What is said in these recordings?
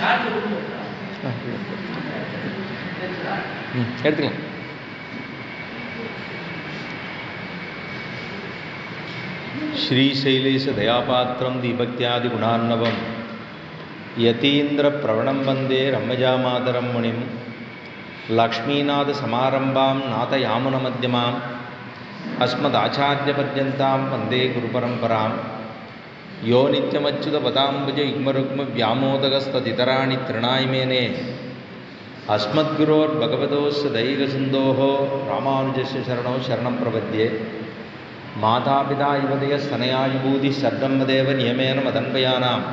ம் எடுத்துக்கலாம் श्रीशैलेशदयापात्रं दीभक्त्यादिगुणार्णवं यतीन्द्रप्रवणं वन्दे रम्यजामातरं मुनिं लक्ष्मीनाथसमारम्भां नाथयामुनमध्यमाम् अस्मदाचार्यपर्यन्तां वन्दे गुरुपरम्परां यो नित्यमच्युतपदाम्बुज युग्मरुग्मव्यामोदगस्तदितराणि तृणाय मेने अस्मद्गुरोर्भगवतोस्य दैकसिन्धोः रामानुजस्य शरणौ शरणं प्रपद्ये मातापिता युवतयस्तनयायुभूतिः सद्ब्रह्मदेव नियमेन मदन्वयानाम्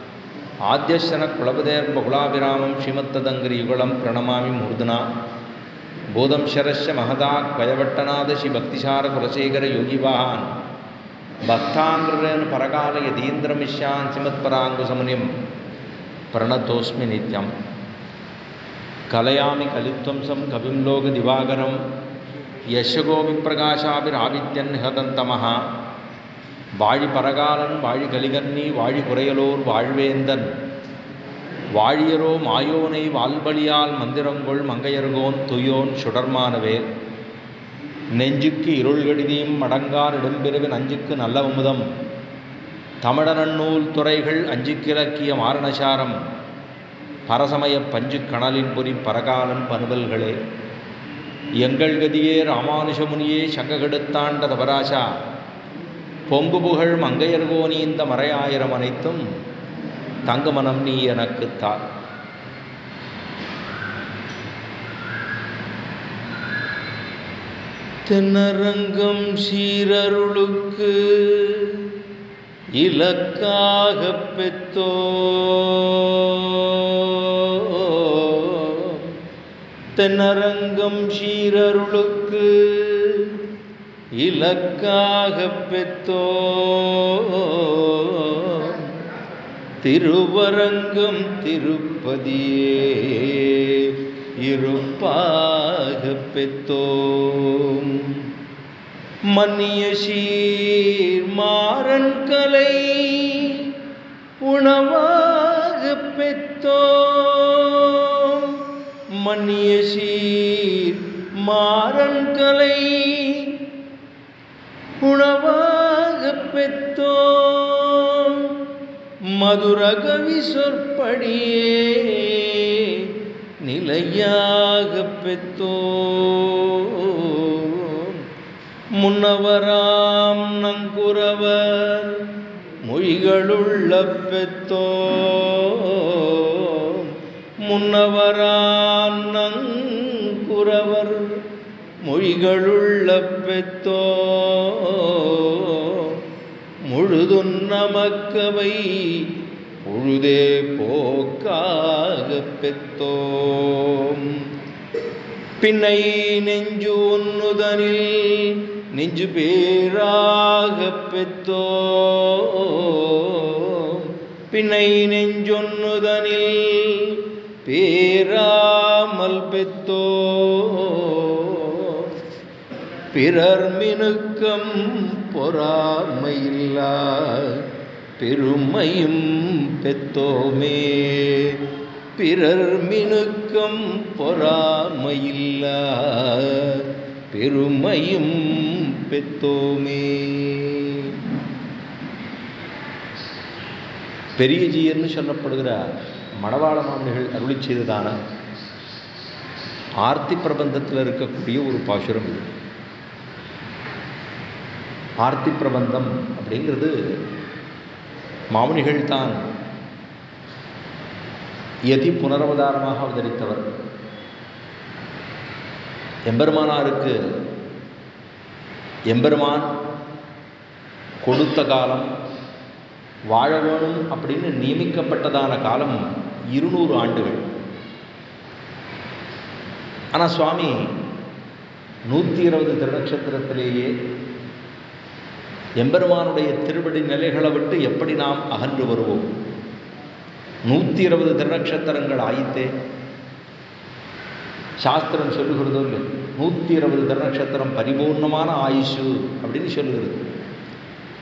आद्यशनकुलपतेर्बहुलाभिरामं श्रीमत्तदङ्गरियुगलं प्रणमामि मूर्धना बोधं शरस्य महदा क्वयवट्टनाद श्रीभक्तिसारकुलशेखरयोगिवाहान् भक्ताङ्ग्रेण परकाल यतीन्द्रमिष्यान् श्रीमत्पराङ्गुसमुनिं प्रणतोऽस्मि नित्यं कलयामि कलित्वंसं कविं लोकदिवाकरं யசகோபிப்பிரகாசாபிராவித்யன் ஹதந்தமஹ வாழி பரகாலன் வாழி கலிகன்னி வாழி குறையலோர் வாழ்வேந்தன் வாழியரோ மாயோனை வால்பலியால் மந்திரங்கொள் மங்கையர்கோன் துயோன் சுடர்மானவே நெஞ்சுக்கு இருள்கடிதியும் மடங்கார் இடம்பெருவின் அஞ்சுக்கு நல்ல அமுதம் தமிழநன்னூல் துறைகள் அஞ்சுக்கிழக்கிய மாரணசாரம் பரசமய பஞ்சு கணலின் பொறி பரகாலன் பனுவல்களே எங்கள் கதியே ராமானுஷமுனியே சங்ககெடுத்தாண்ட தபராசா பொங்கு புகழ் மங்கையர்கோனி இந்த மறையாயிரம் அனைத்தும் தங்குமனம் நீ எனக்கு தா தென்னரங்கம் சீரருளுக்கு இலக்காக பெத்தோ தென்னரங்கம் சீரருளுக்கு இலக்காக பெத்தோ திருவரங்கம் திருப்பதியே இருப்பாக பெத்தோம் மன்னிய சீர் மாறன் கலை உணவாக பெத்தோம் மன்னிய சீர் மாறன் கலை உணவாக பெத்தோம் மதுர கவி சொற்படியே நிலையாக பெத்தோம் முன்னவராம் நங்குரவர் மொழிகளுள்ள பெத்தோம் முன்னவராம் நங்குரவர் மொழிகளுள்ள பெத்தோ முழுதும் நமக்கவை பொழுதே போக்காக பெத்தோம் பின்னை நெஞ்சு ஒன்னுதனில் நெஞ்சு பேராக பெத்தோ பின்னை நெஞ்சொன்னுதனில் பேராமல் பெத்தோ பிறர் மினுக்கம் பொறாமையில்லா பெருமையும் பெத்தோமே பிறர் மினுக்கம் பொறாமையில்லா பெருமையும் பெத்தோமே பெரியஜியர்னு சொல்லப்படுகிற மணவாள மாமனிகள் அருளி செய்ததான ஆர்த்தி பிரபந்தத்தில் இருக்கக்கூடிய ஒரு பாசுரம் இது ஆர்த்தி பிரபந்தம் அப்படிங்கிறது மாமுனிகள் தான் யதி புனரவதாரமாக அவதரித்தவர் எம்பெருமானாருக்கு எம்பெருமான் கொடுத்த காலம் வாழ வேணும் அப்படின்னு நியமிக்கப்பட்டதான காலம் இருநூறு ஆண்டுகள் ஆனால் சுவாமி நூற்றி இருபது திருநட்சத்திரத்திலேயே எம்பெருமானுடைய திருவடி நிலைகளை விட்டு எப்படி நாம் அகன்று வருவோம் நூற்றி இருபது திருநட்சத்திரங்கள் ஆயித்தே சாஸ்திரம் சொல்லுகிறதோ இல்லை நூற்றி இருபது திருநட்சத்திரம் பரிபூர்ணமான ஆயுஷு அப்படின்னு சொல்லுகிறது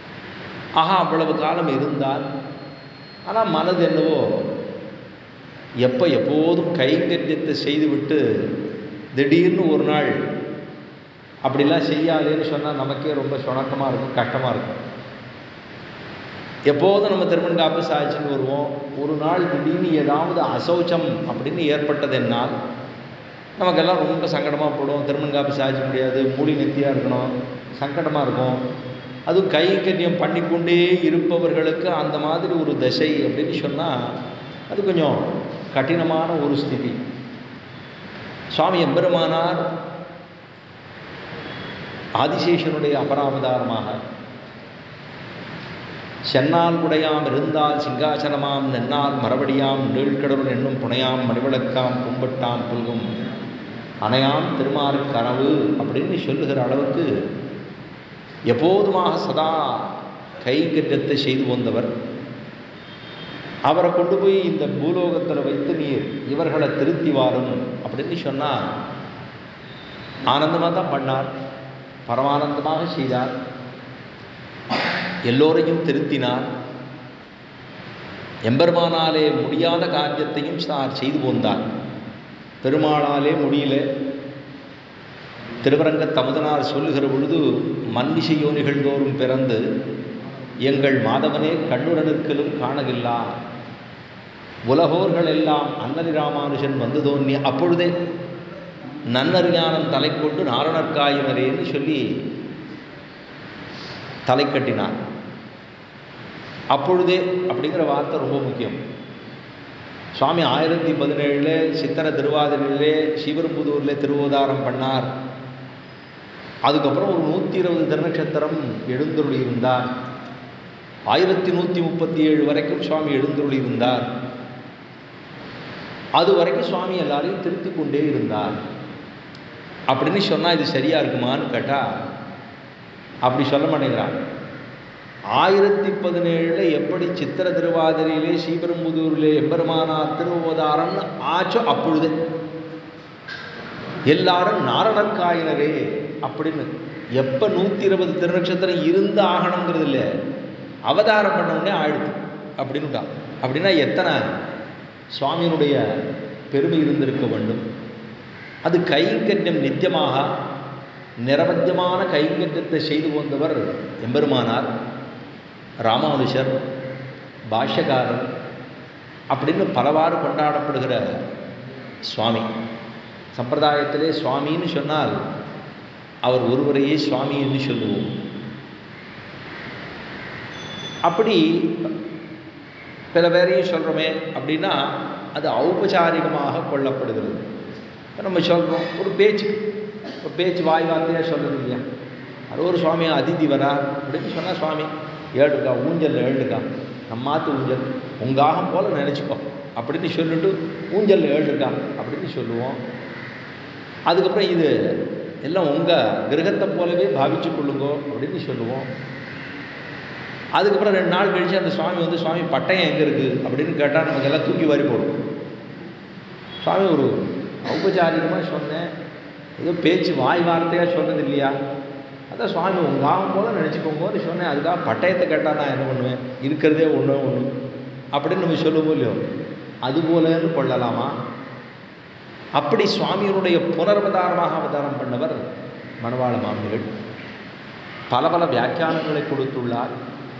ஆஹா அவ்வளவு காலம் இருந்தால் ஆனால் மனது என்னவோ எப்போ எப்போதும் கைங்கரியத்தை செய்துவிட்டு திடீர்னு ஒரு நாள் அப்படிலாம் செய்யாதேன்னு சொன்னால் நமக்கே ரொம்ப சுணக்கமாக இருக்கும் கஷ்டமாக இருக்கும் எப்போதும் நம்ம திருமண்காப்பு சாய்ச்சின்னு வருவோம் ஒரு நாள் திடீர்னு ஏதாவது அசௌச்சம் அப்படின்னு ஏற்பட்டது என்னால் நமக்கெல்லாம் ரொம்ப சங்கடமாக போடும் திருமண்காப்பு சாய்ச்ச முடியாது மூடி நெத்தியாக இருக்கணும் சங்கடமாக இருக்கும் அதுவும் கைங்கரியம் பண்ணிக்கொண்டே இருப்பவர்களுக்கு அந்த மாதிரி ஒரு தசை அப்படின்னு சொன்னால் அது கொஞ்சம் கடினமான ஒரு ஸ்திதி சுவாமி எம்பெருமானார் ஆதிசேஷனுடைய அபராவதாரமாக சென்னால் உடையாம் இருந்தால் சிங்காசனமாம் நென்னால் மறுபடியாம் நீழ்கடவுள் என்னும் புனையாம் மணிவிளக்காம் பும்பட்டாம் புல்கும் அணையாம் திருமாறு கனவு அப்படின்னு சொல்லுகிற அளவுக்கு எப்போதுமாக சதா கைங்கரியத்தை செய்து வந்தவர் அவரை கொண்டு போய் இந்த பூலோகத்தில் வைத்து நீர் இவர்களை திருத்தி வாரும் அப்படின்னு சொன்னால் ஆனந்தமாக தான் பண்ணார் பரமானந்தமாக செய்தார் எல்லோரையும் திருத்தினார் எம்பெருமானாலே முடியாத காரியத்தையும் சார் செய்து வந்தார் பெருமாளாலே முடியல திருவரங்க தமுதனார் சொல்லுகிற பொழுது மன்னிசை யோனிகள் தோறும் பிறந்து எங்கள் மாதவனே கண்ணுரனுக்கலும் காணவில்லா உலகோர்கள் எல்லாம் அன்னதி ராமானுஜன் வந்து தோன்றி அப்பொழுதே நன்னறிஞானம் தலை கொண்டு நாரணர்காயினரேன்னு சொல்லி தலை கட்டினார் அப்பொழுதே அப்படிங்கிற வார்த்தை ரொம்ப முக்கியம் சுவாமி ஆயிரத்தி பதினேழில் சித்திர திருவாதிரையிலே ஸ்ரீபெரும்புதூரில் திருவோதாரம் பண்ணார் அதுக்கப்புறம் ஒரு நூற்றி இருபது திருநட்சத்திரம் எழுந்தருளி இருந்தார் ஆயிரத்தி நூற்றி முப்பத்தி ஏழு வரைக்கும் சுவாமி எழுந்தருளி இருந்தார் அது வரைக்கும் சுவாமி எல்லாரையும் திருத்தி கொண்டே இருந்தார் அப்படின்னு சொன்னால் இது சரியாக இருக்குமான்னு கேட்டால் அப்படி சொல்ல மாட்டேங்கிறான் ஆயிரத்தி பதினேழில் எப்படி சித்திர திருவாதிரையிலே ஸ்ரீபெரும்புதூரிலே எம்பெருமானார் திருவோதாரம்னு ஆச்சோ அப்பொழுது எல்லாரும் நாரணர்காயினரே அப்படின்னு எப்போ நூற்றி இருபது திருநட்சத்திரம் இருந்து ஆகணுங்கிறது இல்லை அவதாரம் பண்ண உடனே ஆயிடுது அப்படின்னுட்டான் அப்படின்னா எத்தனை சுவாமியினுடைய பெருமை இருந்திருக்க வேண்டும் அது கைங்கரியம் நித்தியமாக நிரவத்தியமான கைங்கரியத்தை செய்து வந்தவர் எம்பெருமானார் ராமானுஷர் பாஷ்யக்காரர் அப்படின்னு பலவாறு கொண்டாடப்படுகிற சுவாமி சம்பிரதாயத்திலே சுவாமின்னு சொன்னால் அவர் ஒருவரையே சுவாமி என்று சொல்லுவோம் அப்படி சில பேரையும் சொல்கிறோமே அப்படின்னா அது ஔபச்சாரிகமாக கொள்ளப்படுகிறது நம்ம சொல்கிறோம் ஒரு பேச்சு ஒரு பேச்சு வாய் வார்த்தையாக சொல்கிறது இல்லையா அது ஒரு சுவாமி அதிதி வரா அப்படின்னு சொன்னால் சுவாமி ஏழுக்கா ஊஞ்சல் ஏழுக்கா நம்மாத்து ஊஞ்சல் உங்காகம் போல் நினச்சிக்கோ அப்படின்னு சொல்லிட்டு ஊஞ்சல் ஏழுக்கா அப்படின்னு சொல்லுவோம் அதுக்கப்புறம் இது எல்லாம் உங்கள் கிரகத்தை போலவே பாவிச்சு கொள்ளுங்கோ அப்படின்னு சொல்லுவோம் அதுக்கப்புறம் ரெண்டு நாள் கழித்து அந்த சுவாமி வந்து சுவாமி பட்டயம் எங்கே இருக்குது அப்படின்னு கேட்டால் நமக்கு எல்லாம் தூக்கி வாரி போடும் சுவாமி ஒரு ஔபச்சாரிகமாக சொன்னேன் ஏதோ பேச்சு வாய் வார்த்தையாக சொன்னது இல்லையா அதான் சுவாமி உங்கள் ஆகும் போல நினச்சிக்கோங்க சொன்னேன் அதுக்காக பட்டயத்தை கேட்டால் நான் என்ன பண்ணுவேன் இருக்கிறதே ஒன்று ஒன்று அப்படின்னு நம்ம சொல்லுவோம் இல்லையோ அதுபோலன்னு கொள்ளலாமா அப்படி சுவாமியினுடைய புனரவதாரமாக அவதாரம் பண்ணவர் மணவாள மாமிகள் பல பல வியாக்கியானங்களை கொடுத்துள்ளார்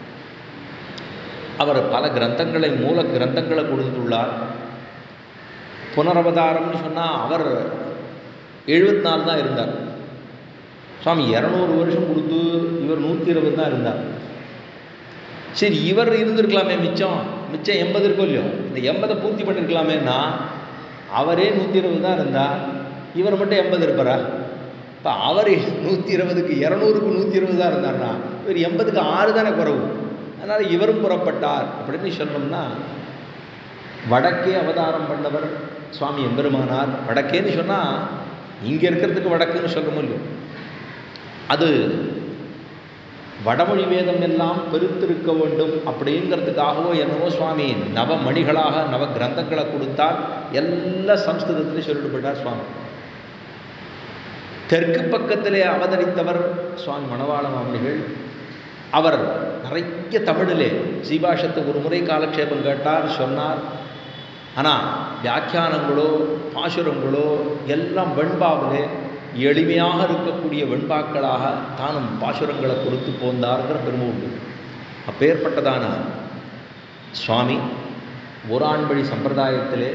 அவர் பல கிரந்தங்களை மூல கிரந்தங்களை கொடுத்துள்ளார் புனரவதாரம்னு சொன்னால் அவர் எழுபத்தி நாலு தான் இருந்தார் சுவாமி இரநூறு வருஷம் கொடுத்து இவர் நூற்றி இருபது தான் இருந்தார் சரி இவர் இருந்திருக்கலாமே மிச்சம் மிச்சம் எண்பது இருக்கோ இல்லையோ இந்த எண்பதை பூர்த்தி பண்ணியிருக்கலாமேன்னா அவரே நூற்றி இருபது தான் இருந்தார் இவர் மட்டும் எண்பது இருப்பாரா இப்போ அவர் நூற்றி இருபதுக்கு இரநூறுக்கு நூற்றி இருபது தான் இருந்தார்னா இவர் எண்பதுக்கு ஆறு தானே குறவு அதனால் இவரும் புறப்பட்டார் அப்படின்னு சொன்னோம்னா வடக்கே அவதாரம் பண்ணவர் சுவாமி எம்பெருமானார் வடக்கேன்னு சொன்னால் இங்கே இருக்கிறதுக்கு வடக்குன்னு சொல்ல முடியும் அது வடமொழி வேதம் எல்லாம் பெருத்திருக்க வேண்டும் அப்படிங்கிறதுக்காகவோ என்னவோ சுவாமி நவமணிகளாக நவ கிரந்தங்களை கொடுத்தால் எல்லா சம்ஸ்கிருதத்திலையும் சொல்லிட்டு போயிட்டார் சுவாமி தெற்கு பக்கத்திலே அவதரித்தவர் சுவாமி மணவாள மாமணிகள் அவர் நிறைய தமிழிலே சீபாஷத்தை ஒரு முறை காலக்ஷேபம் கேட்டார் சொன்னார் ஆனால் வியாக்கியானங்களோ பாசுரங்களோ எல்லாம் வெண்பாவிலே எளிமையாக இருக்கக்கூடிய வெண்பாக்களாக தானும் பாசுரங்களை கொடுத்து போந்தாருங்கிற பெருமை உண்டு அப்பேற்பட்டதான சுவாமி ஓராண்பழி சம்பிரதாயத்திலே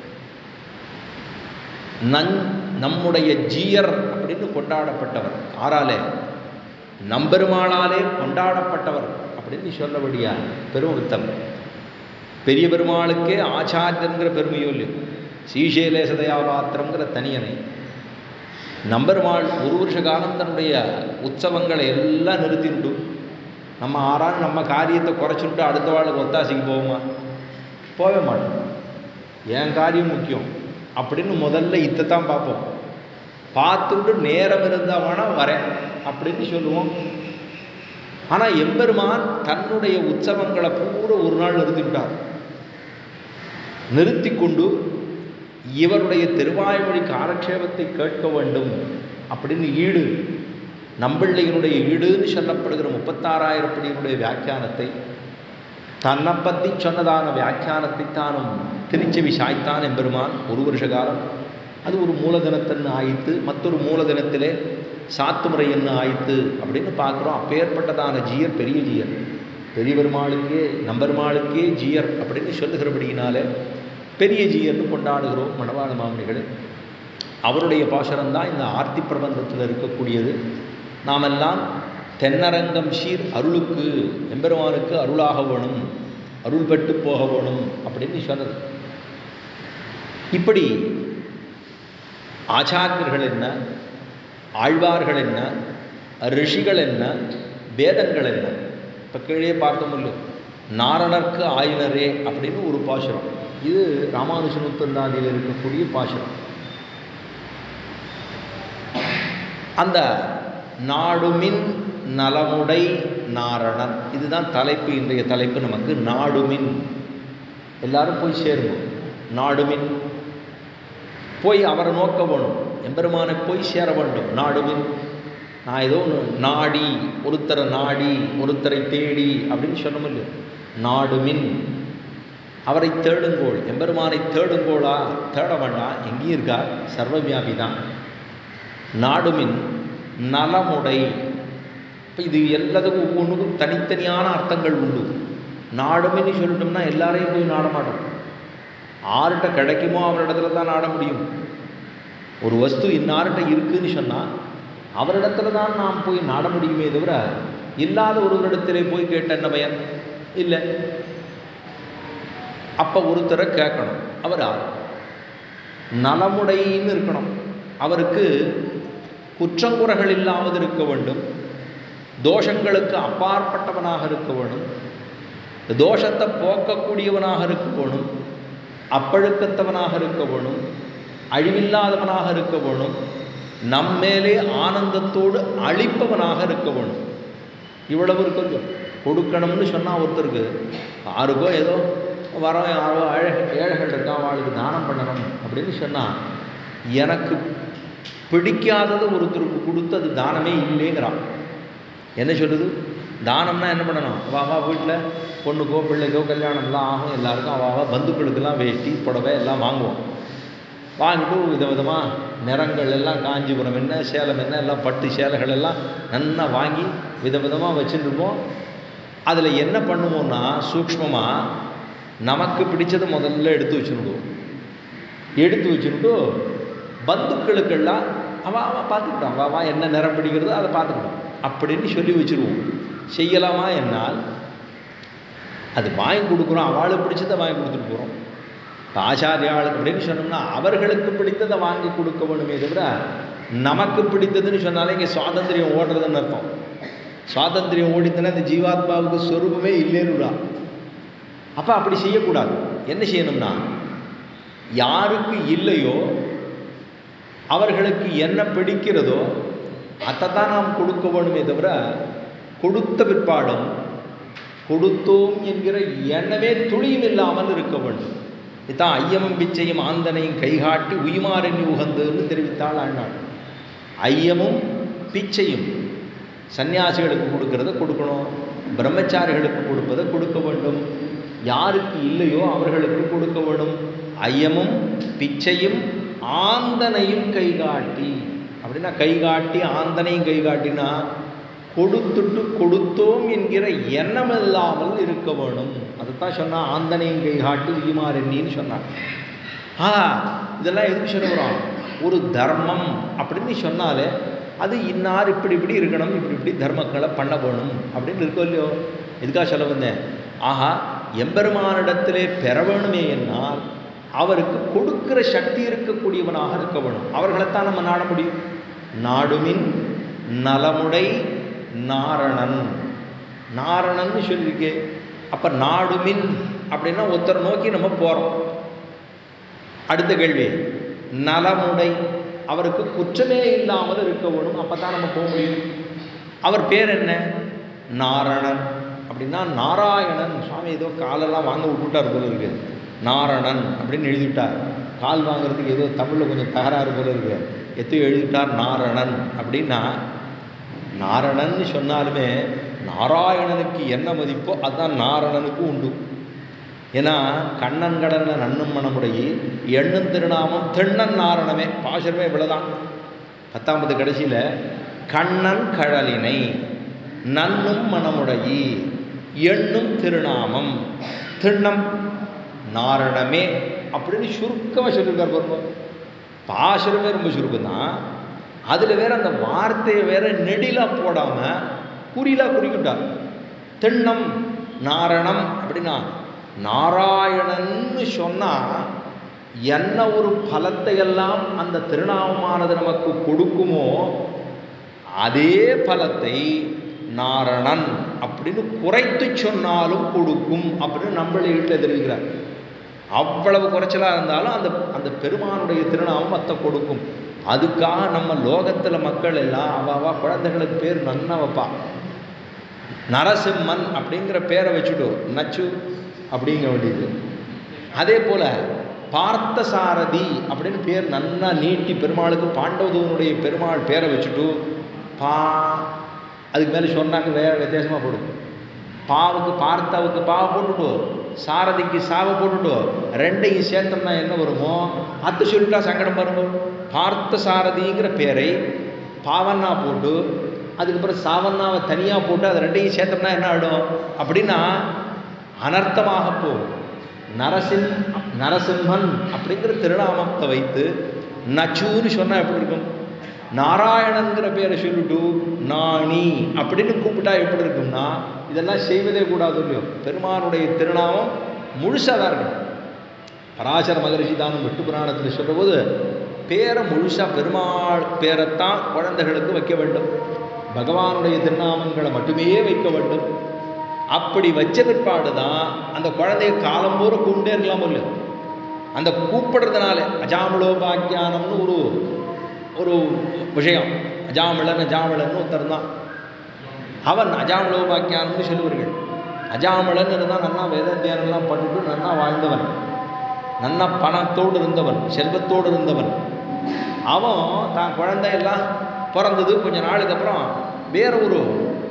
நன் நம்முடைய ஜீயர் அப்படின்னு கொண்டாடப்பட்டவர் ஆறாலே நம்பெருமாளாலே கொண்டாடப்பட்டவர் அப்படின்னு சொல்லபடியா பெருமித்தம் பெரிய பெருமாளுக்கே ஆச்சாரியங்கிற பெருமையோ இல்லையோ ஸ்ரீசைலேசதயா பாத்திரங்கிற தனியனை நம்பெருமாள் ஒரு வருஷ காலம் தன்னுடைய உற்சவங்களை எல்லாம் நிறுத்திவிட்டு நம்ம ஆறான் நம்ம காரியத்தை குறைச்சுட்டு அடுத்த வாழ்க்கு ஒத்தாசைக்கு போவோமா போகவே மாட்டோம் என் காரியம் முக்கியம் அப்படின்னு முதல்ல இத்தைத்தான் பார்ப்போம் பார்த்துட்டு நேரம் இருந்தால் வேணால் வரேன் அப்படின்னு சொல்லுவோம் ஆனால் எம்பெருமான் தன்னுடைய உற்சவங்களை பூரா ஒரு நாள் நிறுத்தி விட்டார் நிறுத்தி கொண்டு இவருடைய திருவாய்மொழி காலக்ஷேபத்தை கேட்க வேண்டும் அப்படின்னு ஈடு நம்பிள்ளையினுடைய ஈடுன்னு சொல்லப்படுகிற முப்பத்தாறாயிரப்படியினுடைய வியாக்கியானத்தை தன்னை பற்றி சொன்னதான வியாக்கியானத்தை தானும் திருச்செவி சாய்த்தான் எம்பெருமான் ஒரு வருஷ காலம் அது ஒரு மூலதனத்தன்னு ஆயித்து மற்றொரு மூலதனத்திலே சாத்துமுறை என்ன ஆயித்து அப்படின்னு பார்க்குறோம் அப்பேற்பட்டதான ஜீயர் பெரிய ஜீயர் பெரிய பெருமாளுக்கே நம்பெருமாளுக்கே ஜீயர் அப்படின்னு சொல்லுகிறபடியினாலே பெரிய ஜீயர்னு கொண்டாடுகிறோம் மணவாள மாமனிகள் அவருடைய பாசனம் தான் இந்த ஆர்த்தி பிரபந்தத்தில் இருக்கக்கூடியது நாமெல்லாம் தென்னரங்கம் சீர் அருளுக்கு எம்பெருமானுக்கு அருளாக வேணும் அருள் பெற்று போக வேணும் அப்படின்னு சொன்னது இப்படி ஆச்சாரியர்கள் என்ன ஆழ்வார்கள் என்ன ரிஷிகள் என்ன வேதங்கள் என்ன இப்போ கீழே பார்த்தோம் இல்லை நாரணர்க்கு ஆயினரே அப்படின்னு ஒரு பாசுரம் இது ராமானுஜனுத்தந்தாதியில் இருக்கக்கூடிய பாசுரம் அந்த நாடுமின் நலமுடை நாரணன் இதுதான் தலைப்பு இன்றைய தலைப்பு நமக்கு நாடுமின் எல்லாரும் போய் சேருவோம் நாடுமின் போய் அவரை நோக்க வேணும் எம்பெருமானை போய் சேர வேண்டும் நாடுமின் நான் ஏதோ ஒன்று நாடி ஒருத்தரை நாடி ஒருத்தரை தேடி அப்படின்னு சொன்னோம் இல்லையோ நாடுமின் அவரை தேடுங்கோள் எம்பெருமானை தேடுங்கோளா தேட வேண்டாம் எங்கேயும் இருக்கா சர்வவியாபி தான் நாடுமின் நலமுடை இப்போ இது எல்லாத்துக்கும் ஒவ்வொன்றுக்கும் தனித்தனியான அர்த்தங்கள் உண்டு நாடுமின்னு சொல்லிட்டோம்னா எல்லாரையும் போய் நாட மாட்டோம் ஆர்கிட்ட கிடைக்குமோ அவரிடத்துல தான் நாட முடியும் ஒரு வஸ்து இன்னார்கிட்ட இருக்குன்னு சொன்னால் அவரிடத்துல தான் நாம் போய் நாட முடியுமே தவிர இல்லாத ஒருவரிடத்திலே போய் கேட்ட என்ன பயன் இல்லை அப்போ ஒருத்தரை கேட்கணும் அவர் யார் நலமுடைன்னு இருக்கணும் அவருக்கு குற்றங்குறைகள் இல்லாமல் இருக்க வேண்டும் தோஷங்களுக்கு அப்பாற்பட்டவனாக இருக்க வேணும் தோஷத்தை போக்கக்கூடியவனாக இருக்க வேணும் அப்பழுக்கத்தவனாக இருக்க வேணும் அழிவில்லாதவனாக இருக்க வேணும் நம்மேலே ஆனந்தத்தோடு அழிப்பவனாக இருக்க வேணும் இவ்வளவு இருக்கும் கொடுக்கணும்னு சொன்னால் ஒருத்தருக்கு யாருக்கோ ஏதோ வரோம் யாரோ அழ ஏழைகள் இருக்கான் அவளுக்கு தானம் பண்ணணும் அப்படின்னு சொன்னால் எனக்கு பிடிக்காதது ஒருத்தருக்கு கொடுத்து அது தானமே இல்லைங்கிறான் என்ன சொல்லுது தானம்னா என்ன பண்ணணும் அவள் அவள் வீட்டில் பொண்ணுக்கோ பிள்ளைக்கோ கல்யாணம்லாம் ஆகும் எல்லாருக்கும் அவள் அவள் பந்துக்களுக்கெல்லாம் வேஷ்டி புடவை எல்லாம் வாங்குவோம் வாங்கிட்டு வித விதமாக நிறங்கள் எல்லாம் காஞ்சிபுரம் என்ன சேலம் என்ன எல்லாம் பட்டு சேலைகள் எல்லாம் நல்லா வாங்கி விதவிதமாக வச்சுருப்போம் அதில் என்ன பண்ணுவோம்னா சூக்ஷ்மமாக நமக்கு பிடிச்சதை முதல்ல எடுத்து வச்சுருடுவோம் எடுத்து வச்சுருட்டு பந்துக்களுக்கெல்லாம் அவள் அவள் பார்த்துக்கிட்டோம் அவள் அவள் என்ன நிறம் பிடிக்கிறதோ அதை பார்த்துக்கிட்டோம் அப்படின்னு சொல்லி வச்சுருவோம் செய்யலாமா என்னால் அது வாங்கி கொடுக்குறோம் அவளுக்கு பிடிச்சதை வாங்கி கொடுத்துட்டு போகிறோம் இப்போ ஆச்சாரியாளுக்கு அப்படின்னு சொன்னோம்னா அவர்களுக்கு பிடித்ததை வாங்கி கொடுக்க வேணுமே தவிர நமக்கு பிடித்ததுன்னு சொன்னாலே இங்கே சுவாதந்திரியம் ஓடுறதுன்னு அர்த்தம் சுவாதந்திரியம் ஓடித்துனா இந்த ஜீவாத்மாவுக்கு சொரூபமே இல்லைன்னுடா அப்போ அப்படி செய்யக்கூடாது என்ன செய்யணும்னா யாருக்கு இல்லையோ அவர்களுக்கு என்ன பிடிக்கிறதோ அதை தான் நாம் கொடுக்க வேணுமே தவிர கொடுத்த பிற்பாடும் கொடுத்தோம் என்கிற எண்ணமே துளியும் இல்லாமல் இருக்க வேண்டும் இதான் ஐயமும் பிச்சையும் ஆந்தனையும் கைகாட்டி உயுமாறெண்ணி உகந்துன்னு தெரிவித்தாள் ஆண்டாள் ஐயமும் பிச்சையும் சன்னியாசிகளுக்கு கொடுக்கறத கொடுக்கணும் பிரம்மச்சாரிகளுக்கு கொடுப்பதை கொடுக்க வேண்டும் யாருக்கு இல்லையோ அவர்களுக்கு கொடுக்க வேண்டும் ஐயமும் பிச்சையும் ஆந்தனையும் கைகாட்டி அப்படின்னா கைகாட்டி ஆந்தனையும் கைகாட்டினா கொடுத்துட்டு கொடுத்தோம் என்கிற எண்ணம் இல்லாமல் இருக்க வேணும் அதைத்தான் சொன்னா ஆந்தனையும் கைகாட்டி ஈமாரெண்ணின்னு சொன்னான் ஆ இதெல்லாம் எதுக்கு சொல்ல வரோம் ஒரு தர்மம் அப்படின்னு சொன்னாலே அது இன்னார் இப்படி இப்படி இருக்கணும் இப்படி இப்படி தர்மங்களை பண்ண வேணும் அப்படின்னு இருக்கோ இல்லையோ எதுக்காக சொல்ல வந்தேன் ஆஹா எம்பெருமானிடத்திலே பெற வேணுமே என்னால் அவருக்கு கொடுக்கிற சக்தி இருக்கக்கூடியவனாக இருக்க வேணும் அவர்களைத்தான் நம்ம நாட முடியும் நாடுமின் நலமுடை நாரணன் நாரணன்னு சொல்லியிருக்கே அப்ப நாடுமின் அப்படின்னா ஒருத்தரை நோக்கி நம்ம போறோம் அடுத்த கேள்வி நலமுடை அவருக்கு குற்றமே இல்லாமல் இருக்க வேணும் அப்போ தான் நம்ம போக முடியும் அவர் பேர் என்ன நாரணன் அப்படின்னா நாராயணன் சுவாமி ஏதோ காலெல்லாம் வாங்க விட்டுட்டார் போல இருக்கு நாரணன் அப்படின்னு எழுதிவிட்டார் கால் வாங்குறதுக்கு ஏதோ தமிழில் கொஞ்சம் தகராறு போல இருக்கு எத்தையும் எழுதிவிட்டார் நாரணன் அப்படின்னா நாரணன்னு சொன்னாலுமே நாராயணனுக்கு என்ன மதிப்போ அதுதான் நாரணனுக்கு உண்டு ஏன்னா கண்ணன் கடன நன்னும் மனமுடையி எண்ணும் திருநாமம் தென்னன் நாரணமே பாசுரமே இவ்வளவுதான் பத்தாம்பது கடைசியில் கண்ணன் கழலினை நன்னும் மனமுடையி எண்ணும் திருநாமம் திண்ணம் நாரணமே அப்படின்னு சுருக்கமாக சொல்லியிருக்கார் பாருங்க பாசுரமே ரொம்ப சுருக்கம் தான் அதில் வேற அந்த வார்த்தையை வேற நெடிலாக போடாமல் குறிலாக குறிக்கிட்டார் திண்ணம் நாரணம் அப்படின்னா நாராயணன்னு சொன்னால் என்ன ஒரு பலத்தை எல்லாம் அந்த திருநாமமானது நமக்கு கொடுக்குமோ அதே பலத்தை நாரணன் அப்படின்னு குறைத்து சொன்னாலும் கொடுக்கும் அப்படின்னு நம்மளை வீட்டில் தெரிவிக்கிறார் அவ்வளவு குறைச்சலாக இருந்தாலும் அந்த அந்த பெருமானுடைய திருநாமம் அத்தை கொடுக்கும் அதுக்காக நம்ம லோகத்தில் மக்கள் எல்லாம் அவ அவ குழந்தைகளுக்கு பேர் நன்னா வைப்பா நரசிம்மன் அப்படிங்கிற பேரை வச்சுட்டு நச்சு அப்படிங்க வேண்டியது அதே போல பார்த்த சாரதி அப்படின்னு பேர் நன்னா நீட்டி பெருமாளுக்கு பாண்டவதூனுடைய பெருமாள் பேரை வச்சுட்டு பா அதுக்கு மேலே சொன்னாங்க வேற வித்தியாசமாக போடும் பாவுக்கு பார்த்தாவுக்கு பாவை போட்டுட்டு சாரதிக்கு சாவை போட்டுட்டு ரெண்டையும் சேர்த்தோம்னா என்ன வருமோ அத்து சொல்லிட்டா சங்கடம் வரும் பார்த்த சாரதிங்கிற பேரை பாவன்னா போட்டு அதுக்கப்புறம் சாவன்னாவை தனியாக போட்டு அதை ரெண்டையும் சேர்த்தோம்னா என்ன ஆகிடும் அப்படின்னா அனர்த்தமாக போகும் நரசிம் நரசிம்மன் அப்படிங்கிற திருநாமத்தை வைத்து நச்சுன்னு சொன்னால் எப்படி இருக்கும் நாராயணங்கிற பேரை சொல்லிட்டு நாணி அப்படின்னு கூப்பிட்டா எப்படி இருக்கும்னா இதெல்லாம் செய்வதே கூடாது இல்லையோ பெருமானுடைய திருநாமம் முழுசாக தான் இருக்கும் பராசர மகரிஷி தானும் விட்டு புராணத்தில் சொல்கிறபோது பேரை முழுசாக பெருமாள் பேரைத்தான் குழந்தைகளுக்கு வைக்க வேண்டும் பகவானுடைய திருநாமங்களை மட்டுமே வைக்க வேண்டும் அப்படி வச்ச பிற்பாடு தான் அந்த குழந்தைய காலம்பூர கூண்டே இருக்கலாம் இல்லையோ அந்த கூப்பிடுறதுனால அஜாமலோபாக்கியானம்னு ஒரு ஒரு விஷயம் அஜாமிளன் அஜாமிளன் ஒருத்தர் தான் அவன் அஜாமலோபாக்கியானம்னு சொல்லுவார்கள் அஜாமிளன் இருந்தால் நன்னா வேதாத்தியானம்லாம் பண்ணிட்டு நன்னா வாழ்ந்தவன் நன்னா பணத்தோடு இருந்தவன் செல்வத்தோடு இருந்தவன் அவன் தான் குழந்தையெல்லாம் பிறந்தது கொஞ்ச நாளுக்கு அப்புறம் வேற ஒரு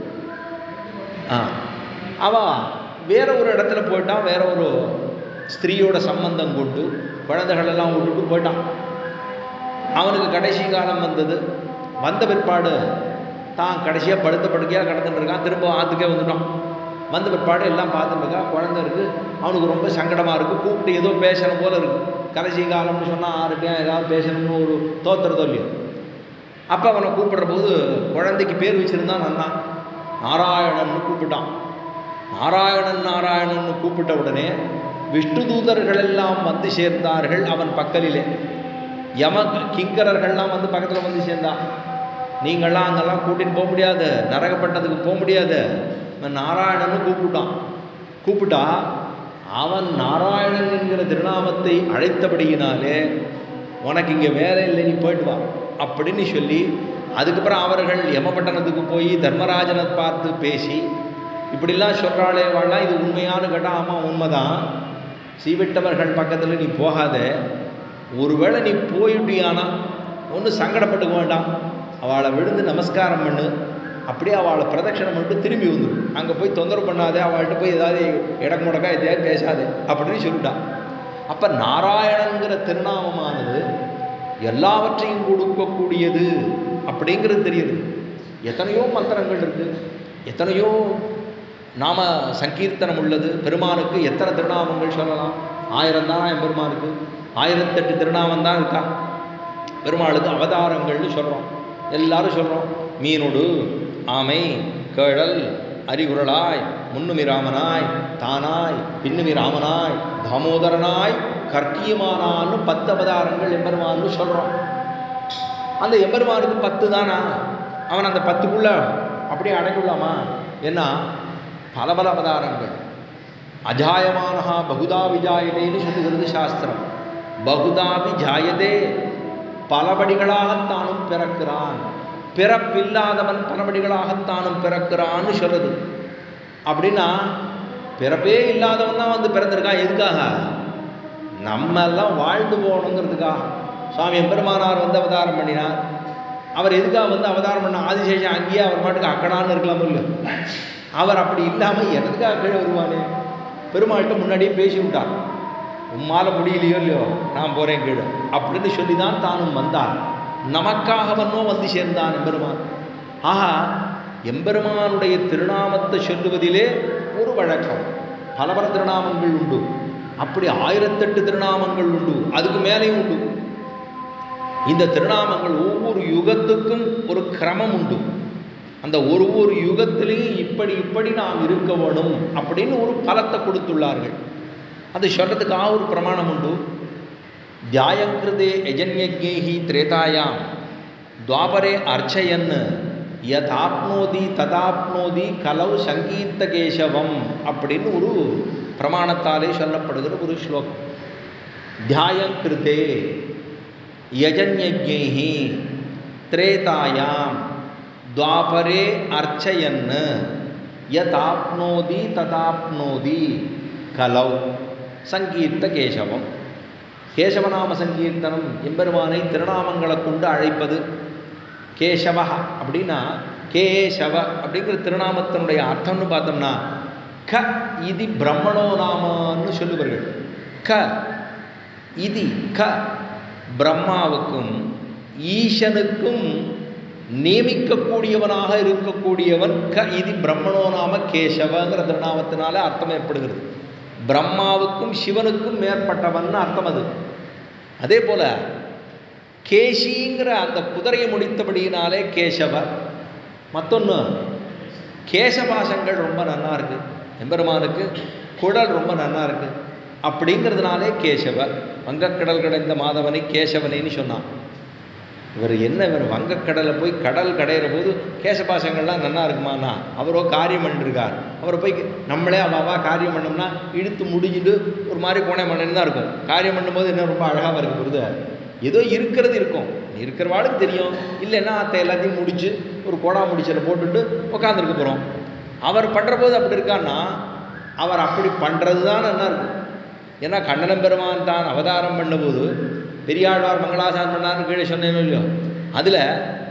ஆ அவன் வேற ஒரு இடத்துல போயிட்டான் வேற ஒரு ஸ்திரீயோட சம்பந்தம் கொண்டு குழந்தைகளெல்லாம் விட்டுட்டு போயிட்டான் அவனுக்கு கடைசி காலம் வந்தது வந்த பிற்பாடு தான் கடைசியாக படுத்த படுக்கையாக கடந்துட்டு இருக்கான் திரும்ப ஆற்றுக்கே வந்துட்டான் வந்த பிற்பாடு எல்லாம் பார்த்துட்டு இருக்கா குழந்தை இருக்குது அவனுக்கு ரொம்ப சங்கடமாக இருக்குது கூப்பிட்டு ஏதோ பேசணும் போல இருக்குது கடைசி காலம்னு சொன்னால் ஆருக்கேன் ஏதாவது பேசணும்னு ஒரு தோத்துறதோ இல்லையோ அப்போ அவனை கூப்பிடுற போது குழந்தைக்கு பேர் வச்சுருந்தான் நன்னா நாராயணன்னு கூப்பிட்டான் நாராயணன் நாராயணன்னு கூப்பிட்ட உடனே விஷ்ணு தூதர்கள் எல்லாம் வந்து சேர்ந்தார்கள் அவன் பக்கலிலே யம கிங்கரர்கள்லாம் வந்து பக்கத்தில் வந்து சேர்ந்தான் நீங்கள்லாம் அங்கெல்லாம் கூட்டின்னு போக முடியாது நரகப்பட்டதுக்கு போக முடியாது இவன் நாராயணன்னு கூப்பிட்டான் கூப்பிட்டா அவன் நாராயணன் என்கிற திருநாமத்தை அழைத்தபடியினாலே உனக்கு இங்கே வேலை இல்லை நீ போயிட்டு வா அப்படின்னு சொல்லி அதுக்கப்புறம் அவர்கள் யமபட்டணத்துக்கு போய் தர்மராஜனை பார்த்து பேசி இப்படிலாம் சொல்கிறாளே வாழலாம் இது உண்மையானு கேட்டால் ஆமாம் உண்மைதான் சீவிட்டவர்கள் பக்கத்தில் நீ போகாத ஒருவேளை நீ போயிட்டியானா ஒன்றும் சங்கடப்பட்டுக்க வேண்டாம் அவளை விழுந்து நமஸ்காரம் பண்ணு அப்படியே அவளை பிரதட்சணம் பண்ணிட்டு திரும்பி வந்துடும் அங்கே போய் தொந்தரவு பண்ணாதே அவள்கிட்ட போய் ஏதாவது இடக்கு முடக்கா எதையாவது பேசாதே அப்படின்னு சொல்லிட்டான் அப்ப நாராயணன்கிற திருநாமமானது எல்லாவற்றையும் கொடுக்கக்கூடியது அப்படிங்கிறது தெரியுது எத்தனையோ மந்திரங்கள் இருக்கு எத்தனையோ நாம சங்கீர்த்தனம் உள்ளது பெருமானுக்கு எத்தனை திருநாமங்கள் சொல்லலாம் ஆயிரம் தானா என் பெருமானுக்கு ஆயிரத்தெட்டு திருநாமம் தான் இருக்கா பெருமாளுக்கு அவதாரங்கள்னு சொல்கிறோம் எல்லாரும் சொல்கிறோம் மீனொடு ஆமை கேழல் அறிகுரலாய் முன்னுமி ராமனாய் தானாய் பின்னுமி ராமனாய் தாமோதரனாய் கற்கியமானான்னு பத்து அவதாரங்கள் எம்பெருமான்னு சொல்கிறோம் அந்த எம்பெருமானுக்கு பத்து தானா அவன் அந்த பத்துக்குள்ள அப்படியே அடங்கிவிடலாமா ஏன்னா பல பல அவதாரங்கள் அஜாயமானஹா பகுதா விஜாயதேன்னு சொல்லுகிறது சாஸ்திரம் பகுதாபி ஜாயதே பலபடிகளாகத்தானும் பிறக்கிறான் பிறப்பில்லாதவன் பலபடிகளாகத்தானும் பிறக்கிறான்னு சொல்லுது அப்படின்னா பிறப்பே இல்லாதவன் தான் வந்து பிறந்திருக்கான் எதுக்காக நம்ம எல்லாம் வாழ்ந்து போகணுங்கிறதுக்காக சுவாமி எம்பெருமானார் வந்து அவதாரம் பண்ணினார் அவர் எதுக்காக வந்து அவதாரம் பண்ண ஆதிசேஷன் அங்கேயே அவர் மாட்டுக்கு அக்கடான்னு இருக்கலாம் இல்லை அவர் அப்படி இல்லாமல் எனதுக்காக கீழே வருவானே பெருமாள்கிட்ட முன்னாடியே பேசி விட்டார் உம்மால முடியலையோ இல்லையோ நான் போகிறேன் கீழே அப்படின்னு சொல்லி தான் தானும் வந்தார் நமக்காகவனோ வந்து சேர்ந்தான் எம்பெருமான் ஆஹா எம்பெருமானுடைய திருநாமத்தை சொல்லுவதிலே ஒரு வழக்கம் பல பல திருநாமங்கள் உண்டு அப்படி ஆயிரத்தெட்டு திருநாமங்கள் உண்டு அதுக்கு மேலேயும் உண்டு இந்த திருநாமங்கள் ஒவ்வொரு யுகத்துக்கும் ஒரு கிரமம் உண்டு அந்த ஒரு ஒரு யுகத்திலையும் இப்படி இப்படி நாம் இருக்க வேணும் அப்படின்னு ஒரு பலத்தை கொடுத்துள்ளார்கள் அது சொல்றதுக்காக ஒரு பிரமாணம் உண்டு தியாயங்கிருதே யஜன்யஜ்ஞைஹி திரேதாயாம் துவாபரே அர்ச்சயன் யதாப்னோதி ததாப்னோதி கலவு சங்கீத கேசவம் அப்படின்னு ஒரு பிரமாணத்தாலே சொல்லப்படுகிற ஒரு ஸ்லோகம் தியாயங்கிருதே யஜன்யஜ்ஞைஹி திரேதாயாம் துவாபரே அர்ச்சயன் யதாப்னோதி ததாப்னோதி கலௌ சங்கீர்த்த கேசவம் கேசவநாம சங்கீர்த்தனம் எம்பெருமானை திருநாமங்களை கொண்டு அழைப்பது கேசவ அப்படின்னா கேசவ அப்படிங்கிற திருநாமத்தினுடைய அர்த்தம்னு பார்த்தோம்னா க இது பிரம்மணோ நாமன்னு சொல்லுவார்கள் க இது க பிரம்மாவுக்கும் ஈசனுக்கும் நியமிக்கக்கூடியவனாக இருக்கக்கூடியவன் க இது பிரம்மணோ நாம கேசவங்கிற திருநாமத்தினால அர்த்தம் ஏற்படுகிறது பிரம்மாவுக்கும் சிவனுக்கும் மேற்பட்டவன் அர்த்தம் அது அதே போல கேசிங்கிற அந்த குதிரையை முடித்தபடியினாலே கேசவ மற்றொன்று கேசபாசங்கள் ரொம்ப நன்னா இருக்கு எம்பெருமானுக்கு குடல் ரொம்ப நன்னா இருக்கு அப்படிங்கிறதுனாலே கேசவ வங்கக்கடல் கடைந்த மாதவனை கேசவனைன்னு சொன்னான் இவர் என்ன இவர் வங்கக்கடலை போய் கடல் கடையிற போது கேசபாசங்கள்லாம் நல்லா இருக்குமாண்ணா அவரோ காரியம் பண்ணிருக்கார் அவரை போய் நம்மளே அவாவா காரியம் பண்ணோம்னா இழுத்து முடிஞ்சுட்டு ஒரு மாதிரி கோணை மண்ணு தான் இருக்கும் காரியம் பண்ணும்போது என்ன ரொம்ப அழகாக இருக்கு புரியுது ஏதோ இருக்கிறது இருக்கும் இருக்கிறவாளுக்கு தெரியும் இல்லைன்னா அத்தை எல்லாத்தையும் முடிச்சு ஒரு கோடா முடிச்சல போட்டுட்டு உட்காந்துருக்க போகிறோம் அவர் பண்ணுற போது அப்படி இருக்கான்னா அவர் அப்படி பண்ணுறது தான் நல்லா இருக்கும் ஏன்னா கண்ணனம் பெருமான் தான் அவதாரம் பண்ணும்போது பெரியாழ்வார் மங்களாசாரம் பண்ணார்னு கீழே சொன்னேனோ இல்லையோ அதில்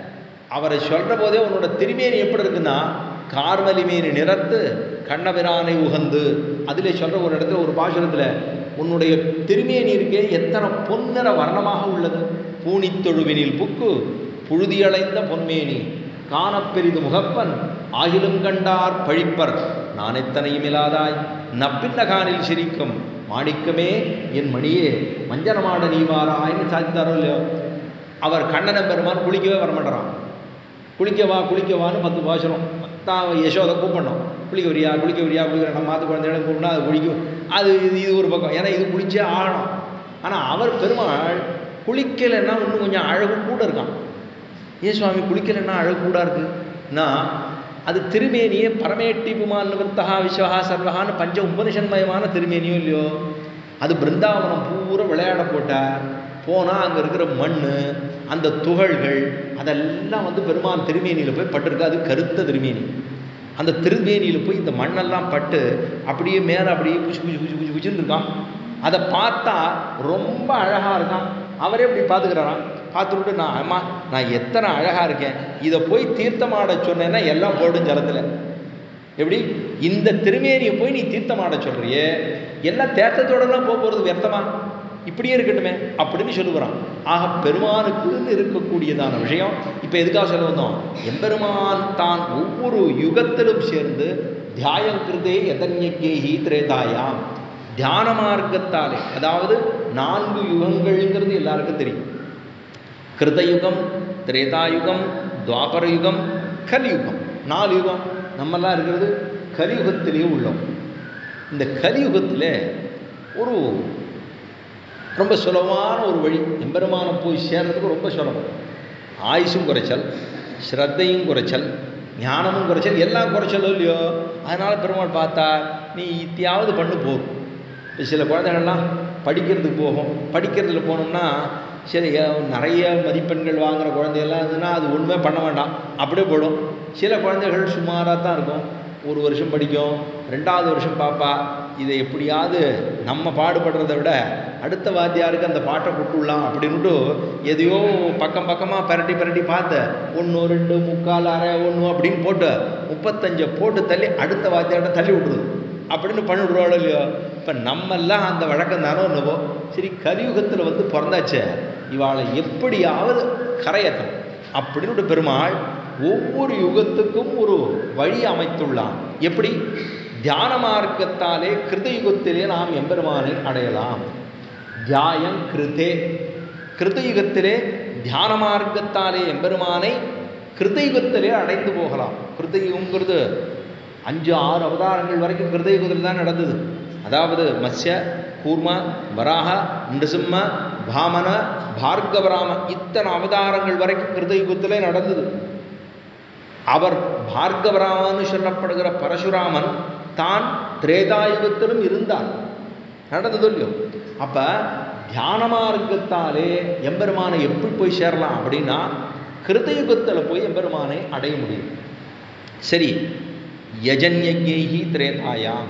அவரை சொல்கிற போதே உன்னோட திருமேனி எப்படி இருக்குன்னா கார்மலி மீனி நிறத்து கண்ணபிரானை உகந்து அதிலே சொல்கிற ஒரு இடத்துல ஒரு பாசுரத்தில் உன்னுடைய திருமேனி இருக்கே எத்தனை பொன்னிற வர்ணமாக உள்ளது பூணித்தொழுவினில் புக்கு புழுதியளைந்த பொன்மேனி காணப்பெரிது முகப்பன் ஆகிலும் கண்டார் பழிப்பர் நான் எத்தனையும் இல்லாதாய் நப்பின்னகானில் சிரிக்கும் மாணிக்கமே என் மணியே மஞ்சனமாட நீவாராய்னு சாதித்தாரோ இல்லையோ அவர் கண்ணன பெருமான் குளிக்கவே வரமாட்டாராம் குளிக்கவா குளிக்கவான்னு பத்து பாசுரம் தான் யசோதை கூப்பிடணும் குளிக்க வரியா குளிக்க வரியா குளிக்கிற நம்ம மாத்து குழந்தைகளை கூப்பிடணும் அது குளிக்கும் அது இது இது ஒரு பக்கம் ஏன்னா இது குளிச்சே ஆகணும் ஆனால் அவர் பெருமாள் குளிக்கலைன்னா இன்னும் கொஞ்சம் அழகு கூட இருக்கான் ஏன் சுவாமி குளிக்கலைன்னா அழகு கூட இருக்குன்னா அது திருமேனியே பரமேட்டி புமான் நிவர்த்தகா விஸ்வஹா சர்வஹான்னு பஞ்ச உபனிஷன்மயமான திருமேனியோ இல்லையோ அது பிருந்தாவனம் பூரா விளையாட போட்டார் போனால் அங்கே இருக்கிற மண் அந்த துகள்கள் அதெல்லாம் வந்து பெருமான் திருமேனியில் போய் பட்டிருக்கு அது கருத்த திருமேனி அந்த திருமேனியில் போய் இந்த மண்ணெல்லாம் பட்டு அப்படியே மேலே அப்படியே குச்சி குச்சி குச்சி குச்சி குச்சின்னு இருக்கான் அதை பார்த்தா ரொம்ப அழகாக இருக்கான் அவரே இப்படி பார்த்துக்கிறாராம் பார்த்துட்டு நான் அம்மா நான் எத்தனை அழகாக இருக்கேன் இதை போய் தீர்த்தமாட சொன்னேன்னா எல்லாம் போடும் ஜலத்தில் எப்படி இந்த திருமேனியை போய் நீ தீர்த்தமாட சொல்றியே எல்லாம் தேர்த்தத்தோடலாம் போக போகிறது வியர்த்தமா இப்படியே இருக்கட்டுமே அப்படின்னு சொல்லுகிறான் ஆக பெருமானுக்குன்னு இருக்கக்கூடியதான விஷயம் இப்போ எதுக்காக சொல்ல வந்தோம் எம்பெருமான் தான் ஒவ்வொரு யுகத்திலும் சேர்ந்து தியாயம் கிருதே எதன்யக்கேஹி திரேதாயாம் தியான மார்க்கத்தாலே அதாவது நான்கு யுகங்கள்ங்கிறது எல்லாருக்கும் தெரியும் கிருதயுகம் திரேதாயுகம் துவாபர யுகம் கலியுகம் நாலு யுகம் நம்மெல்லாம் இருக்கிறது கலியுகத்திலேயே உள்ளோம் இந்த கலியுகத்தில் ஒரு ரொம்ப சுலபமான ஒரு வழி எம்பெருமானை போய் சேர்றதுக்கு ரொம்ப சுலபம் ஆயுசும் குறைச்சல் ஸ்ரத்தையும் குறைச்சல் ஞானமும் குறைச்சல் எல்லாம் குறைச்சலோ இல்லையோ அதனால் பெருமாள் பார்த்தா நீ இத்தியாவது பண்ணு போதும் இப்போ சில குழந்தைகள்லாம் படிக்கிறதுக்கு போகும் படிக்கிறதுல போனோம்னா சரி ஏ- நிறைய மதிப்பெண்கள் வாங்குற குழந்தையெல்லாம் இருந்துன்னா அது ஒன்றுமே பண்ண வேண்டாம் அப்படியே போடும் சில குழந்தைகள் சுமாராக தான் இருக்கும் ஒரு வருஷம் படிக்கும் ரெண்டாவது வருஷம் பாப்பா இதை எப்படியாவது நம்ம பாடுபடுறதை விட அடுத்த வாத்தியாருக்கு அந்த பாட்டை கொடுத்துடலாம் அப்படின்னுட்டு எதையோ பக்கம் பக்கமாக பரட்டி பரட்டி பார்த்து ஒன்று ரெண்டு முக்கால் அரை ஒன்று அப்படின்னு போட்டு முப்பத்தஞ்சை போட்டு தள்ளி அடுத்த வாத்தியார்ட்ட தள்ளி விட்ருது அப்படின்னு பண்ணிவிடுவாளோ இல்லையோ இப்போ நம்மெல்லாம் அந்த வழக்கம் தானோ என்னவோ சரி கலியுகத்தில் வந்து பிறந்தாச்சே இவாளை எப்படியாவது கரையேற்றணும் அப்படின்னு பெருமாள் ஒவ்வொரு யுகத்துக்கும் ஒரு வழி அமைத்துள்ளான் எப்படி தியான மார்க்கத்தாலே கிருத யுகத்திலே நாம் எம்பெருமானை அடையலாம் தியாயம் கிருதே கிருதயுகத்திலே தியான மார்க்கத்தாலே எம்பெருமானை கிருதயுகத்திலே அடைந்து போகலாம் கிருதயுகங்கிறது அஞ்சு ஆறு அவதாரங்கள் வரைக்கும் கிருதயுகத்தில் தான் நடந்தது அதாவது மத்ய கூர்ம வராக நிருசிம்ம பாமன பார்கவராம இத்தனை அவதாரங்கள் வரைக்கும் கிருதயுகத்திலே நடந்தது அவர் பார்கவராமன்னு சொல்லப்படுகிற பரசுராமன் தான் திரேதாயுகத்திலும் இருந்தார் நடந்தது இல்லையோ அப்ப தியான மார்க்கத்தாலே எம்பெருமானை எப்படி போய் சேரலாம் அப்படின்னா கிருதயுகத்தில் போய் எம்பெருமானை அடைய முடியும் சரி யஜன்யஜ்ஞைஹி திரேதாயாம்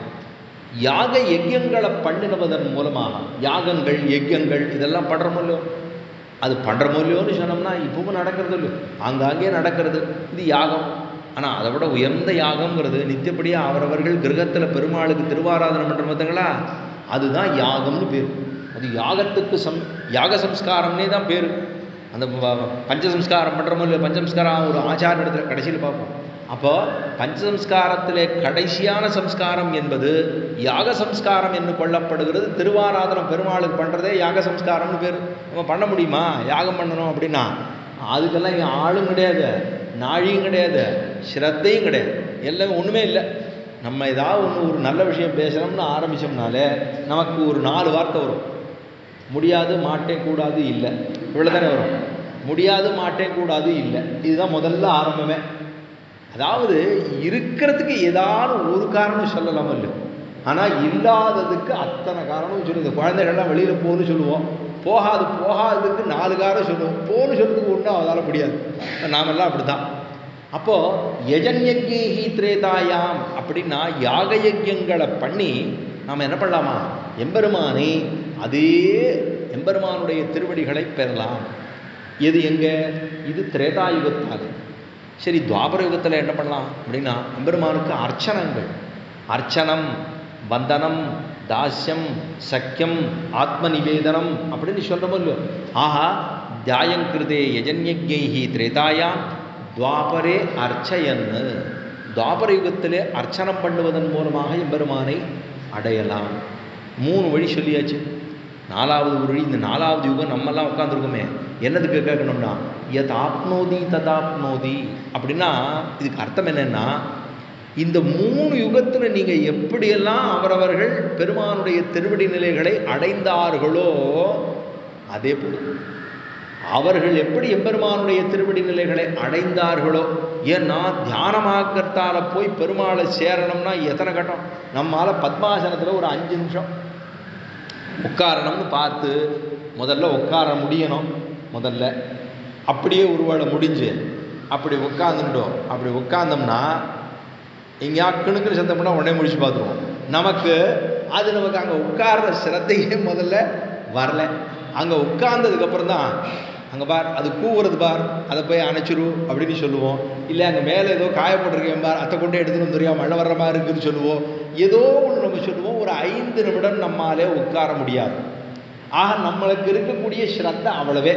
யாக யஜ்யங்களை பண்ணிடுவதன் மூலமாக யாகங்கள் யஜ்யங்கள் இதெல்லாம் பண்ணுறோமோ இல்லையோ அது பண்ணுறோமோ இல்லையோன்னு சொன்னோம்னா இப்பவும் நடக்கிறது இல்லையோ ஆங்காங்கே நடக்கிறது இது யாகம் ஆனால் அதை விட உயர்ந்த யாகம்ங்கிறது நித்தியப்படியாக அவரவர்கள் கிரகத்தில் பெருமாளுக்கு திருவாராதனை பண்ணுற பார்த்தீங்களா அதுதான் யாகம்னு பேர் அது யாகத்துக்கு சம் யாக சம்ஸ்காரம்னே தான் பேர் அந்த ப- பஞ்சசம்ஸ்காரம் பண்ணுறோமோ இல்லையோ பஞ்சசம்ஸ்காரம் ஒரு ஆச்சார இடத்துல கடைசியில் பார்ப்போம் அப்போ பஞ்சசம்ஸ்காரத்திலே கடைசியான சம்ஸ்காரம் என்பது யாக சம்ஸ்காரம் என்று கொள்ளப்படுகிறது திருவாராதனம் பெருமாளுக்கு பண்ணுறதே யாக சம்ஸ்காரம்னு பேர் நம்ம பண்ண முடியுமா யாகம் பண்ணணும் அப்படின்னா அதுக்கெல்லாம் இங்கே ஆளும் கிடையாது நாழியும் கிடையாது ஸ்ரத்தையும் கிடையாது எல்லாமே ஒன்றுமே இல்லை நம்ம ஏதாவது ஒன்று ஒரு நல்ல விஷயம் பேசுகிறோம்னு ஆரம்பித்தோம்னாலே நமக்கு ஒரு நாலு வார்த்தை வரும் முடியாது மாட்டேன் கூடாது இல்லை இவ்வளோ தானே வரும் முடியாது மாட்டேன் கூடாது இல்லை இதுதான் முதல்ல ஆரம்பமே அதாவது இருக்கிறதுக்கு ஏதாவது ஒரு காரணம் சொல்லலாமோ இல்லை ஆனால் இல்லாததுக்கு அத்தனை காரணம் சொல்லி இந்த குழந்தைகள்லாம் வெளியில் போகணும்னு சொல்லுவோம் போகாது போகாததுக்கு நாலு காரணம் சொல்லுவோம் போகணும்னு சொல்றதுக்கு ஒன்றும் அதால் முடியாது நாமெல்லாம் அப்படி தான் அப்போது யஜன்யஜ்ஞி திரேதாயாம் அப்படின்னா யாக யஜ்யங்களை பண்ணி நாம் என்ன பண்ணலாமா எம்பெருமானை அதே எம்பெருமானுடைய திருவடிகளை பெறலாம் எது எங்கே இது திரேதாயுகத்தால் சரி துவாபர யுகத்தில் என்ன பண்ணலாம் அப்படின்னா எம்பெருமானுக்கு அர்ச்சனங்கள் அர்ச்சனம் வந்தனம் தாஸ்யம் சக்கியம் ஆத்ம நிவேதனம் அப்படின்னு சொல்கிறோமோ இல்லையோ ஆஹா தியாயங்கிருதே யஜன்யஜ்ஞைஹி திரேதாயாம் துவாபரே அர்ச்சயன்னு துவாபர யுகத்திலே அர்ச்சனம் பண்ணுவதன் மூலமாக எம்பெருமானை அடையலாம் மூணு வழி சொல்லியாச்சு நாலாவது ஒரு வழி இந்த நாலாவது யுகம் நம்மெல்லாம் உட்காந்துருக்கோமே என்னதுக்கு கேட்கணும்னா எத் ஆப்னோதி ததாப்னோதி அப்படின்னா இதுக்கு அர்த்தம் என்னன்னா இந்த மூணு யுகத்தில் நீங்கள் எப்படியெல்லாம் அவரவர்கள் பெருமானுடைய திருவடி நிலைகளை அடைந்தார்களோ அதே போல் அவர்கள் எப்படி எம்பெருமானுடைய திருவடி நிலைகளை அடைந்தார்களோ ஏன்னா தியானமாக்கத்தால் போய் பெருமாளை சேரணும்னா எத்தனை கட்டம் நம்மால் பத்மாசனத்தில் ஒரு அஞ்சு நிமிஷம் உட்காரணும்னு பார்த்து முதல்ல உட்கார முடியணும் முதல்ல அப்படியே ஒருவேளை முடிஞ்சு அப்படி உட்காந்துட்டோம் அப்படி உட்காந்தோம்னா எங்கேயா கிணுக்குன்னு சத்தம் பண்ணால் உடனே முடிச்சு பார்த்துருவோம் நமக்கு அது நமக்கு அங்கே உட்கார்ற சிரத்தையே முதல்ல வரல அங்கே உட்கார்ந்ததுக்கப்புறம் தான் அங்கே பார் அது கூவுறது பார் அதை போய் அணைச்சிரு அப்படின்னு சொல்லுவோம் இல்லை அங்கே மேலே ஏதோ காயப்பட்டிருக்கேன் பார் அதை கொண்டே எடுத்துன்னு தெரியாம மழை வர்ற மாதிரி இருக்குன்னு சொல்லுவோம் ஏதோ ஒன்று நம்ம சொல்லுவோம் ஒரு ஐந்து நிமிடம் நம்மாலே உட்கார முடியாது ஆக நம்மளுக்கு இருக்கக்கூடிய ஸ்ரத்த அவ்வளவே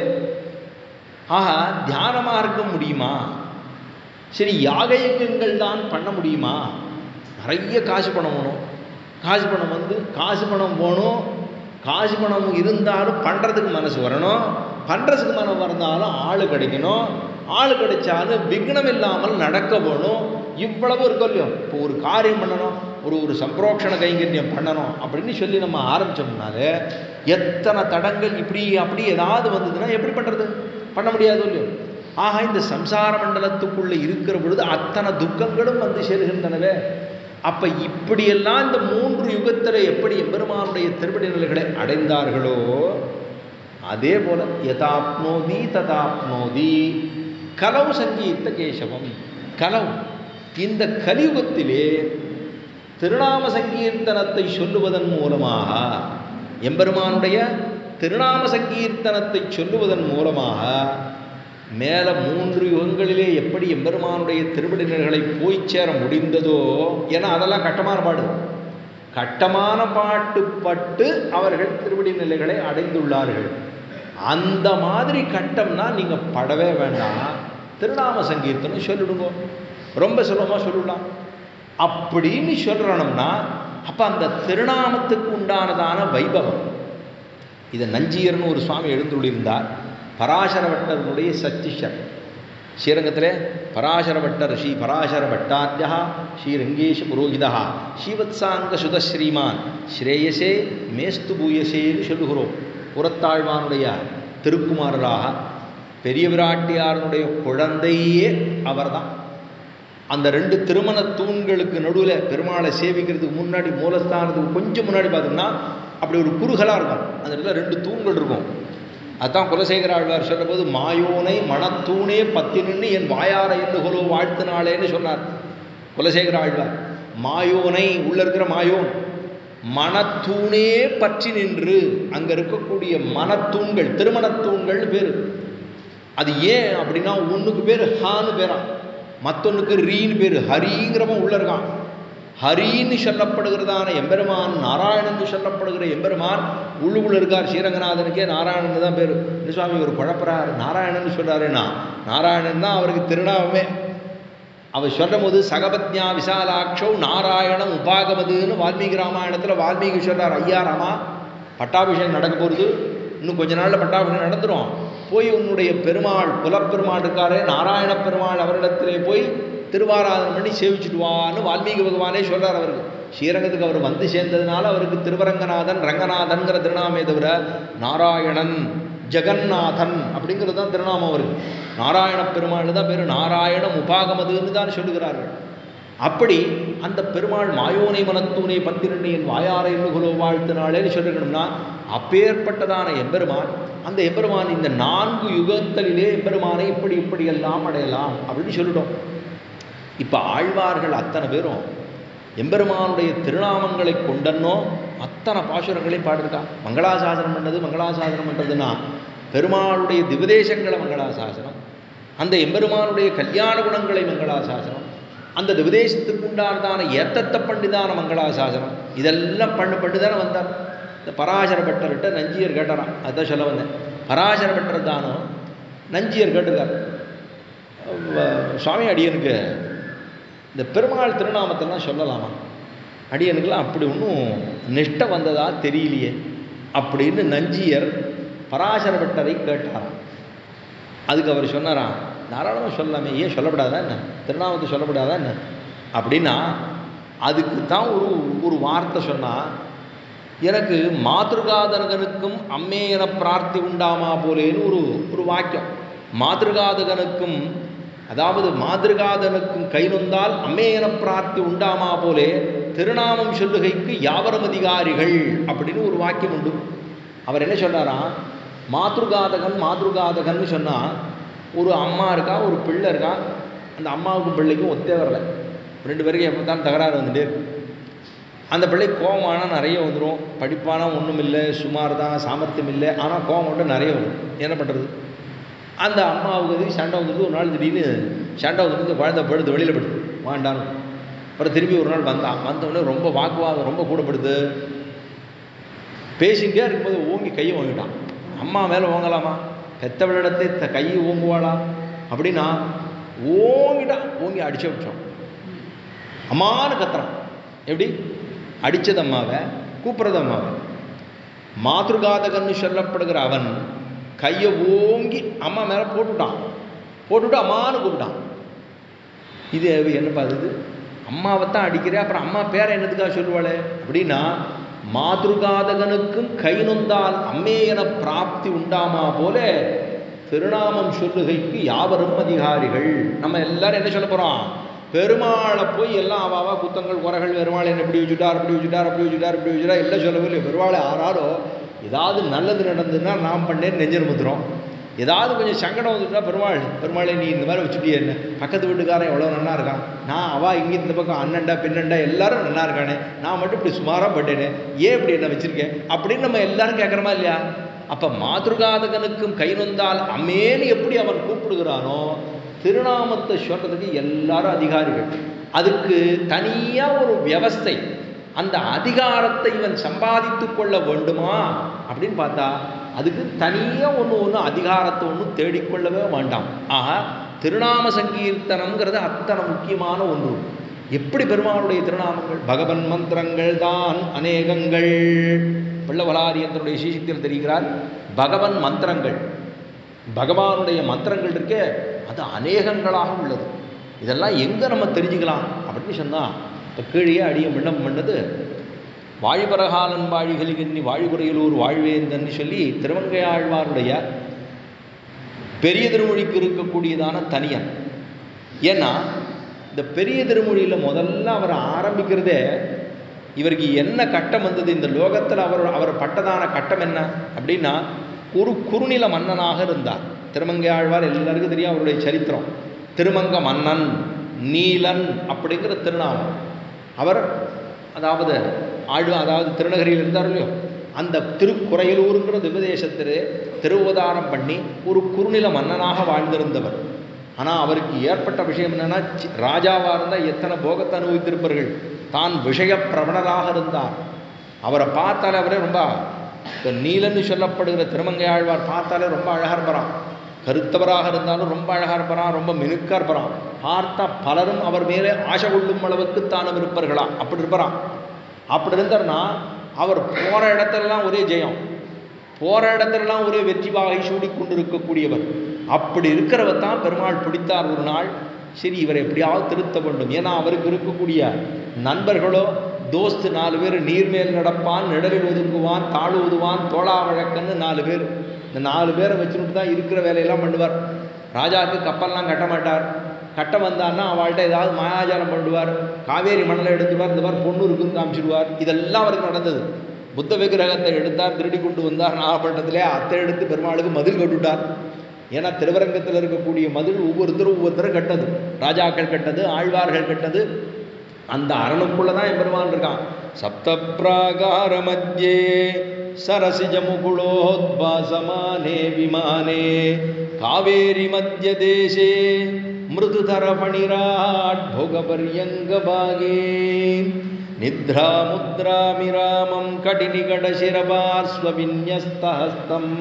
ஆக தியானமாக இருக்க முடியுமா சரி யாக யஜ்ஞங்கள் தான் பண்ண முடியுமா நிறைய காசு பணம் வேணும் காசு பணம் வந்து காசு பணம் போகணும் காசு பணம் இருந்தாலும் பண்ணுறதுக்கு மனசு வரணும் பண்ணுறதுக்கு மனம் வந்தாலும் ஆள் கிடைக்கணும் ஆள் கிடைச்சாலும் விக்னம் இல்லாமல் நடக்க போகணும் இவ்வளவு இருக்கும் இல்லையோ இப்போ ஒரு காரியம் பண்ணணும் ஒரு ஒரு சம்பிரோக்ஷண கைங்கரியம் பண்ணணும் அப்படின்னு சொல்லி நம்ம ஆரம்பித்தோம்னாலே எத்தனை தடங்கள் இப்படி அப்படி ஏதாவது வந்ததுன்னா எப்படி பண்ணுறது பண்ண முடியாது இல்லையோ ஆக இந்த சம்சார மண்டலத்துக்குள்ளே இருக்கிற பொழுது அத்தனை துக்கங்களும் வந்து சேருகின்றனவே அப்போ இப்படியெல்லாம் இந்த மூன்று யுகத்தில் எப்படி எம்பெருமானுடைய திருப்படி நிலைகளை அடைந்தார்களோ அதே போல யதாப்னோதி ததாப்னோதி கலவு சங்கீத்த கேசவம் கலவு இந்த கலியுகத்திலே திருநாம சங்கீர்த்தனத்தை சொல்லுவதன் மூலமாக எம்பெருமானுடைய திருநாம சங்கீர்த்தனத்தை சொல்லுவதன் மூலமாக மேலே மூன்று யுகங்களிலே எப்படி எம்பெருமானுடைய திருவிடினர்களை போய் சேர முடிந்ததோ ஏன்னா அதெல்லாம் கட்டமான பாடு கட்டமான பாட்டு பட்டு அவர்கள் திருவடி நிலைகளை அடைந்துள்ளார்கள் அந்த மாதிரி கட்டம்னா நீங்கள் படவே வேண்டாம் திருநாம சங்கீர்த்தனம் சொல்லிடுங்க ரொம்ப சுலபமாக சொல்லிடலாம் அப்படின்னு சொல்கிறோம்னா அப்போ அந்த திருநாமத்துக்கு உண்டானதான வைபவம் இதை நஞ்சியர்னு ஒரு சுவாமி எழுந்துள்ளிருந்தார் பராசர பட்டருடைய சத்திஷர் ஸ்ரீரங்கத்தில் பராசர பட்டர் ஸ்ரீ பராசர பட்டாத்தியா ஸ்ரீரங்கேஷ புரோகிதா ஸ்ரீவத்சாங்க சுத ஸ்ரீமான் ஸ்ரேயசே மேஸ்து பூயசேன்னு சொல்லுகிறோம் புறத்தாழ்வானுடைய திருக்குமாரராக பெரிய விராட்டியாரனுடைய குழந்தையே அவர்தான் அந்த ரெண்டு திருமண தூண்களுக்கு நடுவில் பெருமாளை சேவிக்கிறதுக்கு முன்னாடி மூலஸ்தானத்துக்கு கொஞ்சம் முன்னாடி பார்த்தோம்னா அப்படி ஒரு குறுகலாக இருக்கும் அந்த இடத்துல ரெண்டு தூண்கள் இருக்கும் அதான் குலசேகர ஆழ்வார் சொல்லும்போது மாயோனை மணத்தூணே பத்தி நின்று என் வாயார எண்ணுகளோ வாழ்த்தினாளேன்னு சொன்னார் குலசேகர ஆழ்வார் மாயோனை உள்ள இருக்கிற மாயோன் மனத்தூணே பற்றி நின்று அங்கே இருக்கக்கூடிய மனத்தூண்கள் திருமணத்தூண்கள் பேர் அது ஏன் அப்படின்னா ஒன்றுக்கு பேர் ஹான்னு பேரான் மற்றொன்றுக்கு ரீன்னு பேர் ஹரிங்கிறவன் உள்ள இருக்கான் ஹரின்னு சொல்லப்படுகிறதான எம்பெருமான் நாராயணன் சொல்லப்படுகிற எம்பெருமான் உள்ளுக்குள்ள இருக்கார் ஸ்ரீரங்கநாதனுக்கே நாராயணன் தான் பேர் இந்த சுவாமி ஒரு குழப்பறார் நாராயணன் சொல்றாருன்னா நாராயணன் தான் அவருக்கு திருநாமமே அவர் சொல்லும் போது சகபத்யா விசாலாட்சோ நாராயணம் உபாகமதுன்னு வால்மீகி ராமாயணத்தில் வால்மீகி சொல்றார் ஐயா ராமா பட்டாபிஷேகம் நடக்க போகிறது இன்னும் கொஞ்ச நாளில் பட்டாபிஷேகம் நடந்துடும் போய் உன்னுடைய பெருமாள் புலப்பெருமாள் இருக்காரே நாராயண பெருமாள் அவரிடத்திலே போய் திருவாராதனம் பண்ணி சேவிச்சுட்டு வான்னு வால்மீகி பகவானே சொல்றார் அவருக்கு ஸ்ரீரங்கத்துக்கு அவர் வந்து சேர்ந்ததுனால அவருக்கு திருவரங்கநாதன் ரங்கநாதன்கிற திருநாமே தவிர நாராயணன் ஜெகநாதன் அப்படிங்கிறது தான் திருநாமம் அவருக்கு நாராயண பெருமாள் தான் பேர் நாராயணம் உபாகமதுன்னு தான் சொல்லுகிறார்கள் அப்படி அந்த பெருமாள் மாயோனை மனத்தூனை பத்திரண்டு என் வாயார எண்ணுகளோ வாழ்த்தினாளேன்னு சொல்லிருக்கணும்னா அப்பேற்பட்டதான எம்பெருமான் அந்த எம்பெருமான் இந்த நான்கு யுகங்களிலே எம்பெருமானை இப்படி இப்படி எல்லாம் அடையலாம் அப்படின்னு சொல்லிட்டோம் இப்போ ஆழ்வார்கள் அத்தனை பேரும் எம்பெருமானுடைய திருநாமங்களை கொண்டன்னோ அத்தனை பாசுரங்களையும் பாடிருக்கா மங்களாசாசனம் பண்ணது மங்களாசாசனம் பண்ணுறதுன்னா பெருமாளுடைய திவதேசங்களை மங்களாசாசனம் அந்த எம்பெருமானுடைய கல்யாண குணங்களை மங்களாசாசனம் அந்த திவதேசத்துக்கு உண்டானதான ஏத்தத்தை பண்ணிதான மங்களாசாசனம் இதெல்லாம் பண்ணு பண்ணி தானே வந்தார் இந்த பராசர பட்டர்கிட்ட நஞ்சியர் கேட்டாராம் அதான் சொல்ல வந்தேன் பராசர பட்டர் தானோ நஞ்சியர் கேட்டிருக்கார் சுவாமி அடியனுக்கு இந்த பெருமாள் திருநாமத்தெல்லாம் சொல்லலாமா அடியனுக்கெல்லாம் அப்படி ஒன்றும் நிஷ்டை வந்ததா தெரியலையே அப்படின்னு நஞ்சியர் பராசர பட்டரை கேட்டாராம் அதுக்கு அவர் சொன்னாராம் தாராளமாக சொல்லலாமே ஏன் சொல்லப்படாதா என்ன திருநாமத்தை சொல்லப்படாதா என்ன அப்படின்னா அதுக்கு தான் ஒரு ஒரு வார்த்தை சொன்னால் எனக்கு மாதృகாதகனுக்கும் அம்மே என பிரார்த்தி உண்டாமா போலேன்னு ஒரு ஒரு வாக்கியம் மாதృகாதகனுக்கும் அதாவது மாதிருகாதனுக்கும் கை நொந்தால் அம்மே என பிரார்த்தி உண்டாமா போலே திருநாமம் சொல்லுகைக்கு யாவரும் அதிகாரிகள் அப்படின்னு ஒரு வாக்கியம் உண்டு அவர் என்ன சொன்னாராம் மாதృகாதகன் மாதృகாதகன்னு சொன்னால் ஒரு அம்மா இருக்கா ஒரு பிள்ளை இருக்கா அந்த அம்மாவுக்கும் பிள்ளைக்கும் ஒத்தே வரலை ரெண்டு பேருக்கும் எப்போ தான் தகராறு வந்துட்டே இருக்கு அந்த பிள்ளை கோபமானா நிறைய வந்துடும் படிப்பானா ஒன்றும் இல்லை சுமார் தான் சாமர்த்தியம் இல்லை ஆனால் கோபம் மட்டும் நிறைய வரும் என்ன பண்ணுறது அந்த அம்மாவுக்கு எதுக்கு சண்டை வந்துட்டு ஒரு நாள் திடீர்னு சண்டை வந்துட்டு குழந்தை படுத்து வெளியில் படுத்து வாண்டான்னு அப்புறம் திரும்பி ஒரு நாள் வந்தான் வந்தவுடனே ரொம்ப வாக்குவாதம் ரொம்ப கூடப்படுது பேசிக்கிட்டே இருக்கும்போது ஓங்கி கையை வாங்கிட்டான் அம்மா மேலே ஓங்கலாமா பெத்தவளிடத்தை த கையை ஓங்குவாளா அப்படின்னா ஓங்கிட்டான் ஓங்கி அடிச்சு விட்டோம் அம்மான்னு கத்துறான் எப்படி அடித்தது அம்மாவை கூப்பிட்றது அம்மாவை மாத்ருகாதகன்னு சொல்லப்படுகிற அவன் கையை ஓங்கி அம்மா மேலே போட்டுட்டான் போட்டுட்டு அம்மான்னு கூப்பிட்டான் இது என்னப்பா இது அம்மாவை தான் அடிக்கிறேன் அப்புறம் அம்மா பேரை என்னதுக்காக சொல்லுவாளே அப்படின்னா மாத்ருகாதகனுக்கும் கை நொந்தால் அம்மே என பிராப்தி உண்டாமா போல திருநாமம் சொல்லுகைக்கு யாவரும் அதிகாரிகள் நம்ம எல்லாரும் என்ன சொல்ல போகிறோம் பெருமாளை போய் எல்லாம் அவாவா குத்தங்கள் குறைகள் பெருமாள் என்ன இப்படி வச்சுட்டார் அப்படி வச்சுட்டார் அப்படி வச்சுட்டார் இப்படி வச்சுட்டார் எல்லாம் சொல்லவே இல்லை பெருமாளை ஆறாரோ ஏதாவது நல்லது நடந்ததுன்னா நாம் பண்ணேன்னு நெஞ்சல் முத்துறோம் ஏதாவது கொஞ்சம் சங்கடம் வந்துட்டா பெருமாள் பெருமாளை நீ இந்த மாதிரி வச்சுட்டியே என்ன பக்கத்து வீட்டுக்காரன் எவ்வளோ நல்லா இருக்கான் நான் அவா இங்கே இந்த பக்கம் அண்ணன்டா பின்னண்டா எல்லாரும் நல்லா இருக்கானே நான் மட்டும் இப்படி சுமாராக பட்டேனே ஏன் இப்படி என்ன வச்சுருக்கேன் அப்படின்னு நம்ம எல்லாரும் கேட்குறோமா இல்லையா அப்போ மாதృகாதகனுக்கும் கை நொந்தால் அம்மேன்னு எப்படி அவன் கூப்பிடுகிறானோ திருநாமத்தை சொல்றதுக்கு எல்லாரும் அதிகாரிகள் அதுக்கு தனியாக ஒரு வியவஸ்தை அந்த அதிகாரத்தை இவன் சம்பாதித்து கொள்ள வேண்டுமா அப்படின்னு பார்த்தா அதுக்கு தனியாக ஒன்று ஒன்று அதிகாரத்தை ஒன்றும் தேடிக்கொள்ளவே வேண்டாம் ஆக திருநாம சங்கீர்த்தனம்ங்கிறது அத்தனை முக்கியமான ஒன்று எப்படி பெருமாளுடைய திருநாமங்கள் பகவன் மந்திரங்கள் தான் அநேகங்கள் பிள்ளவலாரியந்தனுடைய சீசித்தில் தெரிகிறார் பகவன் மந்திரங்கள் பகவானுடைய மந்திரங்கள் இருக்கே அது அநேகங்களாக உள்ளது இதெல்லாம் எங்கே நம்ம தெரிஞ்சுக்கலாம் அப்படின்னு சொன்னால் இப்போ கீழே அடிய விண்ணம் பண்ணது வாழிபரகாலன் வாழிகளில் எண்ணி வாழிபுறையிலூர் வாழ்வேந்தன்னு சொல்லி திருவங்கையாழ்வாருடைய பெரிய திருமொழிக்கு இருக்கக்கூடியதான தனியன் ஏன்னா இந்த பெரிய திருமொழியில் முதல்ல அவர் ஆரம்பிக்கிறதே இவருக்கு என்ன கட்டம் வந்தது இந்த லோகத்தில் அவர் அவர் பட்டதான கட்டம் என்ன அப்படின்னா குரு குறுநில மன்னனாக இருந்தார் திருமங்கை ஆழ்வார் எல்லாருக்கும் தெரியும் அவருடைய சரித்திரம் திருமங்க மன்னன் நீலன் அப்படிங்கிற திருநாமம் அவர் அதாவது ஆழ்வா அதாவது திருநகரியில் இருந்தார் இல்லையோ அந்த திருக்குறையலூருங்கிற திவதேசத்திலே திருவதாரம் பண்ணி ஒரு குறுநில மன்னனாக வாழ்ந்திருந்தவர் ஆனால் அவருக்கு ஏற்பட்ட விஷயம் என்னென்னா ராஜாவாக இருந்தால் எத்தனை போகத்தை அனுபவித்திருப்பார்கள் தான் விஷய பிரபலராக இருந்தார் அவரை பார்த்தாலே அவரே ரொம்ப இந்த நீலன்னு சொல்லப்படுகிற திருமங்கை ஆழ்வார் பார்த்தாலே ரொம்ப அழகாக இருப்பாராம் கருத்தவராக இருந்தாலும் ரொம்ப அழகாக இருப்பாராம் ரொம்ப மினுக்காக இருப்பாராம் பார்த்தா பலரும் அவர் மேலே ஆசை கொள்ளும் அளவுக்கு தான் இருப்பார்களாம் அப்படி இருப்பாராம் அப்படி இருந்தார்னா அவர் போகிற இடத்துலலாம் ஒரே ஜெயம் போகிற இடத்துலலாம் ஒரே வெற்றி வாகை சூடி கொண்டு இருக்கக்கூடியவர் அப்படி இருக்கிறவர் தான் பெருமாள் பிடித்தார் ஒரு நாள் சரி இவரை எப்படியாவது திருத்த வேண்டும் ஏன்னா அவருக்கு இருக்கக்கூடிய நண்பர்களோ தோஸ்து நாலு பேர் நீர்மேல் நடப்பான் நிழலில் ஒதுங்குவான் தாழ் ஒதுவான் தோளா வழக்கன்னு நாலு பேர் இந்த நாலு பேரை வச்சுட்டு தான் இருக்கிற வேலையெல்லாம் பண்ணுவார் ராஜாவுக்கு கப்பல்லாம் கட்ட மாட்டார் கட்ட வந்தான்னா அவள்கிட்ட ஏதாவது மாயாஜாலம் பண்ணுவார் காவேரி மணலை எடுத்துவார் இந்த மாதிரி பொண்ணு இருக்குன்னு காமிச்சிடுவார் இதெல்லாம் அவருக்கு நடந்தது புத்த விக்கிரகத்தை எடுத்தார் திருடி கொண்டு வந்தார் நாகப்பட்டினத்திலே அத்தை எடுத்து பெருமாளுக்கு மதில் கட்டுட்டார் ஏன்னா திருவரங்கத்தில் இருக்கக்கூடிய மதில் ஒவ்வொருத்தரும் ஒவ்வொருத்தரும் கட்டது ராஜாக்கள் கட்டது ஆழ்வார்கள் கட்டது அந்த அரணுக்குள்ள தான் பெருமான் இருக்கான் சப்த பிராகார மத்தியே சரசிஜ முகுளோத்பாசமானே விமானே காவேரி மத்திய தேசே மிருதுதர பணிராட் போகபர்யங்க பாகே நித்ராமுத்ராமிராமம் கடினிகடசிரபாஸ்வவின்யஸ்தஹஸ்தம்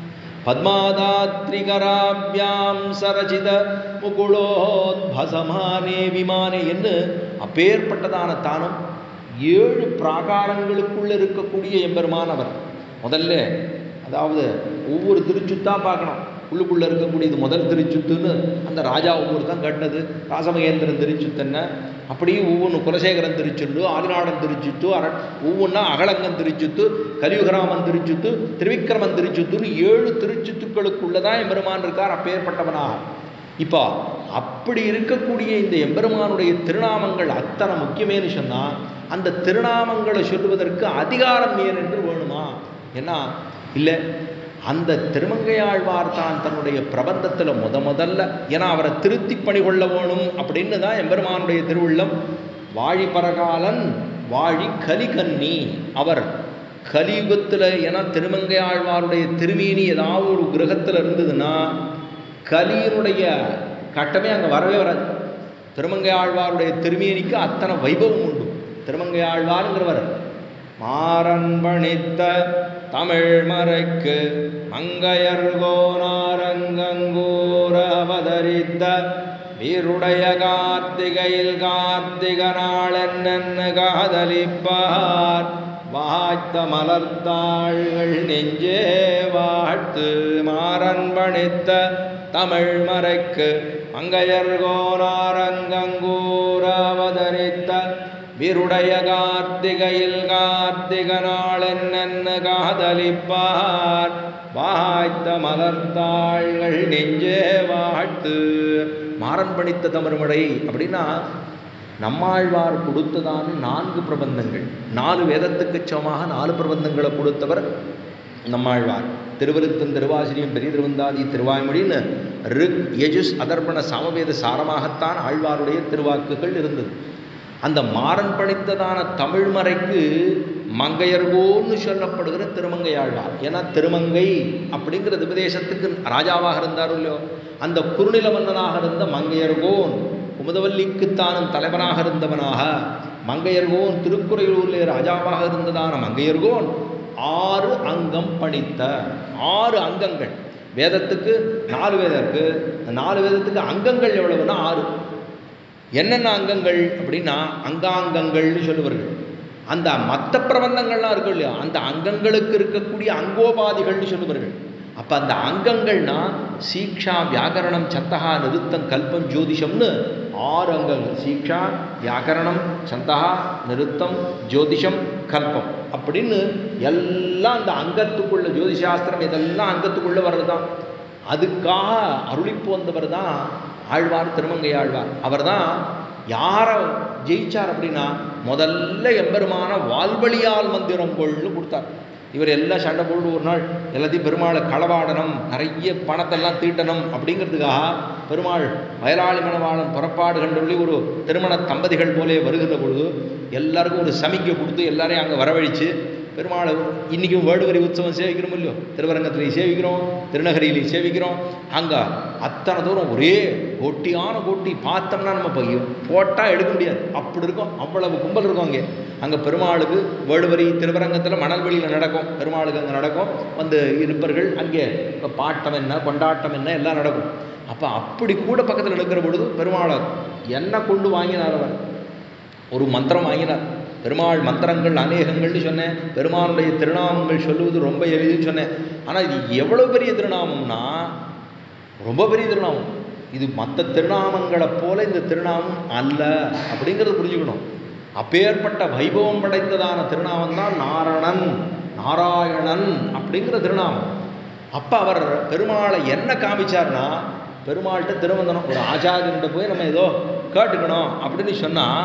பத்மாதாத்ரிகராபியாம் சரசித முகுளோத்பசமானே விமானே என்று அப்பேற்பட்டதான தானும் ஏழு பிராகாரங்களுக்குள்ள இருக்கக்கூடிய எம்பெருமானவர் முதல்ல அதாவது ஒவ்வொரு திருச்சுத்தா பார்க்கணும் உள்ளுக்குள்ளே இருக்கக்கூடியது முதல் திருச்சுத்துன்னு அந்த ராஜா ஒவ்வொரு தான் கட்டினது ராசமகேந்திரன் திருச்சுத்தன்ன அப்படியே ஒவ்வொன்று குலசேகரன் திருச்சுண்டு ஆதிநாடன் திருச்சுத்து அர ஒவ்வொன்றா அகலங்கன் திருச்சுத்து கலியுகராமன் திருச்சுத்து திருவிக்கிரமன் திருச்சுத்துன்னு ஏழு திருச்சுத்துக்களுக்குள்ளே தான் எம்பெருமான் இருக்கார் அப்பேற்பட்டவனாக இப்போ அப்படி இருக்கக்கூடிய இந்த எம்பெருமானுடைய திருநாமங்கள் அத்தனை முக்கியமேனு சொன்னால் அந்த திருநாமங்களை சொல்லுவதற்கு அதிகாரம் ஏன் என்று வேணுமா ஏன்னா இல்லை அந்த திருமங்கையாழ்வார் தான் தன்னுடைய பிரபந்தத்தில் முத முதல்ல ஏன்னா அவரை திருத்தி பணி கொள்ள வேணும் அப்படின்னு தான் எம்பெருமானுடைய திருவுள்ளம் வாழி பரகாலன் வாழி கலிகன்னி அவர் கலியுகத்தில் ஏன்னா திருமங்கையாழ்வாருடைய திருமேனி ஏதாவது ஒரு கிரகத்தில் இருந்ததுன்னா கலியினுடைய கட்டமே அங்கே வரவே வராது திருமங்கை ஆழ்வாருடைய திருமேனிக்கு அத்தனை வைபவம் உண்டு திருமங்கை ஆழ்வாருங்கிறவர் மாறன் பணித்த தமிழ் மறைக்கு மங்கையர்கோனாரங்கங்கூர அவதரித்த வீருடைய கார்த்திகையில் கார்த்திக நாளென்னு காதலிப்பார் வாய்த்த மலர்த்தாள்கள் நெஞ்சே வாழ்த்து மாறன் பணித்த தமிழ் மறைக்கு மங்கையர்கோனாரங்கங்கூர அவதரித்த விருடைய கார்த்திகையில் கார்த்திக நாளென்னு காதலிப்பார் வாய்த்த மலர்த்தாள்கள் நெஞ்சே வாழ்த்து மாறன் பணித்த தமிழ்மழை அப்படின்னா நம்மாழ்வார் கொடுத்ததான நான்கு பிரபந்தங்கள் நாலு வேதத்துக்கு சமமாக நாலு பிரபந்தங்களை கொடுத்தவர் நம்மாழ்வார் திருவருத்தன் திருவாசிரியம் பெரிய திருவந்தாதி திருவாய்மொழின்னு ரிக் யஜுஸ் அதர்ப்பண சாமவேத சாரமாகத்தான் ஆழ்வாருடைய திருவாக்குகள் இருந்தது அந்த மாறன் பணித்ததான தமிழ்மறைக்கு மங்கையர்கோன்னு சொல்லப்படுகிற திருமங்கை ஆழ்வார் ஏன்னா திருமங்கை அப்படிங்கிற திபதேசத்துக்கு ராஜாவாக இருந்தார் இல்லையோ அந்த குறுநில மன்னனாக இருந்த மங்கையர்கோன் குமுதவல்லிக்குத்தானும் தலைவனாக இருந்தவனாக மங்கையர்கோன் திருக்குறையூரிலே ராஜாவாக இருந்ததான மங்கையர்கோன் ஆறு அங்கம் பணித்த ஆறு அங்கங்கள் வேதத்துக்கு நாலு வேதம் இருக்கு அந்த நாலு வேதத்துக்கு அங்கங்கள் எவ்வளவுன்னா ஆறு என்னென்ன அங்கங்கள் அப்படின்னா அங்காங்கங்கள்னு சொல்லுவார்கள் அந்த மற்ற பிரபந்தங்கள்லாம் இருக்கும் இல்லையா அந்த அங்கங்களுக்கு இருக்கக்கூடிய அங்கோபாதிகள்னு சொல்லுவார்கள் அப்போ அந்த அங்கங்கள்னா சீக்ஷா வியாக்கரணம் சத்தகா நிருத்தம் கல்பம் ஜோதிஷம்னு ஆறு அங்கங்கள் சீக்ஷா வியாக்கரணம் சந்தகா நிருத்தம் ஜோதிஷம் கல்பம் அப்படின்னு எல்லாம் அந்த அங்கத்துக்குள்ள ஜோதிஷாஸ்திரம் இதெல்லாம் அங்கத்துக்குள்ள வர்றதுதான் அதுக்காக அருளிப்பு வந்தவர் தான் ஆழ்வார் திருமங்கை ஆழ்வார் அவர் தான் யாரை ஜெயிச்சார் அப்படின்னா முதல்ல எம்பெருமான வால்வழியால் மந்திரம் கொள்னு கொடுத்தார் இவர் எல்லாம் சண்டை போட்டு ஒரு நாள் எல்லாத்தையும் பெருமாளை களவாடணும் நிறைய பணத்தெல்லாம் தீட்டணும் அப்படிங்கிறதுக்காக பெருமாள் வயலாளி மணவாளன் புறப்பாடு கண்டுள்ளி ஒரு திருமண தம்பதிகள் போலே வருகிற பொழுது எல்லாருக்கும் ஒரு சமிக்கை கொடுத்து எல்லாரையும் அங்கே வரவழைச்சு பெருமாளை இன்றைக்கும் வேடுவரி உற்சவம் சேவிக்கிறோம் இல்லையோ திருவரங்கத்திலையும் சேவிக்கிறோம் திருநகரியிலையும் சேவிக்கிறோம் அங்கே அத்தனை தூரம் ஒரே கொட்டியான கொட்டி பார்த்தோம்னா நம்ம போய் போட்டால் எடுக்க முடியாது அப்படி இருக்கும் அவ்வளவு கும்பல் இருக்கும் அங்கே அங்கே பெருமாளுக்கு வேடுவரி திருவரங்கத்தில் மணல்வெளியில் நடக்கும் பெருமாளுக்கு அங்கே நடக்கும் வந்து இருப்பர்கள் அங்கே இப்போ பாட்டம் என்ன கொண்டாட்டம் என்ன எல்லாம் நடக்கும் அப்போ அப்படி கூட பக்கத்தில் இருக்கிற பொழுது பெருமாளை என்ன கொண்டு வாங்கினார் அவர் ஒரு மந்திரம் வாங்கினார் பெருமாள் மந்திரங்கள் அநேகங்கள்னு சொன்னேன் பெருமாளுடைய திருநாமங்கள் சொல்லுவது ரொம்ப எளிதுன்னு சொன்னேன் ஆனால் இது எவ்வளோ பெரிய திருநாமம்னா ரொம்ப பெரிய திருநாமம் இது மற்ற திருநாமங்களை போல இந்த திருநாமம் அல்ல அப்படிங்கிறத புரிஞ்சுக்கணும் அப்பேற்பட்ட வைபவம் படைத்ததான திருநாமம் தான் நாரணன் நாராயணன் அப்படிங்கிற திருநாமம் அப்போ அவர் பெருமாளை என்ன காமிச்சார்னா பெருமாள்கிட்ட திருவந்தனம் ஒரு ஆச்சாரியன்கிட்ட போய் நம்ம ஏதோ கேட்டுக்கணும் அப்படின்னு சொன்னால்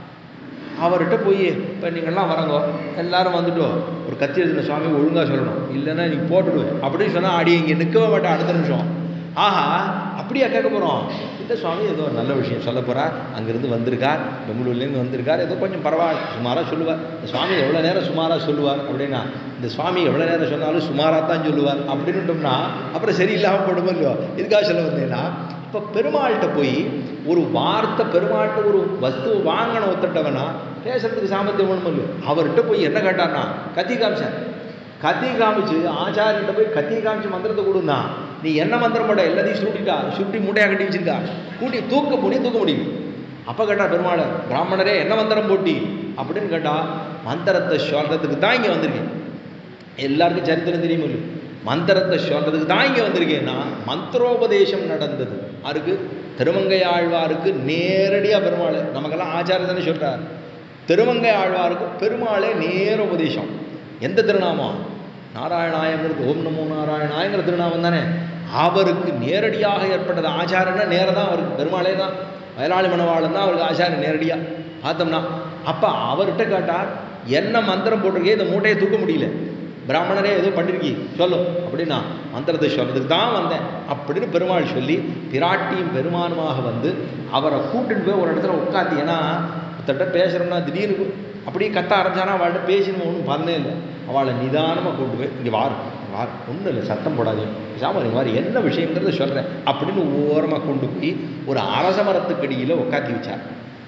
அவர்கிட்ட போய் இப்போ நீங்கள்லாம் வரங்கோ எல்லாரும் வந்துட்டோ ஒரு கத்தி எழுதின சுவாமி ஒழுங்காக சொல்லணும் இல்லைன்னா நீ போட்டுடு அப்படின்னு சொன்னால் அடி இங்கே நிற்கவே மாட்டேன் அடுத்த நிமிஷம் ஆஹா அப்படியா கேட்க போகிறோம் இல்லை சுவாமி ஏதோ ஒரு நல்ல விஷயம் சொல்ல போகிறார் அங்கேருந்து வந்திருக்கார் பெங்களூர்லேருந்து வந்திருக்கார் ஏதோ கொஞ்சம் பரவாயில்ல சுமாராக சொல்லுவார் இந்த சுவாமி எவ்வளோ நேரம் சுமாராக சொல்லுவார் அப்படின்னா இந்த சுவாமி எவ்வளோ நேரம் சொன்னாலும் சுமாராக தான் சொல்லுவார் அப்படின்னுட்டோம்னா அப்புறம் சரியில்லாமல் போடுமோ இல்லையோ இதுக்காக சொல்ல வந்தேன்னா இப்போ பெருமாள்கிட்ட போய் ஒரு வார்த்தை பெருமாள்கிட்ட ஒரு வஸ்து வாங்கணும் ஒத்துட்டவனா பேசுறதுக்கு சாமர்த்தியம் வேணும் இல்லையோ அவர்கிட்ட போய் என்ன கேட்டார்னா கத்தி காமிச்சார் கத்தி காமிச்சு ஆச்சாரியிட்ட போய் கத்தி காமிச்சு மந்திரத்தை கொடுன்னா நீ என்ன மந்திரம் போட எல்லாத்தையும் சுருட்டிட்டா சுருட்டி மூட்டையாக கட்டி வச்சிருக்கா கூட்டி தூக்க முடியும் தூக்க முடியும் அப்போ கேட்டா பெருமாள் பிராமணரே என்ன மந்திரம் போட்டி அப்படின்னு கேட்டா மந்திரத்தை சொல்றதுக்கு தான் இங்கே வந்திருக்கேன் எல்லாருக்கும் சரித்திரம் தெரியுமோ இல்லையோ மந்திரத்தை சொல்றதுக்கு தான் இங்கே வந்திருக்கேன்னா மந்திரோபதேசம் நடந்தது யாருக்கு திருமங்கை ஆழ்வாருக்கு நேரடியாக பெருமாள் நமக்கெல்லாம் ஆச்சாரம் தானே சொல்கிறார் திருமங்கை ஆழ்வாருக்கு பெருமாளே நேர உபதேசம் எந்த திருநாமம் நாராயணாயங்கிறது ஓம் நமோ நாராயணாயங்கிற திருநாமம் தானே அவருக்கு நேரடியாக ஏற்பட்டது ஆச்சாரம்னா நேரம் தான் அவருக்கு பெருமாளே தான் வயலாளி மணவாளன் தான் அவருக்கு ஆச்சாரம் நேரடியாக பார்த்தோம்னா அப்போ அவர்கிட்ட கேட்டார் என்ன மந்திரம் போட்டிருக்கே இந்த மூட்டையை தூக்க முடியல பிராமணரே ஏதோ பண்ணிருக்கி சொல்லும் அப்படின்னா மந்திரத்தை சொல்றதுக்கு தான் வந்தேன் அப்படின்னு பெருமாள் சொல்லி பிராட்டியும் பெருமானுமாக வந்து அவரை கூட்டிட்டு போய் ஒரு இடத்துல உட்காந்து ஏன்னா ஒருத்தட்ட பேசுகிறோம்னா திடீர்னு அப்படியே கத்த ஆரம்பிச்சானா அவள்கிட்ட பேசணும் ஒன்றும் பண்ணே இல்லை அவளை நிதானமாக கொண்டு போய் இங்கே வாரு வார் ஒன்றும் இல்லை சத்தம் போடாதீங்க சாமி இந்த மாதிரி என்ன விஷயங்கிறத சொல்கிறேன் அப்படின்னு ஓரமாக கொண்டு போய் ஒரு அரச மரத்துக்கடியில் உட்காத்தி வச்சார்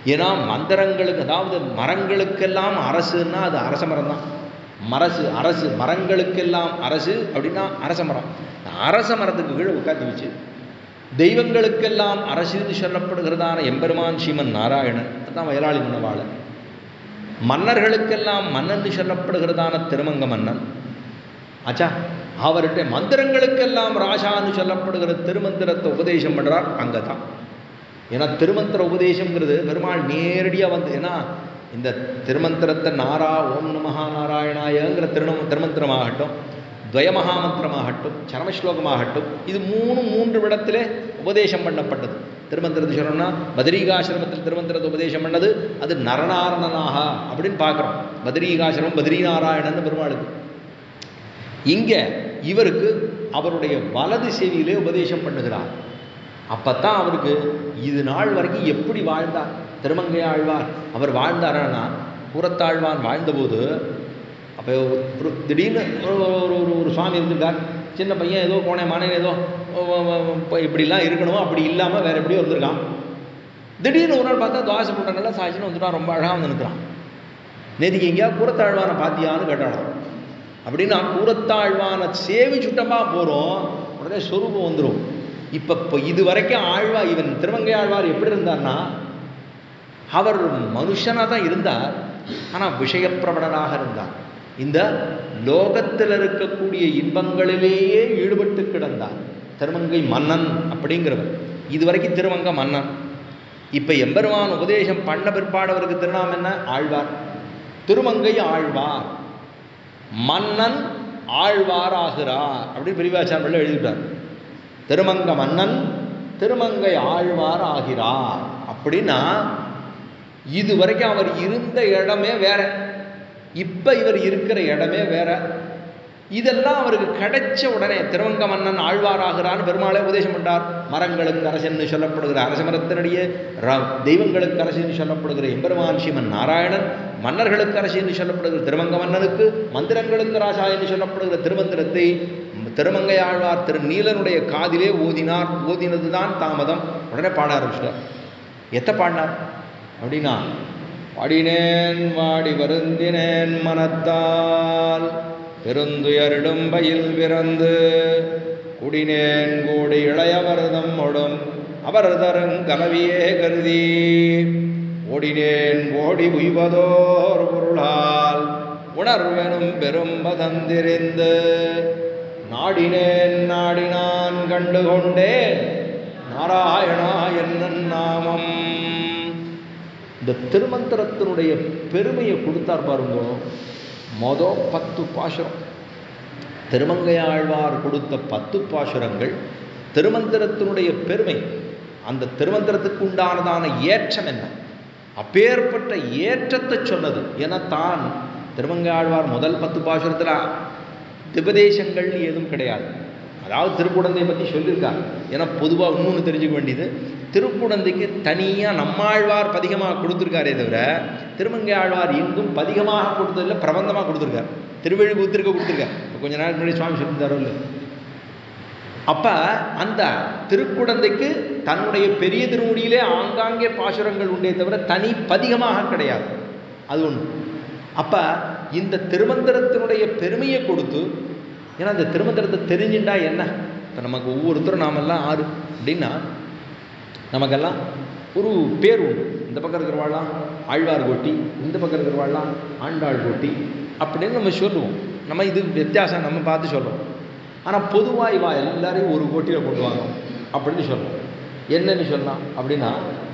ஏன்னா மந்திரங்களுக்கு அதாவது மரங்களுக்கெல்லாம் அரசுன்னா அது அரச மரம் தான் மரசு அரசு மரங்களுக்கெல்லாம் அரசு அப்படின்னா அரச மரம் அரச மரத்துக்கு கீழே உட்காந்து வச்சு தெய்வங்களுக்கெல்லாம் அரசுன்னு சொல்லப்படுகிறதான எம்பெருமான் ஸ்ரீமன் நாராயணன் அதுதான் வயலாளி மணவாளன் மன்னர்களுக்கெல்லாம் மன்னன் சொல்லப்படுகிறதான திருமங்க மன்னன் ஆச்சா அவர்கிட்ட மந்திரங்களுக்கெல்லாம் ராஜான்னு சொல்லப்படுகிற திருமந்திரத்தை உபதேசம் பண்ணுறார் அங்கே தான் ஏன்னா திருமந்திர உபதேசம்ங்கிறது பெருமாள் நேரடியாக வந்து ஏன்னா இந்த திருமந்திரத்தை நாரா ஓம் நமஹா நாராயணாயங்கிற திருநம் திருமந்திரமாகட்டும் துவயமகாமந்திரமாகட்டும் சரமஸ்லோகமாகட்டும் இது மூணு மூன்று விடத்திலே உபதேசம் பண்ணப்பட்டது திருமந்திரத்தை சொல்லணும்னா பத்ரீகாசிரமத்தில் திருமந்திரத்தை உபதேசம் பண்ணது அது நரநாரணனாக அப்படின்னு பார்க்குறோம் பத்ரீகாசிரமம் பத்ரிநாராயணன் பெருமாளுக்கு இங்கே இவருக்கு அவருடைய வலது செவியிலே உபதேசம் பண்ணுகிறார் அப்பத்தான் அவருக்கு இது நாள் வரைக்கும் எப்படி வாழ்ந்தார் திருமங்கை ஆழ்வார் அவர் வாழ்ந்தாரன்னா கூரத்தாழ்வான் வாழ்ந்தபோது அப்போ ஒரு திடீர்னு ஒரு ஒரு ஒரு ஒரு சுவாமி இருந்திருக்கார் சின்ன பையன் ஏதோ கோணை மானேன் ஏதோ இப்போ இப்படிலாம் இருக்கணும் அப்படி இல்லாமல் வேறு எப்படியோ இருந்திருக்கான் திடீர்னு ஒரு நாள் பார்த்தா துவாசை போட்டனால சாட்சின்னு வந்துட்டான் ரொம்ப அழகாக வந்து நிற்கிறான் நேற்றுக்கு எங்கேயாவது கூரத்தாழ்வானை பார்த்தியான்னு கேட்டாலும் அப்படின்னா கூரத்தாழ்வானை சேவி சுட்டமாக போகிறோம் உடனே சொரூபம் வந்துடும் இப்போ இப்போ இது வரைக்கும் ஆழ்வா இவன் திருவங்கை ஆழ்வார் எப்படி இருந்தார்னா அவர் மனுஷனாக தான் இருந்தார் ஆனால் விஷயப்பிரபடனாக இருந்தார் இந்த லோகத்தில் இருக்கக்கூடிய இன்பங்களிலேயே ஈடுபட்டு கிடந்தார் திருமங்கை மன்னன் அப்படிங்கிறவர் இதுவரைக்கும் திருமங்க மன்னன் இப்போ எம்பெருமான் உபதேசம் பண்ண பிற்பாடு அவருக்கு திருநாமம் என்ன ஆழ்வார் திருமங்கை ஆழ்வார் மன்னன் ஆழ்வார் ஆகிறார் அப்படின்னு பெரியவாச்சான் பிள்ளை எழுதிவிட்டார் திருமங்க மன்னன் திருமங்கை ஆழ்வார் ஆகிறார் அப்படின்னா இது வரைக்கும் அவர் இருந்த இடமே வேற இப்போ இவர் இருக்கிற இடமே வேற இதெல்லாம் அவருக்கு கிடைச்ச உடனே திருவங்க மன்னன் ஆழ்வாராகிறான்னு பெருமாளே உபதேசம் பண்ணார் மரங்களுக்கு அரசன்னு சொல்லப்படுகிற அரசமரத்தினுடைய தெய்வங்களுக்கு அரசன்னு சொல்லப்படுகிற எம்பெருமான் ஸ்ரீமன் நாராயணன் மன்னர்களுக்கு அரசு என்று சொல்லப்படுகிற திருமங்க மன்னனுக்கு மந்திரங்களுக்கு ராசா என்று சொல்லப்படுகிற திருமந்திரத்தை திருமங்கை ஆழ்வார் திரு நீலனுடைய காதிலே ஓதினார் ஓதினது தான் தாமதம் உடனே பாட ஆரம்பிச்சிட்டார் எத்த பாடினார் அப்படின்னா பாடினேன் வாடி வருந்தினேன் மனத்தால் பெருந்துயரிடும் பயில் பிறந்து குடினேன் கூடி இளையவரதம் ஒடும் அவர் தருங்கலவியே கருதி ஓடினேன் ஓடி உய்வதோர் பொருளால் உணர்வெனும் பெரும் பதந்திரிந்து நாடினேன் நாடினான் கண்டு கொண்டேன் நாராயணா என்ன நாமம் இந்த திருமந்திரத்தினுடைய பெருமையை கொடுத்தார் பாருங்க மொதல் பத்து பாசுரம் திருமங்கையாழ்வார் கொடுத்த பத்து பாசுரங்கள் திருமந்திரத்தினுடைய பெருமை அந்த திருமந்திரத்துக்கு உண்டானதான ஏற்றம் என்ன அப்பேற்பட்ட ஏற்றத்தை சொன்னது என தான் திருமங்கையாழ்வார் முதல் பத்து பாசுரத்தில் திபதேசங்கள் எதுவும் கிடையாது அதாவது திருக்குடந்தையை பற்றி சொல்லியிருக்கார் ஏன்னா பொதுவாக இன்னொன்று தெரிஞ்சுக்க வேண்டியது திருக்குடந்தைக்கு தனியாக நம்மாழ்வார் பதிகமாக கொடுத்துருக்காரே தவிர திருமங்கை ஆழ்வார் எங்கும் பதிகமாக கொடுத்ததில்ல பிரபந்தமாக கொடுத்துருக்கார் திருவெழுபூத்திருக்க கொடுத்துருக்கார் இப்போ கொஞ்ச நாள் முன்னாடி சுவாமி சொல்லியிருந்தாரோ இல்லை அப்போ அந்த திருக்குடந்தைக்கு தன்னுடைய பெரிய திருமுடியிலே ஆங்காங்கே பாசுரங்கள் உண்டே தவிர தனி பதிகமாக கிடையாது அது ஒன்று அப்போ இந்த திருமந்திரத்தினுடைய பெருமையை கொடுத்து ஏன்னா இந்த திருமந்திரத்தை தெரிஞ்சுட்டா என்ன இப்போ நமக்கு ஒவ்வொருத்தரும் நாமெல்லாம் ஆறு அப்படின்னா நமக்கெல்லாம் ஒரு பேர் உண்டு இந்த பக்கம் இருக்கிறவாள்லாம் ஆழ்வார் கோட்டி இந்த பக்கம் இருக்கிறவாள்லாம் ஆண்டாள் கோட்டி அப்படின்னு நம்ம சொல்லுவோம் நம்ம இது வித்தியாசம் நம்ம பார்த்து சொல்கிறோம் ஆனால் பொதுவாக இவா எல்லாரையும் ஒரு கோட்டியில் கொண்டு வாங்க அப்படின்னு சொல்லலாம் என்னன்னு சொல்லலாம் அப்படின்னா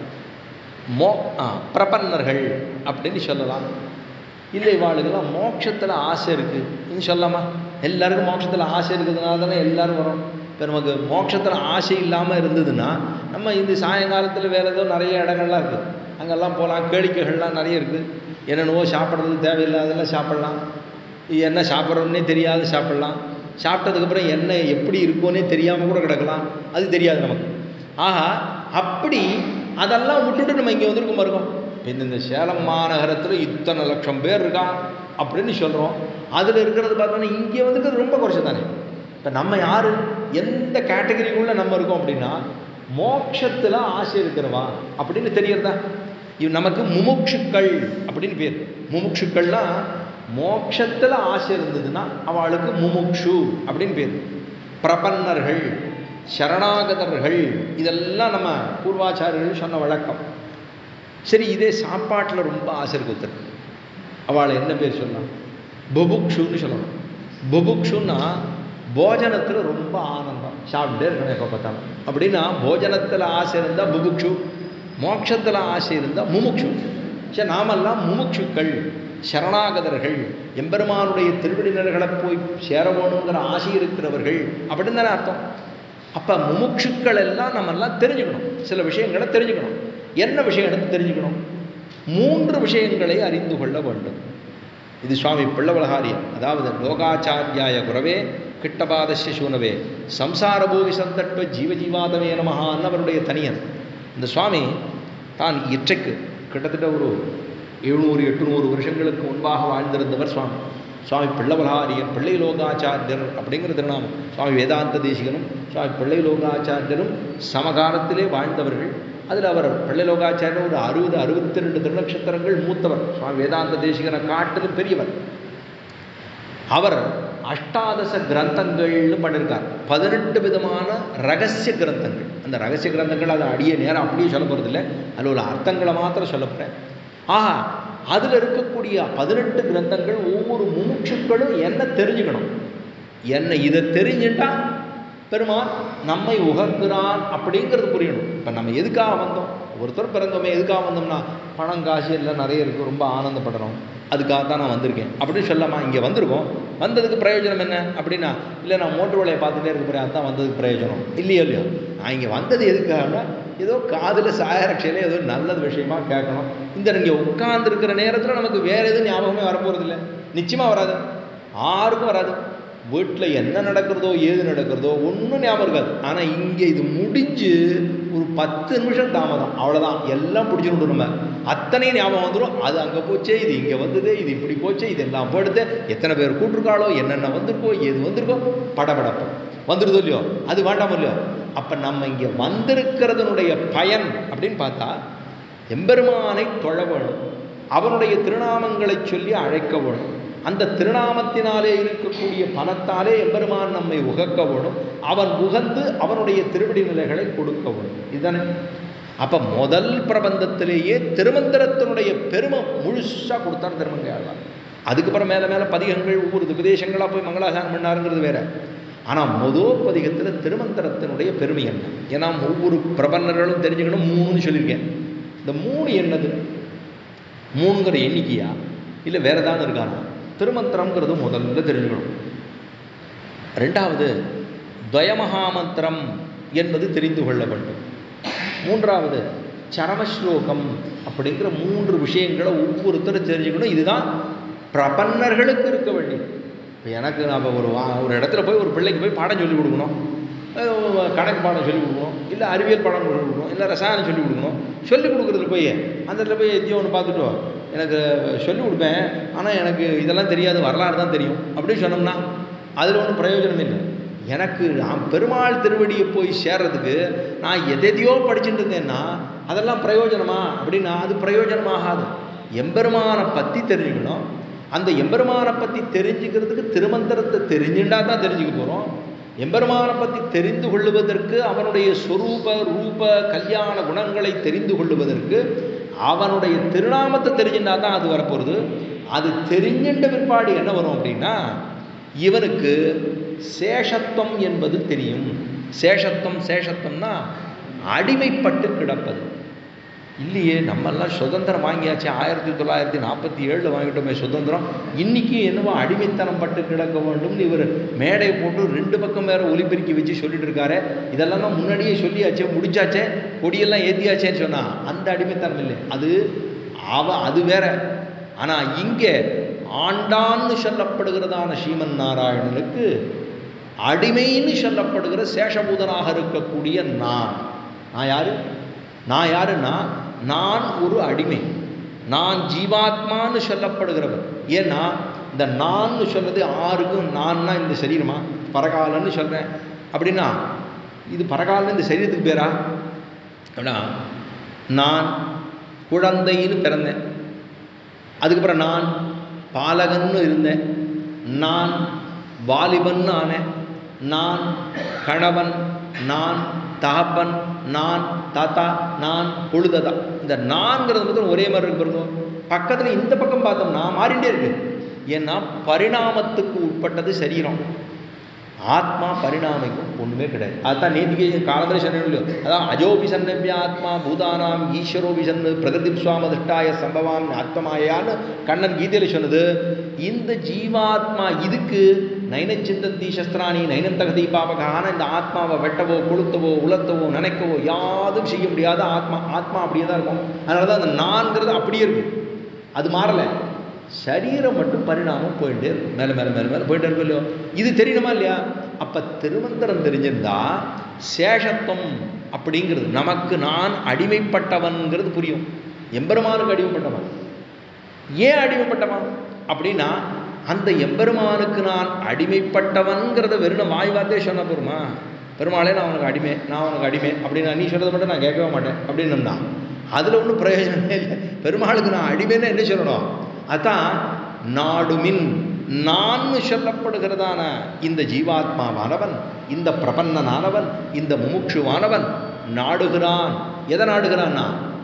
மோ ஆ பிரபன்னர்கள் அப்படின்னு சொல்லலாம் இல்லை இவாளுக்கெல்லாம் மோட்சத்தில் ஆசை இருக்குது சொல்லலாமா எல்லாருக்கும் மோட்சத்தில் ஆசை இருக்கிறதுனால தானே எல்லோரும் வரும் இப்போ நமக்கு மோட்சத்தில் ஆசை இல்லாமல் இருந்ததுன்னா நம்ம இந்த சாயங்காலத்தில் வேறு ஏதோ நிறைய இடங்கள்லாம் இருக்குது அங்கெல்லாம் போகலாம் கேளிக்கைகள்லாம் நிறைய இருக்குது என்னென்னவோ சாப்பிட்றது தேவையில்லாதெல்லாம் சாப்பிட்லாம் என்ன சாப்பிட்றோன்னே தெரியாது சாப்பிட்லாம் சாப்பிட்டதுக்கப்புறம் என்ன எப்படி இருக்கும்னே தெரியாமல் கூட கிடக்கலாம் அது தெரியாது நமக்கு ஆஹா அப்படி அதெல்லாம் விட்டுட்டு நம்ம இங்கே வந்திருக்கோம் பாருங்க இந்த இந்த சேலம் மாநகரத்தில் இத்தனை லட்சம் பேர் இருக்கான் அப்படின்னு சொல்கிறோம் அதில் இருக்கிறது பார்த்தோன்னா இங்கே வந்துருக்கிறது ரொம்ப குறைச்சி தானே இப்போ நம்ம யார் எந்த கேட்டகரிக்குள்ளே நம்ம இருக்கோம் அப்படின்னா மோட்சத்தில் ஆசை இருக்கிறவா அப்படின்னு தெரியறதா இவ் நமக்கு முமுட்சுக்கள் அப்படின்னு பேர் முமுட்சுக்கள்னா மோட்சத்தில் ஆசை இருந்ததுன்னா அவளுக்கு முமுட்சு அப்படின்னு பேர் பிரபன்னர்கள் சரணாகதர்கள் இதெல்லாம் நம்ம பூர்வாச்சாரியர்கள் சொன்ன வழக்கம் சரி இதே சாப்பாட்டில் ரொம்ப ஆசை இருக்கு ஒருத்தர் அவளை என்ன பேர் சொல்லலாம் புபுக்ஷுன்னு சொல்லணும் புபுக்ஷுன்னா போஜனத்தில் ரொம்ப ஆனந்தம் சாப்பிட்டே இருக்கணும் எப்போ பார்த்தாலும் அப்படின்னா போஜனத்தில் ஆசை இருந்தால் புபுக்ஷு மோட்சத்தில் ஆசை இருந்தால் முமுக்ஷு சரி நாமெல்லாம் முமுட்சுக்கள் சரணாகதர்கள் எம்பெருமானுடைய திருவிடினர்களை போய் சேர வேணுங்கிற ஆசை இருக்கிறவர்கள் அப்படின்னு தானே அர்த்தம் அப்போ முமுட்சுக்கள் எல்லாம் நம்மெல்லாம் தெரிஞ்சுக்கணும் சில விஷயங்களை தெரிஞ்சுக்கணும் என்ன விஷயம் எடுத்து தெரிஞ்சுக்கணும் மூன்று விஷயங்களை அறிந்து கொள்ள வேண்டும் இது சுவாமி பிள்ளவலகாரியம் அதாவது லோகாச்சாரியாய குரவே கிட்டபாதஸ்ய சூனவே சம்சாரபோகி சந்தட்ப ஜீவஜீவாதமே நமஹான்னு அவருடைய தனியன் இந்த சுவாமி தான் இற்றைக்கு கிட்டத்தட்ட ஒரு எழுநூறு எட்டுநூறு வருஷங்களுக்கு முன்பாக வாழ்ந்திருந்தவர் சுவாமி சுவாமி பிள்ளவலகாரியர் பிள்ளை லோகாச்சாரியர் அப்படிங்கிற திருநாமம் சுவாமி வேதாந்த தேசிகனும் சுவாமி பிள்ளை லோகாச்சாரியரும் சமகாலத்திலே வாழ்ந்தவர்கள் அதில் அவர் பிள்ளை லோகாச்சாரியர் ஒரு அறுபது அறுபத்தி ரெண்டு திருநட்சத்திரங்கள் மூத்தவர் சுவாமி வேதாந்த தேசிகனை காட்டிலும் பெரியவர் அவர் அஷ்டாதச கிரந்தங்கள்னு பண்ணியிருக்கார் பதினெட்டு விதமான ரகசிய கிரந்தங்கள் அந்த ரகசிய கிரந்தங்கள் அதை அடியே நேரம் அப்படியே சொல்ல போகிறதில்ல அதில் உள்ள அர்த்தங்களை மாத்திரம் சொல்ல போகிறேன் ஆஹா அதில் இருக்கக்கூடிய பதினெட்டு கிரந்தங்கள் ஒவ்வொரு முமுட்சுக்களும் என்ன தெரிஞ்சுக்கணும் என்ன இதை தெரிஞ்சுட்டா பெருமான் நம்மை உகக்குறான் அப்படிங்கிறது புரியணும் இப்போ நம்ம எதுக்காக வந்தோம் ஒருத்தர் பிறந்தோமே எதுக்காக வந்தோம்னா பணம் காசு எல்லாம் நிறைய இருக்குது ரொம்ப ஆனந்தப்படணும் அதுக்காக தான் நான் வந்திருக்கேன் அப்படின்னு சொல்லாமா இங்கே வந்திருக்கோம் வந்ததுக்கு பிரயோஜனம் என்ன அப்படின்னா இல்லை நான் மோட்டர் வேலையை பார்த்துட்டே இருக்க போகிறேன் அதுதான் வந்ததுக்கு பிரயோஜனம் இல்லையோ இல்லையோ நான் இங்கே வந்தது எதுக்காகனா ஏதோ காதில் சாயரட்சையில் ஏதோ நல்லது விஷயமா கேட்கணும் இந்த இங்கே உட்கார்ந்துருக்கிற நேரத்தில் நமக்கு வேறு எதுவும் ஞாபகமே வரப்போகிறதில்ல நிச்சயமாக வராது யாருக்கும் வராது வீட்டில் என்ன நடக்கிறதோ ஏது நடக்கிறதோ ஒன்றும் ஞாபகம் இருக்காது ஆனால் இங்கே இது முடிஞ்சு ஒரு பத்து நிமிஷம் தாமதம் அவ்வளோதான் எல்லாம் பிடிச்சிட்டு நம்ம அத்தனை ஞாபகம் வந்துடும் அது அங்கே போச்சே இது இங்கே வந்தது இது இப்படி போச்சே இது எல்லாம் போடுது எத்தனை பேர் கூட்டிருக்காளோ என்னென்ன வந்திருக்கோ ஏது வந்திருக்கோ படபடப்பு வந்துடுதோ இல்லையோ அது வேண்டாம் இல்லையோ அப்போ நம்ம இங்கே வந்திருக்கிறதனுடைய பயன் அப்படின்னு பார்த்தா எம்பெருமானை தொழ வேணும் அவனுடைய திருநாமங்களை சொல்லி அழைக்க வேணும் அந்த திருநாமத்தினாலே இருக்கக்கூடிய பணத்தாலே எம்பெருமான் நம்மை உகக்க வேணும் அவன் உகந்து அவனுடைய திருவடி நிலைகளை கொடுக்க வேணும் இதுதானே அப்போ முதல் பிரபந்தத்திலேயே திருமந்திரத்தினுடைய பெருமை முழுசாக கொடுத்தார் திருமங்கையாழ்வார் அதுக்கப்புறம் மேலே மேலே பதிகங்கள் ஒவ்வொரு உபதேசங்களாக போய் மங்களாசாரம் பண்ணாருங்கிறது வேற ஆனால் முதல் பதிகத்தில் திருமந்திரத்தினுடைய பெருமை என்ன ஏன்னா ஒவ்வொரு பிரபன்னர்களும் தெரிஞ்சுக்கணும் மூணுன்னு சொல்லியிருக்கேன் இந்த மூணு என்னது மூணுங்கிற எண்ணிக்கையா இல்லை வேற ஏதாவது இருக்கானா திருமந்திரம்ங்கிறது முதல்ல தெரிஞ்சுக்கணும் ரெண்டாவது துவயமகாமந்திரம் என்பது தெரிந்து கொள்ள வேண்டும் மூன்றாவது சரமஸ்லோகம் அப்படிங்கிற மூன்று விஷயங்களை ஒவ்வொருத்தரும் தெரிஞ்சுக்கணும் இதுதான் பிரபன்னர்களுக்கு இருக்க வேண்டியது இப்போ எனக்கு நம்ம ஒரு வா ஒரு இடத்துல போய் ஒரு பிள்ளைக்கு போய் பாடம் சொல்லி கொடுக்கணும் அஹ் கணக்கு பாடம் சொல்லி கொடுக்கணும் இல்லை அறிவியல் பாடம் சொல்லி கொடுக்கணும் இல்லை ரசாயனம் சொல்லி கொடுக்கணும் சொல்லி கொடுக்குறதுல போய் அந்த இடத்துல போய் எத்தையோ ஒன்று பார்த்துட்டு வா. எனக்கு சொல்லி கொடுப்பேன் ஆனால் எனக்கு இதெல்லாம் தெரியாது வரலாறு தான் தெரியும் அப்படின்னு சொன்னோம்னா அதில் ஒன்றும் பிரயோஜனம் இல்லை எனக்கு நான் பெருமாள் திருவடியை போய் சேர்றதுக்கு நான் எதையோ படிச்சுட்டு இருந்தேன்னா அதெல்லாம் பிரயோஜனமா அப்படின்னா அது பிரயோஜனமாகாது எம்பெருமானை பற்றி தெரிஞ்சுக்கணும் அந்த எம்பெருமானை பற்றி தெரிஞ்சுக்கிறதுக்கு திருமந்திரத்தை தெரிஞ்சுட்டா தான் தெரிஞ்சுக்க போகிறோம் எம்பெருமானை பற்றி தெரிந்து கொள்ளுவதற்கு அவனுடைய ஸ்வரூப ரூப கல்யாண குணங்களை தெரிந்து கொள்ளுவதற்கு அவனுடைய திருநாமத்தை தெரிஞ்சுட்டா தான் அது வரப்போகிறது அது தெரிஞ்சின்ற பிற்பாடு என்ன வரும் அப்படின்னா இவனுக்கு சேஷத்துவம் என்பது தெரியும் சேஷத்துவம் சேஷத்துவம்னா அடிமைப்பட்டு கிடப்பது இல்லையே நம்மெல்லாம் சுதந்திரம் வாங்கியாச்சு ஆயிரத்தி தொள்ளாயிரத்தி நாற்பத்தி ஏழில் வாங்கிட்டோமே சுதந்திரம் இன்னைக்கு என்னவோ அடிமைத்தனம் பட்டு கிடக்க வேண்டும்னு இவர் மேடை போட்டு ரெண்டு பக்கம் வேற ஒலிபெருக்கி வச்சு சொல்லிட்டு இருக்காரு இதெல்லாம் தான் முன்னாடியே சொல்லியாச்சே முடிச்சாச்சே கொடியெல்லாம் ஏற்றியாச்சேன்னு சொன்னா அந்த அடிமைத்தனம் இல்லை அது அவ அது வேற ஆனால் இங்கே ஆண்டான்னு சொல்லப்படுகிறதான ஸ்ரீமன் நாராயணனுக்கு அடிமைன்னு சொல்லப்படுகிற சேஷபூதனாக இருக்கக்கூடிய நான் நான் யாரு நான் யாருன்னா நான் ஒரு அடிமை நான் ஜீவாத்மான்னு சொல்லப்படுகிறவர் ஏன்னா இந்த நான்னு சொல்றது ஆருக்கும் நான்னா இந்த சரீரமா பரகாலன்னு சொல்கிறேன் அப்படின்னா இது பரகாலன்னு இந்த சரீரத்துக்கு பேரா அப்படின்னா நான் குழந்தைன்னு பிறந்தேன் அதுக்கப்புறம் நான் பாலகன்னு இருந்தேன் நான் வாலிபன்னு ஆனேன் நான் கணவன் நான் தகப்பன் நான் தாத்தா நான் பொழுததா இந்த நான்கிறது மட்டும் ஒரே மாதிரி இருக்கு பாருங்க பக்கத்தில் இந்த பக்கம் பார்த்தோம்னா மாறிண்டே இருக்கு ஏன்னா பரிணாமத்துக்கு உட்பட்டது சரீரம் ஆத்மா பரிணாமிக்கும் ஒன்றுமே கிடையாது அதுதான் நேத்திக்கு காலம்பரை சொன்னேன் இல்லையோ அதான் அஜோபி சன்னபிய ஆத்மா பூதானாம் ஈஸ்வரோபி சன்னு பிரகதி சுவாம திருஷ்டாய சம்பவாம் ஆத்மாயான்னு கண்ணன் கீதையில் சொன்னது இந்த ஜீவாத்மா இதுக்கு நைனச்சிந்தந்தி சஸ்திராணி நைனந்தகதி பாபகான இந்த ஆத்மாவை வெட்டவோ கொளுத்தவோ உலர்த்தவோ நினைக்கவோ யாதும் செய்ய முடியாத ஆத்மா ஆத்மா அப்படியே தான் இருக்கும் அதனால தான் அந்த நான்கிறது அப்படியே இருக்கும் அது மாறலை சரீரம் மட்டும் பரிணாமம் போயிட்டே இருக்கும் மேலே மேலே மேலே மேலே போயிட்டே இருக்கும் இல்லையோ இது தெரியணுமா இல்லையா அப்போ திருமந்திரம் தெரிஞ்சிருந்தா சேஷத்துவம் அப்படிங்கிறது நமக்கு நான் அடிமைப்பட்டவன்கிறது புரியும் எம்பெருமானுக்கு அடிமைப்பட்டவன் ஏன் அடிமைப்பட்டவன் அப்படின்னா அந்த எம்பெருமானுக்கு நான் அடிமைப்பட்டவன்கிறத வெறும் வாய் வார்த்தையே சொன்ன போருமா பெருமாளே நான் உனக்கு அடிமை நான் உனக்கு அடிமை அப்படின்னு நீ சொல்கிறத மட்டும் நான் கேட்கவே மாட்டேன் அப்படின்னு அதில் ஒன்றும் பிரயோஜனமே இல்லை பெருமாளுக்கு நான் அடிமைன்னு என்ன சொல்லணும் அதான் நாடுமின் நான் சொல்லப்படுகிறதான இந்த ஜீவாத்மாவானவன் இந்த பிரபன்னனானவன் இந்த முமுட்சுவானவன் நாடுகிறான் எதை நாடுகிறான்னா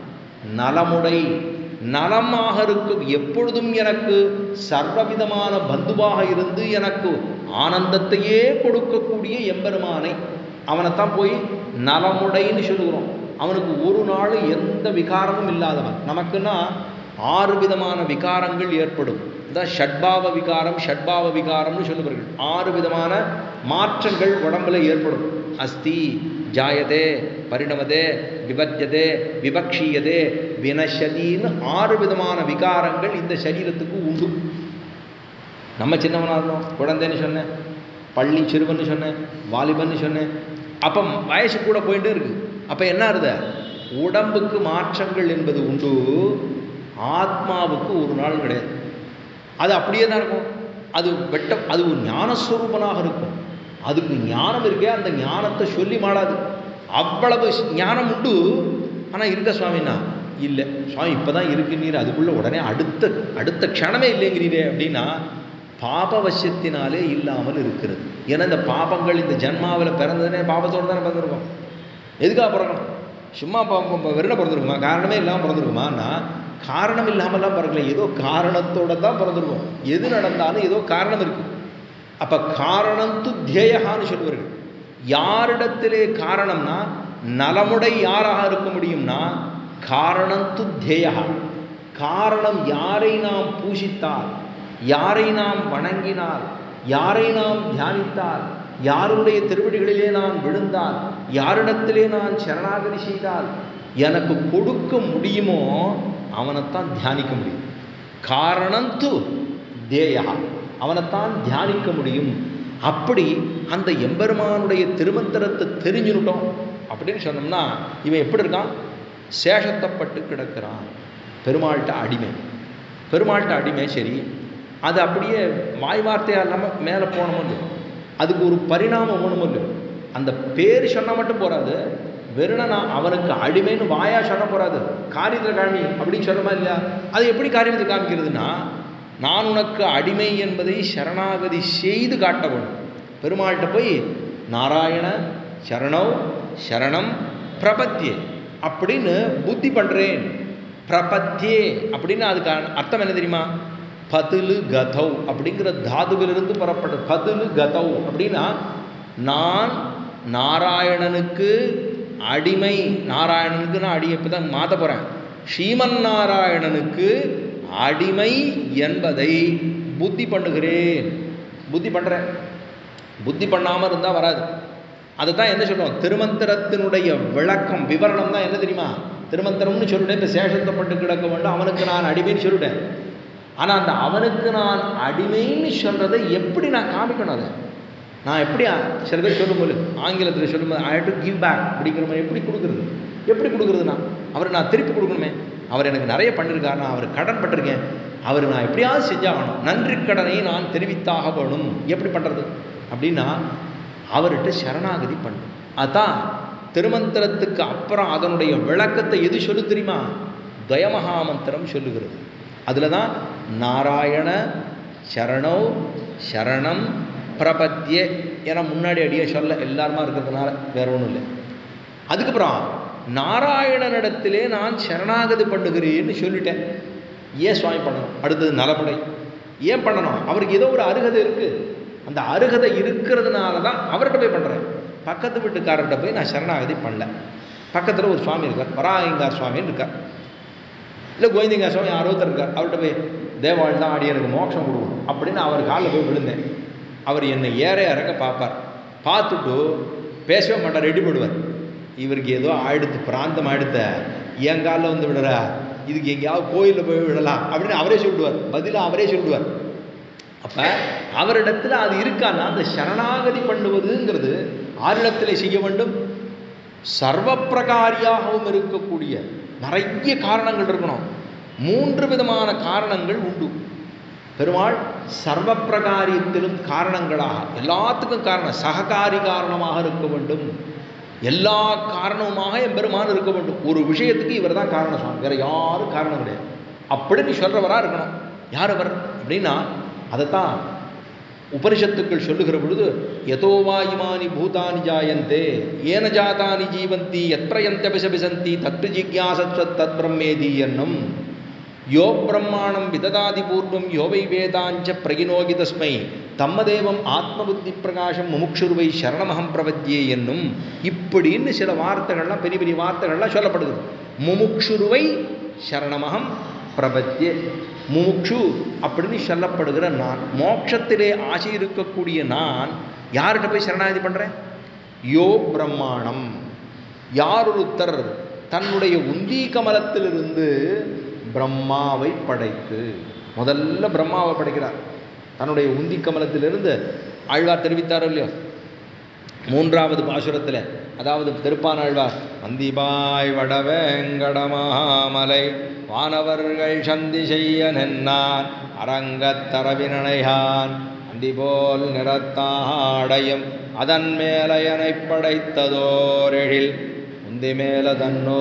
நலமுடை நலமாக இருக்கும் எப்பொழுதும் எனக்கு சர்வவிதமான பந்துவாக இருந்து எனக்கு ஆனந்தத்தையே கொடுக்கக்கூடிய எம்பெருமானை அவனைத்தான் போய் நலமுடைன்னு சொல்லுகிறோம் அவனுக்கு ஒரு நாள் எந்த விகாரமும் இல்லாதவன் நமக்குன்னா ஆறு விதமான விகாரங்கள் ஏற்படும் இந்த ஷட்பாவ விகாரம் ஷட்பாவ விகாரம்னு சொல்லுவார்கள் ஆறு விதமான மாற்றங்கள் உடம்புல ஏற்படும் அஸ்தி ஜாயதே பரிணமதே விபத்தியதே விபக்ஷீயதே வினஷதின்னு ஆறு விதமான விகாரங்கள் இந்த சரீரத்துக்கு உண்டு நம்ம சின்னவனாக இருந்தோம் குழந்தைன்னு சொன்னேன் பள்ளி சிறுவன்னு சொன்னேன் வாலிபன்னு சொன்னேன் அப்போ வயசு கூட போயிட்டே இருக்கு அப்போ என்ன ஆகுது உடம்புக்கு மாற்றங்கள் என்பது உண்டு ஆத்மாவுக்கு ஒரு நாள் கிடையாது அது அப்படியே தான் இருக்கும் அது வெட்ட அது ஒரு ஞானஸ்வரூபனாக இருக்கும் அதுக்கு ஞானம் இருக்கே அந்த ஞானத்தை சொல்லி மாடாது அவ்வளவு ஞானம் உண்டு ஆனால் இருக்க சுவாமின்னா இல்லை சுவாமி இப்போ தான் இருக்குன்னீர் அதுக்குள்ளே உடனே அடுத்த அடுத்த க்ஷணமே இல்லைங்கிறீரே அப்படின்னா பாபவசியத்தினாலே இல்லாமல் இருக்கிறது ஏன்னா இந்த பாபங்கள் இந்த ஜன்மாவில் பிறந்ததுனே பாபத்தோடு தானே பிறந்திருக்கோம் எதுக்காக பிறக்கணும் சும்மா வெறும் பிறந்திருக்குமா காரணமே இல்லாமல் பிறந்திருக்குமான்னா காரணம் இல்லாமல்லாம் பிறக்கல ஏதோ காரணத்தோட தான் பிறந்திருக்கும் எது நடந்தாலும் ஏதோ காரணம் இருக்கு அப்போ காரணம் து தியேயகான்னு சொல்லுவார்கள் யாரிடத்திலே காரணம்னா நலமுடை யாராக இருக்க முடியும்னா காரணம் து தியேயா காரணம் யாரை நாம் பூசித்தால் யாரை நாம் வணங்கினால் யாரை நாம் தியானித்தால் யாருடைய திருவடிகளிலே நான் விழுந்தால் யாரிடத்திலே நான் சரணாகதி செய்தால் எனக்கு கொடுக்க முடியுமோ அவனைத்தான் தியானிக்க முடியும் காரணம் து தேயா அவனைத்தான் தியானிக்க முடியும் அப்படி அந்த எம்பெருமானுடைய திருமந்திரத்தை தெரிஞ்சுனுட்டோம் அப்படின்னு சொன்னோம்னா இவன் எப்படி இருக்கான் சேஷத்தப்பட்டு கிடக்கிறான் பெருமாள்கிட்ட அடிமை பெருமாள்கிட்ட அடிமை சரி அது அப்படியே வாய் வார்த்தையாக இல்லாமல் மேலே போனோமோ இல்லையோ அதுக்கு ஒரு பரிணாமம் ஒன்றுமோ இல்லையோ அந்த பேர் சொன்னால் மட்டும் போகாது வெறும் நான் அவனுக்கு அடிமைன்னு வாயா சொல்ல போறாது காரியத்தில் காமி அப்படின்னு சொல்கிறமா இல்லையா அது எப்படி காரியத்தில் காமிக்கிறதுனா நான் உனக்கு அடிமை என்பதை சரணாகதி செய்து காட்ட வேணும் பெருமாள்கிட்ட போய் நாராயண சரணவ் சரணம் பிரபத்தியே அப்படின்னு புத்தி பண்ணுறேன் பிரபத்தியே அப்படின்னு அதுக்கு அர்த்தம் என்ன தெரியுமா பதிலு கதவ் அப்படிங்கிற தாதுவிலிருந்து புறப்பட்டது பதிலு கதவ் அப்படின்னா நான் நாராயணனுக்கு அடிமை நாராயணனுக்கு நான் அடி இப்போ தான் மாற்ற போகிறேன் ஸ்ரீமன் நாராயணனுக்கு அடிமை என்பதை புத்தி பண்ணுகிறேன் புத்தி பண்ணுறேன் புத்தி பண்ணாமல் இருந்தால் வராது அதை தான் என்ன சொல்லுவோம் திருமந்திரத்தினுடைய விளக்கம் விவரணம் தான் என்ன தெரியுமா திருமந்திரம்னு சொல்லிட்டேன் இப்போ சேஷத்தப்பட்டு கிடக்க வேண்டும் அவனுக்கு நான் அடிமைன்னு சொல்லிட்டேன் ஆனால் அந்த அவனுக்கு நான் அடிமைன்னு சொல்கிறதை எப்படி நான் காமிக்கணும் அதை நான் எப்படி சில பேர் சொல்லும்போது ஆங்கிலத்தில் சொல்லும்போது ஐ டு கிவ் பேக் அப்படிங்கிற மாதிரி எப்படி கொடுக்குறது எப்படி கொடுக்குறதுனா அவர் நான் திருப்பி கொடுக்கணுமே அவர் எனக்கு நிறைய பண்ணியிருக்கார் நான் அவர் கடன் பட்டிருக்கேன் அவர் நான் எப்படியாவது செஞ்சாகணும் நன்றி கடனை நான் தெரிவித்தாக வேணும் எப்படி பண்ணுறது அப்படின்னா அவர்கிட்ட சரணாகதி பண்ணும் அதான் திருமந்திரத்துக்கு அப்புறம் அதனுடைய விளக்கத்தை எது சொல்லு தெரியுமா துவயமகாமந்திரம் சொல்லுகிறது அதில் தான் நாராயண சரணோ சரணம் பிரபத்திய ஏன்னா முன்னாடி அடியே சொல்ல எல்லாருமா இருக்கிறதுனால வேற ஒன்றும் இல்லை அதுக்கப்புறம் நாராயணனிடத்திலே நான் சரணாகதி பண்ணுகிறேன்னு சொல்லிட்டேன் ஏன் சுவாமி பண்ணணும் அடுத்தது நலப்படை ஏன் பண்ணணும் அவருக்கு ஏதோ ஒரு அருகதை இருக்கு அந்த அருகதை இருக்கிறதுனால தான் அவர்கிட்ட போய் பண்ணுறேன் பக்கத்து வீட்டுக்காரர்கிட்ட போய் நான் சரணாகதி பண்ணல பக்கத்தில் ஒரு சுவாமி இருக்கார் வராயங்கார் சுவாமின்னு இருக்கார் இல்லை கோவிந்தங்கா சுவாமி யாரோ ஒருத்தர் இருக்கார் அவர்கிட்ட போய் தேவாள் தான் ஆடி எனக்கு மோட்சம் கொடுக்கணும் அப்படின்னு அவர் காலில் போய் விழுந்தேன் அவர் என்னை ஏற இறங்க பார்ப்பார் பார்த்துட்டு பேசவே மாட்டார் ரெடி போடுவார் இவருக்கு ஏதோ ஆயிடுத்து பிராந்தம் ஆயிடுத்த என் காலில் வந்து விடுறா இதுக்கு எங்கேயாவது கோயிலில் போய் விடலாம் அப்படின்னு அவரே சொல்லிடுவார் பதிலாக அவரே சொல்லிடுவார் அப்போ அவரிடத்துல அது இருக்கான்னா அந்த சரணாகதி பண்ணுவதுங்கிறது ஆரிடத்தில் செய்ய வேண்டும் சர்வ பிரகாரியாகவும் இருக்கக்கூடிய நிறைய காரணங்கள் இருக்கணும் மூன்று விதமான காரணங்கள் உண்டு பெருமாள் சர்வ பிரகாரியத்திலும் காரணங்களாக எல்லாத்துக்கும் காரணம் சககாரி காரணமாக இருக்க வேண்டும் எல்லா காரணமுமாக எம்பெருமான் இருக்க வேண்டும் ஒரு விஷயத்துக்கு இவர் தான் காரணம் சுவாமி வேற யாரும் காரணம் கிடையாது அப்படின்னு சொல்றவரா இருக்கணும் யார் அவர் அப்படின்னா அதைத்தான் உபனிஷத்துக்கள் சொல்லுகிற பொழுது யதோவா இமானி பூதானி ஜாயந்தே ஏன ஜாதானி ஜீவந்தி எத்ரயந்த பிசபிசந்தி தத்து ஜிக்யாசத்வத் தத் பிரம்மேதி என்னும் யோ பிரம்மாணம் விததாதி பூர்வம் யோவை வேதாஞ்ச பிரகினோகி தஸ்மை தம்மதேவம் ஆத்மபுத்தி பிரகாசம் முமுக்ஷுருவை சரணமகம் பிரபத்தியே என்னும் இப்படின்னு சில வார்த்தைகள்லாம் பெரிய பெரிய வார்த்தைகள்லாம் சொல்லப்படுது முமுக்ஷுருவை சரணமகம் பிரபத்தியே முமுக்ஷு அப்படின்னு சொல்லப்படுகிற நான் மோட்சத்திலே ஆசை இருக்கக்கூடிய நான் யார்கிட்ட போய் சரணாகதி பண்ணுறேன் யோ பிரம்மாணம் யார் ஒருத்தர் தன்னுடைய உந்தி கமலத்திலிருந்து பிரம்மாவை படைத்து முதல்ல பிரம்மாவை படைக்கிறார் தன்னுடைய உந்தி கமலத்திலிருந்து ஆழ்வார் தெரிவித்தாரோ இல்லையோ மூன்றாவது பாசுரத்தில் அதாவது திருப்பானாழ்வார் வந்திபாய் வடவேங்கடமாமலை வானவர்கள் சந்தி செய்ய நின்னான் அரங்கத்தரவினையான் அந்தி போல் நிறத்தாடையும் அதன் மேலையனை படைத்ததோரெழில் உந்தி மேல தன்னோ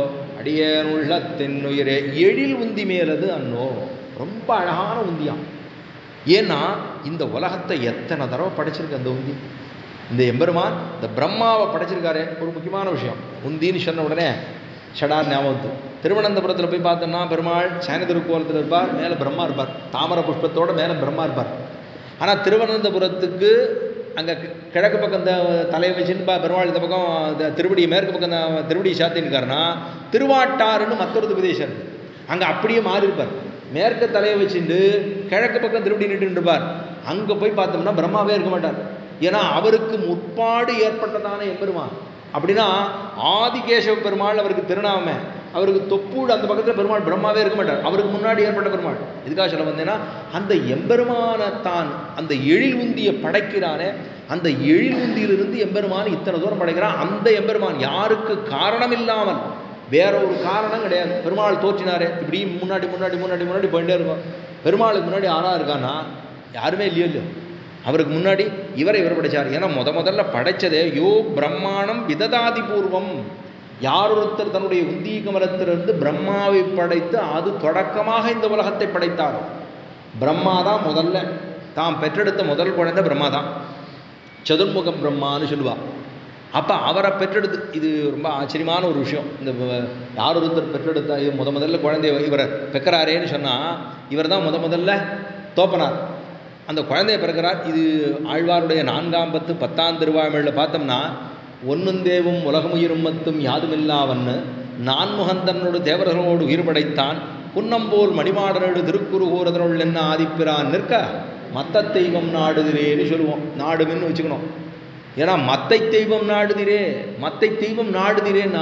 அடியேன் உள்ளத்தின் உயிரே எழில் உந்தி மேலது அன்னோ ரொம்ப அழகான உந்தியாம் ஏன்னா இந்த உலகத்தை எத்தனை தடவை படைச்சிருக்கு அந்த உந்தி இந்த எம்பெருமான் இந்த பிரம்மாவை படைச்சிருக்காரு ஒரு முக்கியமான விஷயம் உந்தின்னு சொன்ன உடனே ஷடார் ஞாபகத்து திருவனந்தபுரத்தில் போய் பார்த்தோம்னா பெருமாள் சைன திருக்கோலத்தில் இருப்பார் மேலே பிரம்மா இருப்பார் தாமரை புஷ்பத்தோட மேலே பிரம்மா இருப்பார் ஆனால் திருவனந்தபுரத்துக்கு அங்கே கிழக்கு பக்கம் இந்த தலையை வச்சுன்னு பா பெருமாள் இந்த பக்கம் இந்த திருவடி மேற்கு பக்கம் இந்த திருவடி சாத்தின்னுக்காருன்னா திருவாட்டாறுன்னு மற்றொரு பிரதேசம் இருக்கு அங்கே அப்படியே மாறி இருப்பார் மேற்கு தலையை வச்சுட்டு கிழக்கு பக்கம் திருவடி நின்று இருப்பார் அங்கே போய் பார்த்தோம்னா பிரம்மாவே இருக்க மாட்டார் ஏன்னா அவருக்கு முற்பாடு ஏற்பட்டதான எம்பெருமான் அப்படின்னா ஆதிகேசவ பெருமாள் அவருக்கு திருநாம அவருக்கு தொப்பூடு அந்த பக்கத்தில் பெருமாள் பிரம்மாவே இருக்க மாட்டார் அவருக்கு முன்னாடி ஏற்பட்ட பெருமாள் இதுக்காக சொல்ல வந்தேன்னா அந்த எம்பெருமான தான் அந்த எழில் உந்தியை படைக்கிறானே அந்த எழில் உந்தியிலிருந்து எம்பெருமான் இத்தனை தூரம் படைக்கிறான் அந்த எம்பெருமான் யாருக்கு காரணம் இல்லாமல் வேற ஒரு காரணம் கிடையாது பெருமாள் தோற்றினாரே இப்படி முன்னாடி முன்னாடி முன்னாடி முன்னாடி போயிட்டே இருக்கும் பெருமாளுக்கு முன்னாடி ஆனா இருக்கான்னா யாருமே இல்லையோ இல்லையோ அவருக்கு முன்னாடி இவரை இவர் படைச்சார் ஏன்னா முத முதல்ல படைச்சதே யோ பிரம்மாணம் விததாதி பூர்வம் யார் ஒருத்தர் தன்னுடைய உந்தி கமலத்திலிருந்து பிரம்மாவை படைத்து அது தொடக்கமாக இந்த உலகத்தை படைத்தாரோ பிரம்மா தான் முதல்ல தாம் பெற்றெடுத்த முதல் குழந்தை பிரம்மா தான் சதுர்முக பிரம்மான்னு சொல்லுவா அப்போ அவரை பெற்றெடுத்து இது ரொம்ப ஆச்சரியமான ஒரு விஷயம் இந்த வ- யார் ஒருத்தர் பெற்றெடுத்தா இது முத முதல்ல குழந்தைய இவரை பெக்கறாரேன்னு சொன்னால் இவர் தான் முத முதல்ல தோப்பனார் அந்த குழந்தைய பிறக்கிறார் இது ஆழ்வாருடைய நான்காம் பத்து பத்தாம் திருவாழ்மையில் பார்த்தோம்னா ஒன்னும் தேவும் உலகமுயிரும் மத்தும் யாதுமில்லாவன்னு நான்முகந்தனோடு தேவர்களோடு உயிர் படைத்தான் புன்னம்போல் மணிமாடனோடு திருக்குறுகூரதனுள் என்ன ஆதிப்பிரான் நிற்க மத்த தெய்வம் நாடுதிரேன்னு சொல்லுவோம் நாடுமின்னு வச்சுக்கணும் ஏன்னா மத்தை தெய்வம் நாடுதிரே மத்தை தெய்வம் நாடுதிரேன்னா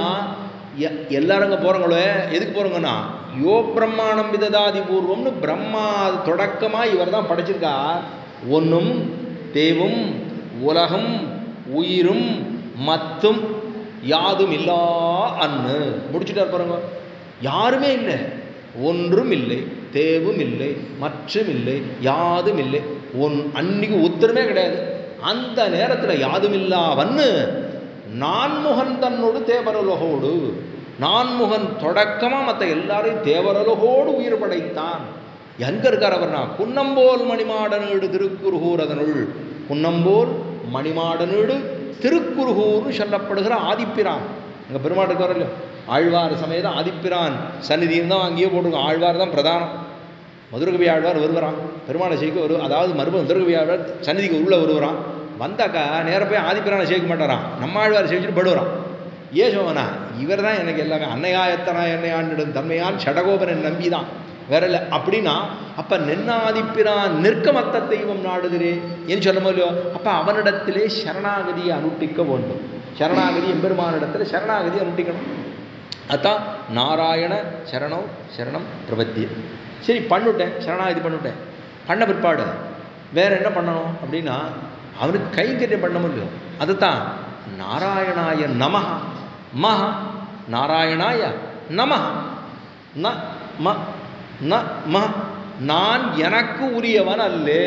எ- எல்லாரும் அங்கே போகிறவங்களே எதுக்கு போகிறோங்கன்னா யோ பிரம்மாணம் விததாதி பூர்வம்னு பிரம்மா தொடக்கமாக இவர் தான் படைச்சிருக்கார் ஒன்றும் தேவும் உலகம் உயிரும் மத்தும் யாதும் இல்லா அன்னு முடிச்சுட்டார் பாருங்க யாருமே இல்லை ஒன்றும் இல்லை தேவும் இல்லை மற்றும் இல்லை யாதும் இல்லை ஒன் அன்னைக்கு உத்தரமே கிடையாது அந்த நேரத்தில் யாதுமில்லாவன்னு நான்முகன் தன்னோடு தேவரலோகோடு நான்முகன் தொடக்கமா மற்ற எல்லாரையும் தேவரலகோடு உயிர் படைத்தான் எங்க இருக்கார் அவர்னா குன்னம்போல் மணிமாடனீடு திருக்குறுகூர் அதனுள் குன்னம்போல் மணிமாடனீடு திருக்குறுகூர்னு சொல்லப்படுகிற ஆதிப்பிரான் அங்கே பெருமாள் இருக்கார் இல்லையோ ஆழ்வார் சமேத ஆதிப்பிரான் சந்நிதியும் தான் அங்கேயே போட்டிருக்கோம் ஆழ்வார் தான் பிரதானம் மதுரகவி ஆழ்வார் வருவரான் பெருமாளை சேர்க்க வரு அதாவது மறுபடியும் மதுரகவி ஆழ்வார் சந்நிதிக்கு உள்ள வருவரான் வந்தாக்கா நேர போய் ஆதிப்பிரானை சேர்க்க மாட்டாரான் நம்ம ஆழ்வார் சேர்த்துட்டு படுவரான் ஏ சோமனா இவர் தான் எனக்கு எல்லாமே அன்னையாயத்தனா என்னையாண்டிடும் தன்மையான் சடகோபனை நம்பி தான் வேற இல்லை அப்படின்னா அப்ப நென்னாதிப்பிரான் நிற்க மத்த தெய்வம் நாடுகிறே என்று சொல்ல இல்லையோ அப்ப அவனிடத்திலே சரணாகதியை அனுஷ்டிக்க வேண்டும் சரணாகதி எம்பெருமானிடத்தில் சரணாகதி அனுஷ்டிக்கணும் அதான் நாராயண சரணம் சரணம் பிரபத்திய சரி பண்ணுட்டேன் சரணாகதி பண்ணிவிட்டேன் பண்ண பிற்பாடு வேற என்ன பண்ணணும் அப்படின்னா அவனுக்கு கைங்கரியம் பண்ண முடியும் அதுதான் நாராயணாய நமஹ மஹ நாராயணாய நமஹ ந ம ந ம நான் எனக்கு உரியவன் அல்லே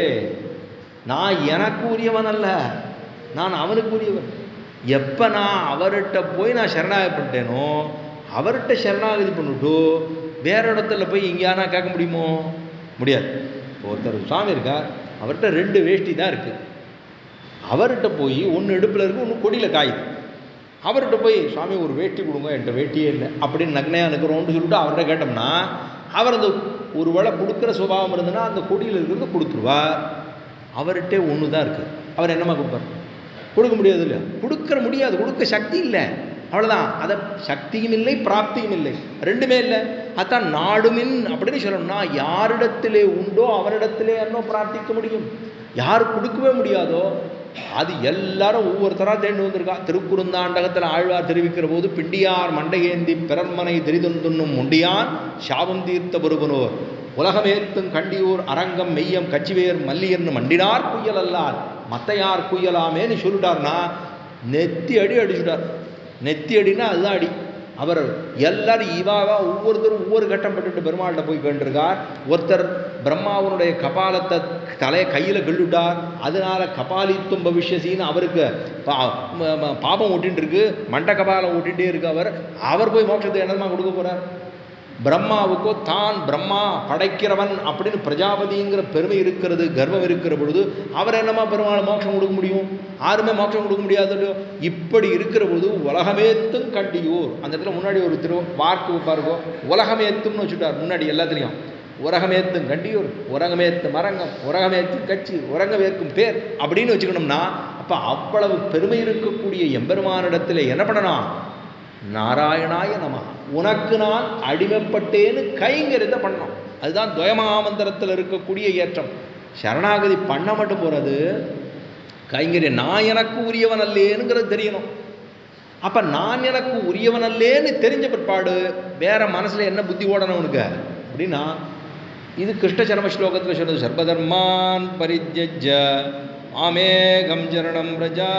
நான் எனக்கு உரியவன் அல்ல நான் அவனுக்கு உரியவன் எப்போ நான் அவர்கிட்ட போய் நான் சரணாகதி பண்ணிட்டேனோ அவர்கிட்ட சரணாகதி பண்ணிவிட்டு வேற இடத்துல போய் எங்கேயானா கேட்க முடியுமோ முடியாது ஒருத்தர் சுவாமி இருக்கார் அவர்கிட்ட ரெண்டு வேஷ்டி தான் இருக்குது அவர்கிட்ட போய் ஒன்று இடுப்பில் இருக்குது ஒன்று கொடியில் காயுது அவர்கிட்ட போய் சுவாமி ஒரு வேட்டி கொடுங்க என்கிட்ட வேட்டியே இல்லை அப்படின்னு நக்னையாக நிற்கிறோம்னு சொல்லிட்டு அவர்கிட்ட கேட்டோம்னா அவர் அந்த ஒரு வேளை கொடுக்குற சுபாவம் இருந்ததுன்னா அந்த கொடியில் இருக்கிறத கொடுத்துருவார் அவர்கிட்ட ஒன்று தான் இருக்குது அவர் என்னம்மா கொடுப்பார் கொடுக்க முடியாது இல்லையா கொடுக்கற முடியாது கொடுக்க சக்தி இல்லை அவ்வளோதான் அதை சக்தியும் இல்லை பிராப்தியும் இல்லை ரெண்டுமே இல்லை அதான் நாடுமின் அப்படின்னு சொல்லணும்னா யாரிடத்திலே உண்டோ அவரிடத்திலே என்ன பிரார்த்திக்க முடியும் யார் கொடுக்கவே முடியாதோ அது எல்லாரும் ஒவ்வொருத்தராக தேடி வந்திருக்கா திருக்குறுந்தாண்டகத்தில் ஆழ்வார் தெரிவிக்கிற போது பிண்டியார் மண்டையேந்தி பிறர்மனை தெரிதொந்துண்ணும் முண்டியான் சாபம் தீர்த்த பொறுவனோர் உலகமேத்தும் கண்டியூர் அரங்கம் மெய்யம் கச்சிவேர் மல்லியர்னு மண்டினார் குய்யல் அல்லார் மத்தையார் குய்யலாமேன்னு சொல்லிட்டார்னா நெத்தி அடி அடிச்சுட்டார் நெத்தி அடினா அதுதான் அடி அவர் எல்லாரும் இவாவா ஒவ்வொருத்தரும் ஒவ்வொரு கட்டம் பட்டுட்டு பெருமாள்கிட்ட போய் கேண்டிருக்கார் ஒருத்தர் பிரம்மாவனுடைய கபாலத்தை தலையை கையில் கிள்ளுட்டார் அதனால கபாலித்துவம் பவிஷ்யசின்னு அவருக்கு பா ம- ம- பாபம் ஓட்டின்னு இருக்கு மண்ட கபாலம் ஓட்டிகிட்டே இருக்கு அவர் அவர் போய் மோட்சத்தை என்னமா கொடுக்க போறார் பிரம்மாவுக்கோ தான் பிரம்மா படைக்கிறவன் அப்படின்னு பிரஜாபதிங்கிற பெருமை இருக்கிறது கர்வம் இருக்கிற பொழுது அவர் என்னமா பெருமாள் மோட்சம் கொடுக்க முடியும் யாருமே மோட்சம் கொடுக்க முடியாது இல்லையோ இப்படி இருக்கிற பொழுது உலகமேத்தும் கண்டியூர் அந்த இடத்துல முன்னாடி ஒரு திரு வார்க்கு பாருங்கோ உலகமேத்தும்னு வச்சுட்டார் முன்னாடி எல்லாத்துலேயும் உலகமேத்தும் கண்டியூர் உரகமேத்தும் அரங்கம் உரகமேத்தும் கட்சி உரங்கமேற்கும் பேர் அப்படின்னு வச்சுக்கணும்னா அப்போ அவ்வளவு பெருமை இருக்கக்கூடிய எம்பெருமானிடத்தில் என்ன பண்ணணும் நாராயணாய நம உனக்கு நான் அடிமைப்பட்டேன்னு கைங்கரித்த பண்ணணும் அதுதான் துவயமாமந்திரத்தில் இருக்கக்கூடிய ஏற்றம் சரணாகதி பண்ண மட்டும் போகிறது கைங்கரியம் நான் எனக்கு உரியவன் அல்லேனுங்கிறது தெரியணும் அப்போ நான் எனக்கு உரியவன் அல்லேன்னு தெரிஞ்ச பிற்பாடு வேற மனசில் என்ன புத்தி ஓடணும் உனக்கு அப்படின்னா இது கிருஷ்ண சரம ஸ்லோகத்தில் சொன்னது சர்வதர்மான் பரிஜ்ய ஆமேகம் சரணம் பிரஜா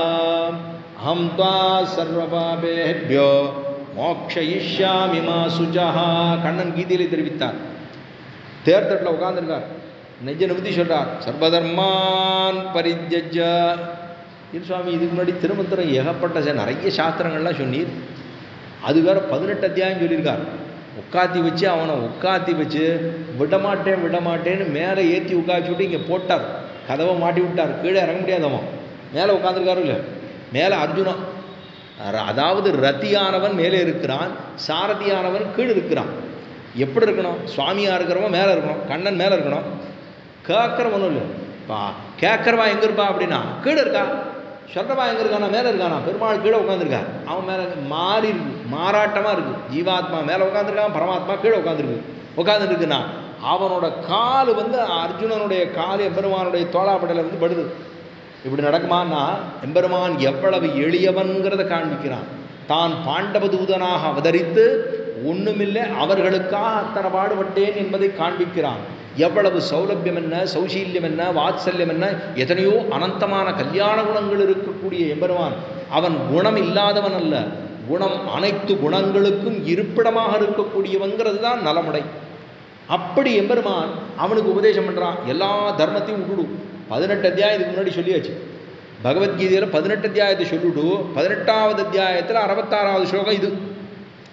அஹம் துவா சர்வபாபேபியோ மோக்ஷயிஷ்யாமி மா சுஜஹா கண்ணன் கீதையிலே தெரிவித்தார் தேர்தட்டில் உட்கார்ந்திருக்கார் நெஞ்ச நிமித்தி சொல்றார் சர்வதர்மான் பரிஜ்ய இது சுவாமி இதுக்கு முன்னாடி திருமந்திரம் ஏகப்பட்ட ச- நிறைய சாஸ்திரங்கள்லாம் சொன்னீர் அது வேற பதினெட்டு அத்தியாயம் சொல்லியிருக்கார் உட்காத்தி வச்சு அவனை உட்காத்தி வச்சு விடமாட்டேன் விடமாட்டேன்னு மேலே ஏற்றி உட்காச்சி விட்டு இங்கே போட்டார் கதவை மாட்டி விட்டார் கீழே இறங்க முடியாது அவன் மேலே உட்காந்துருக்காரு இல்லை மேலே அர்ஜுனா அர- அதாவது ரத்தியானவன் மேலே இருக்கிறான் சாரதியானவன் கீழே இருக்கிறான் எப்படி இருக்கணும் சுவாமியாக இருக்கிறவன் மேலே இருக்கணும் கண்ணன் மேலே இருக்கணும் கேட்குறவனும் இல்லை பா கேட்குறவா எங்கே இருப்பா அப்படின்னா கீழே இருக்கா சொல்கிறவா எங்கே இருக்கானா மேலே இருக்கானா பெருமாள் கீழே உட்காந்துருக்கா அவன் மேலே மாறி இருக்கு மாறாட்டமாக இருக்குது ஜீவாத்மா மேலே உட்காந்துருக்கான் பரமாத்மா கீழே உட்காந்துருக்கு உட்காந்துட்டு இருக்குன்னா அவனோட கால் வந்து அர்ஜுனனுடைய கால் எம்பெருமானுடைய தோளாப்படையில் வந்து படுது இப்படி நடக்குமான்னா எம்பெருமான் எவ்வளவு எளியவன்கிறத காண்பிக்கிறான் தான் பாண்டவ தூதனாக அவதரித்து ஒண்ணுமில்லை அவர்களுக்காக அத்தனை பாடுபட்டேன் என்பதை காண்பிக்கிறான் எவ்வளவு சௌலபியம் என்ன சௌசீல்யம் என்ன வாத்சல்யம் என்ன எத்தனையோ அனந்தமான கல்யாண குணங்கள் இருக்கக்கூடிய எம்பெருமான் அவன் குணம் இல்லாதவன் அல்ல குணம் அனைத்து குணங்களுக்கும் இருப்பிடமாக இருக்கக்கூடியவங்கிறது தான் நலமுடை அப்படி எம்பெருமான் அவனுக்கு உபதேசம் பண்ணுறான் எல்லா தர்மத்தையும் விட்டுடு பதினெட்டு அத்தியாயத்துக்கு முன்னாடி சொல்லியாச்சு பகவத்கீதையில் பதினெட்டு அத்தியாயத்தை சொல்லிவிட்டு பதினெட்டாவது அத்தியாயத்தில் அறுபத்தாறாவது ஸ்லோகம் இது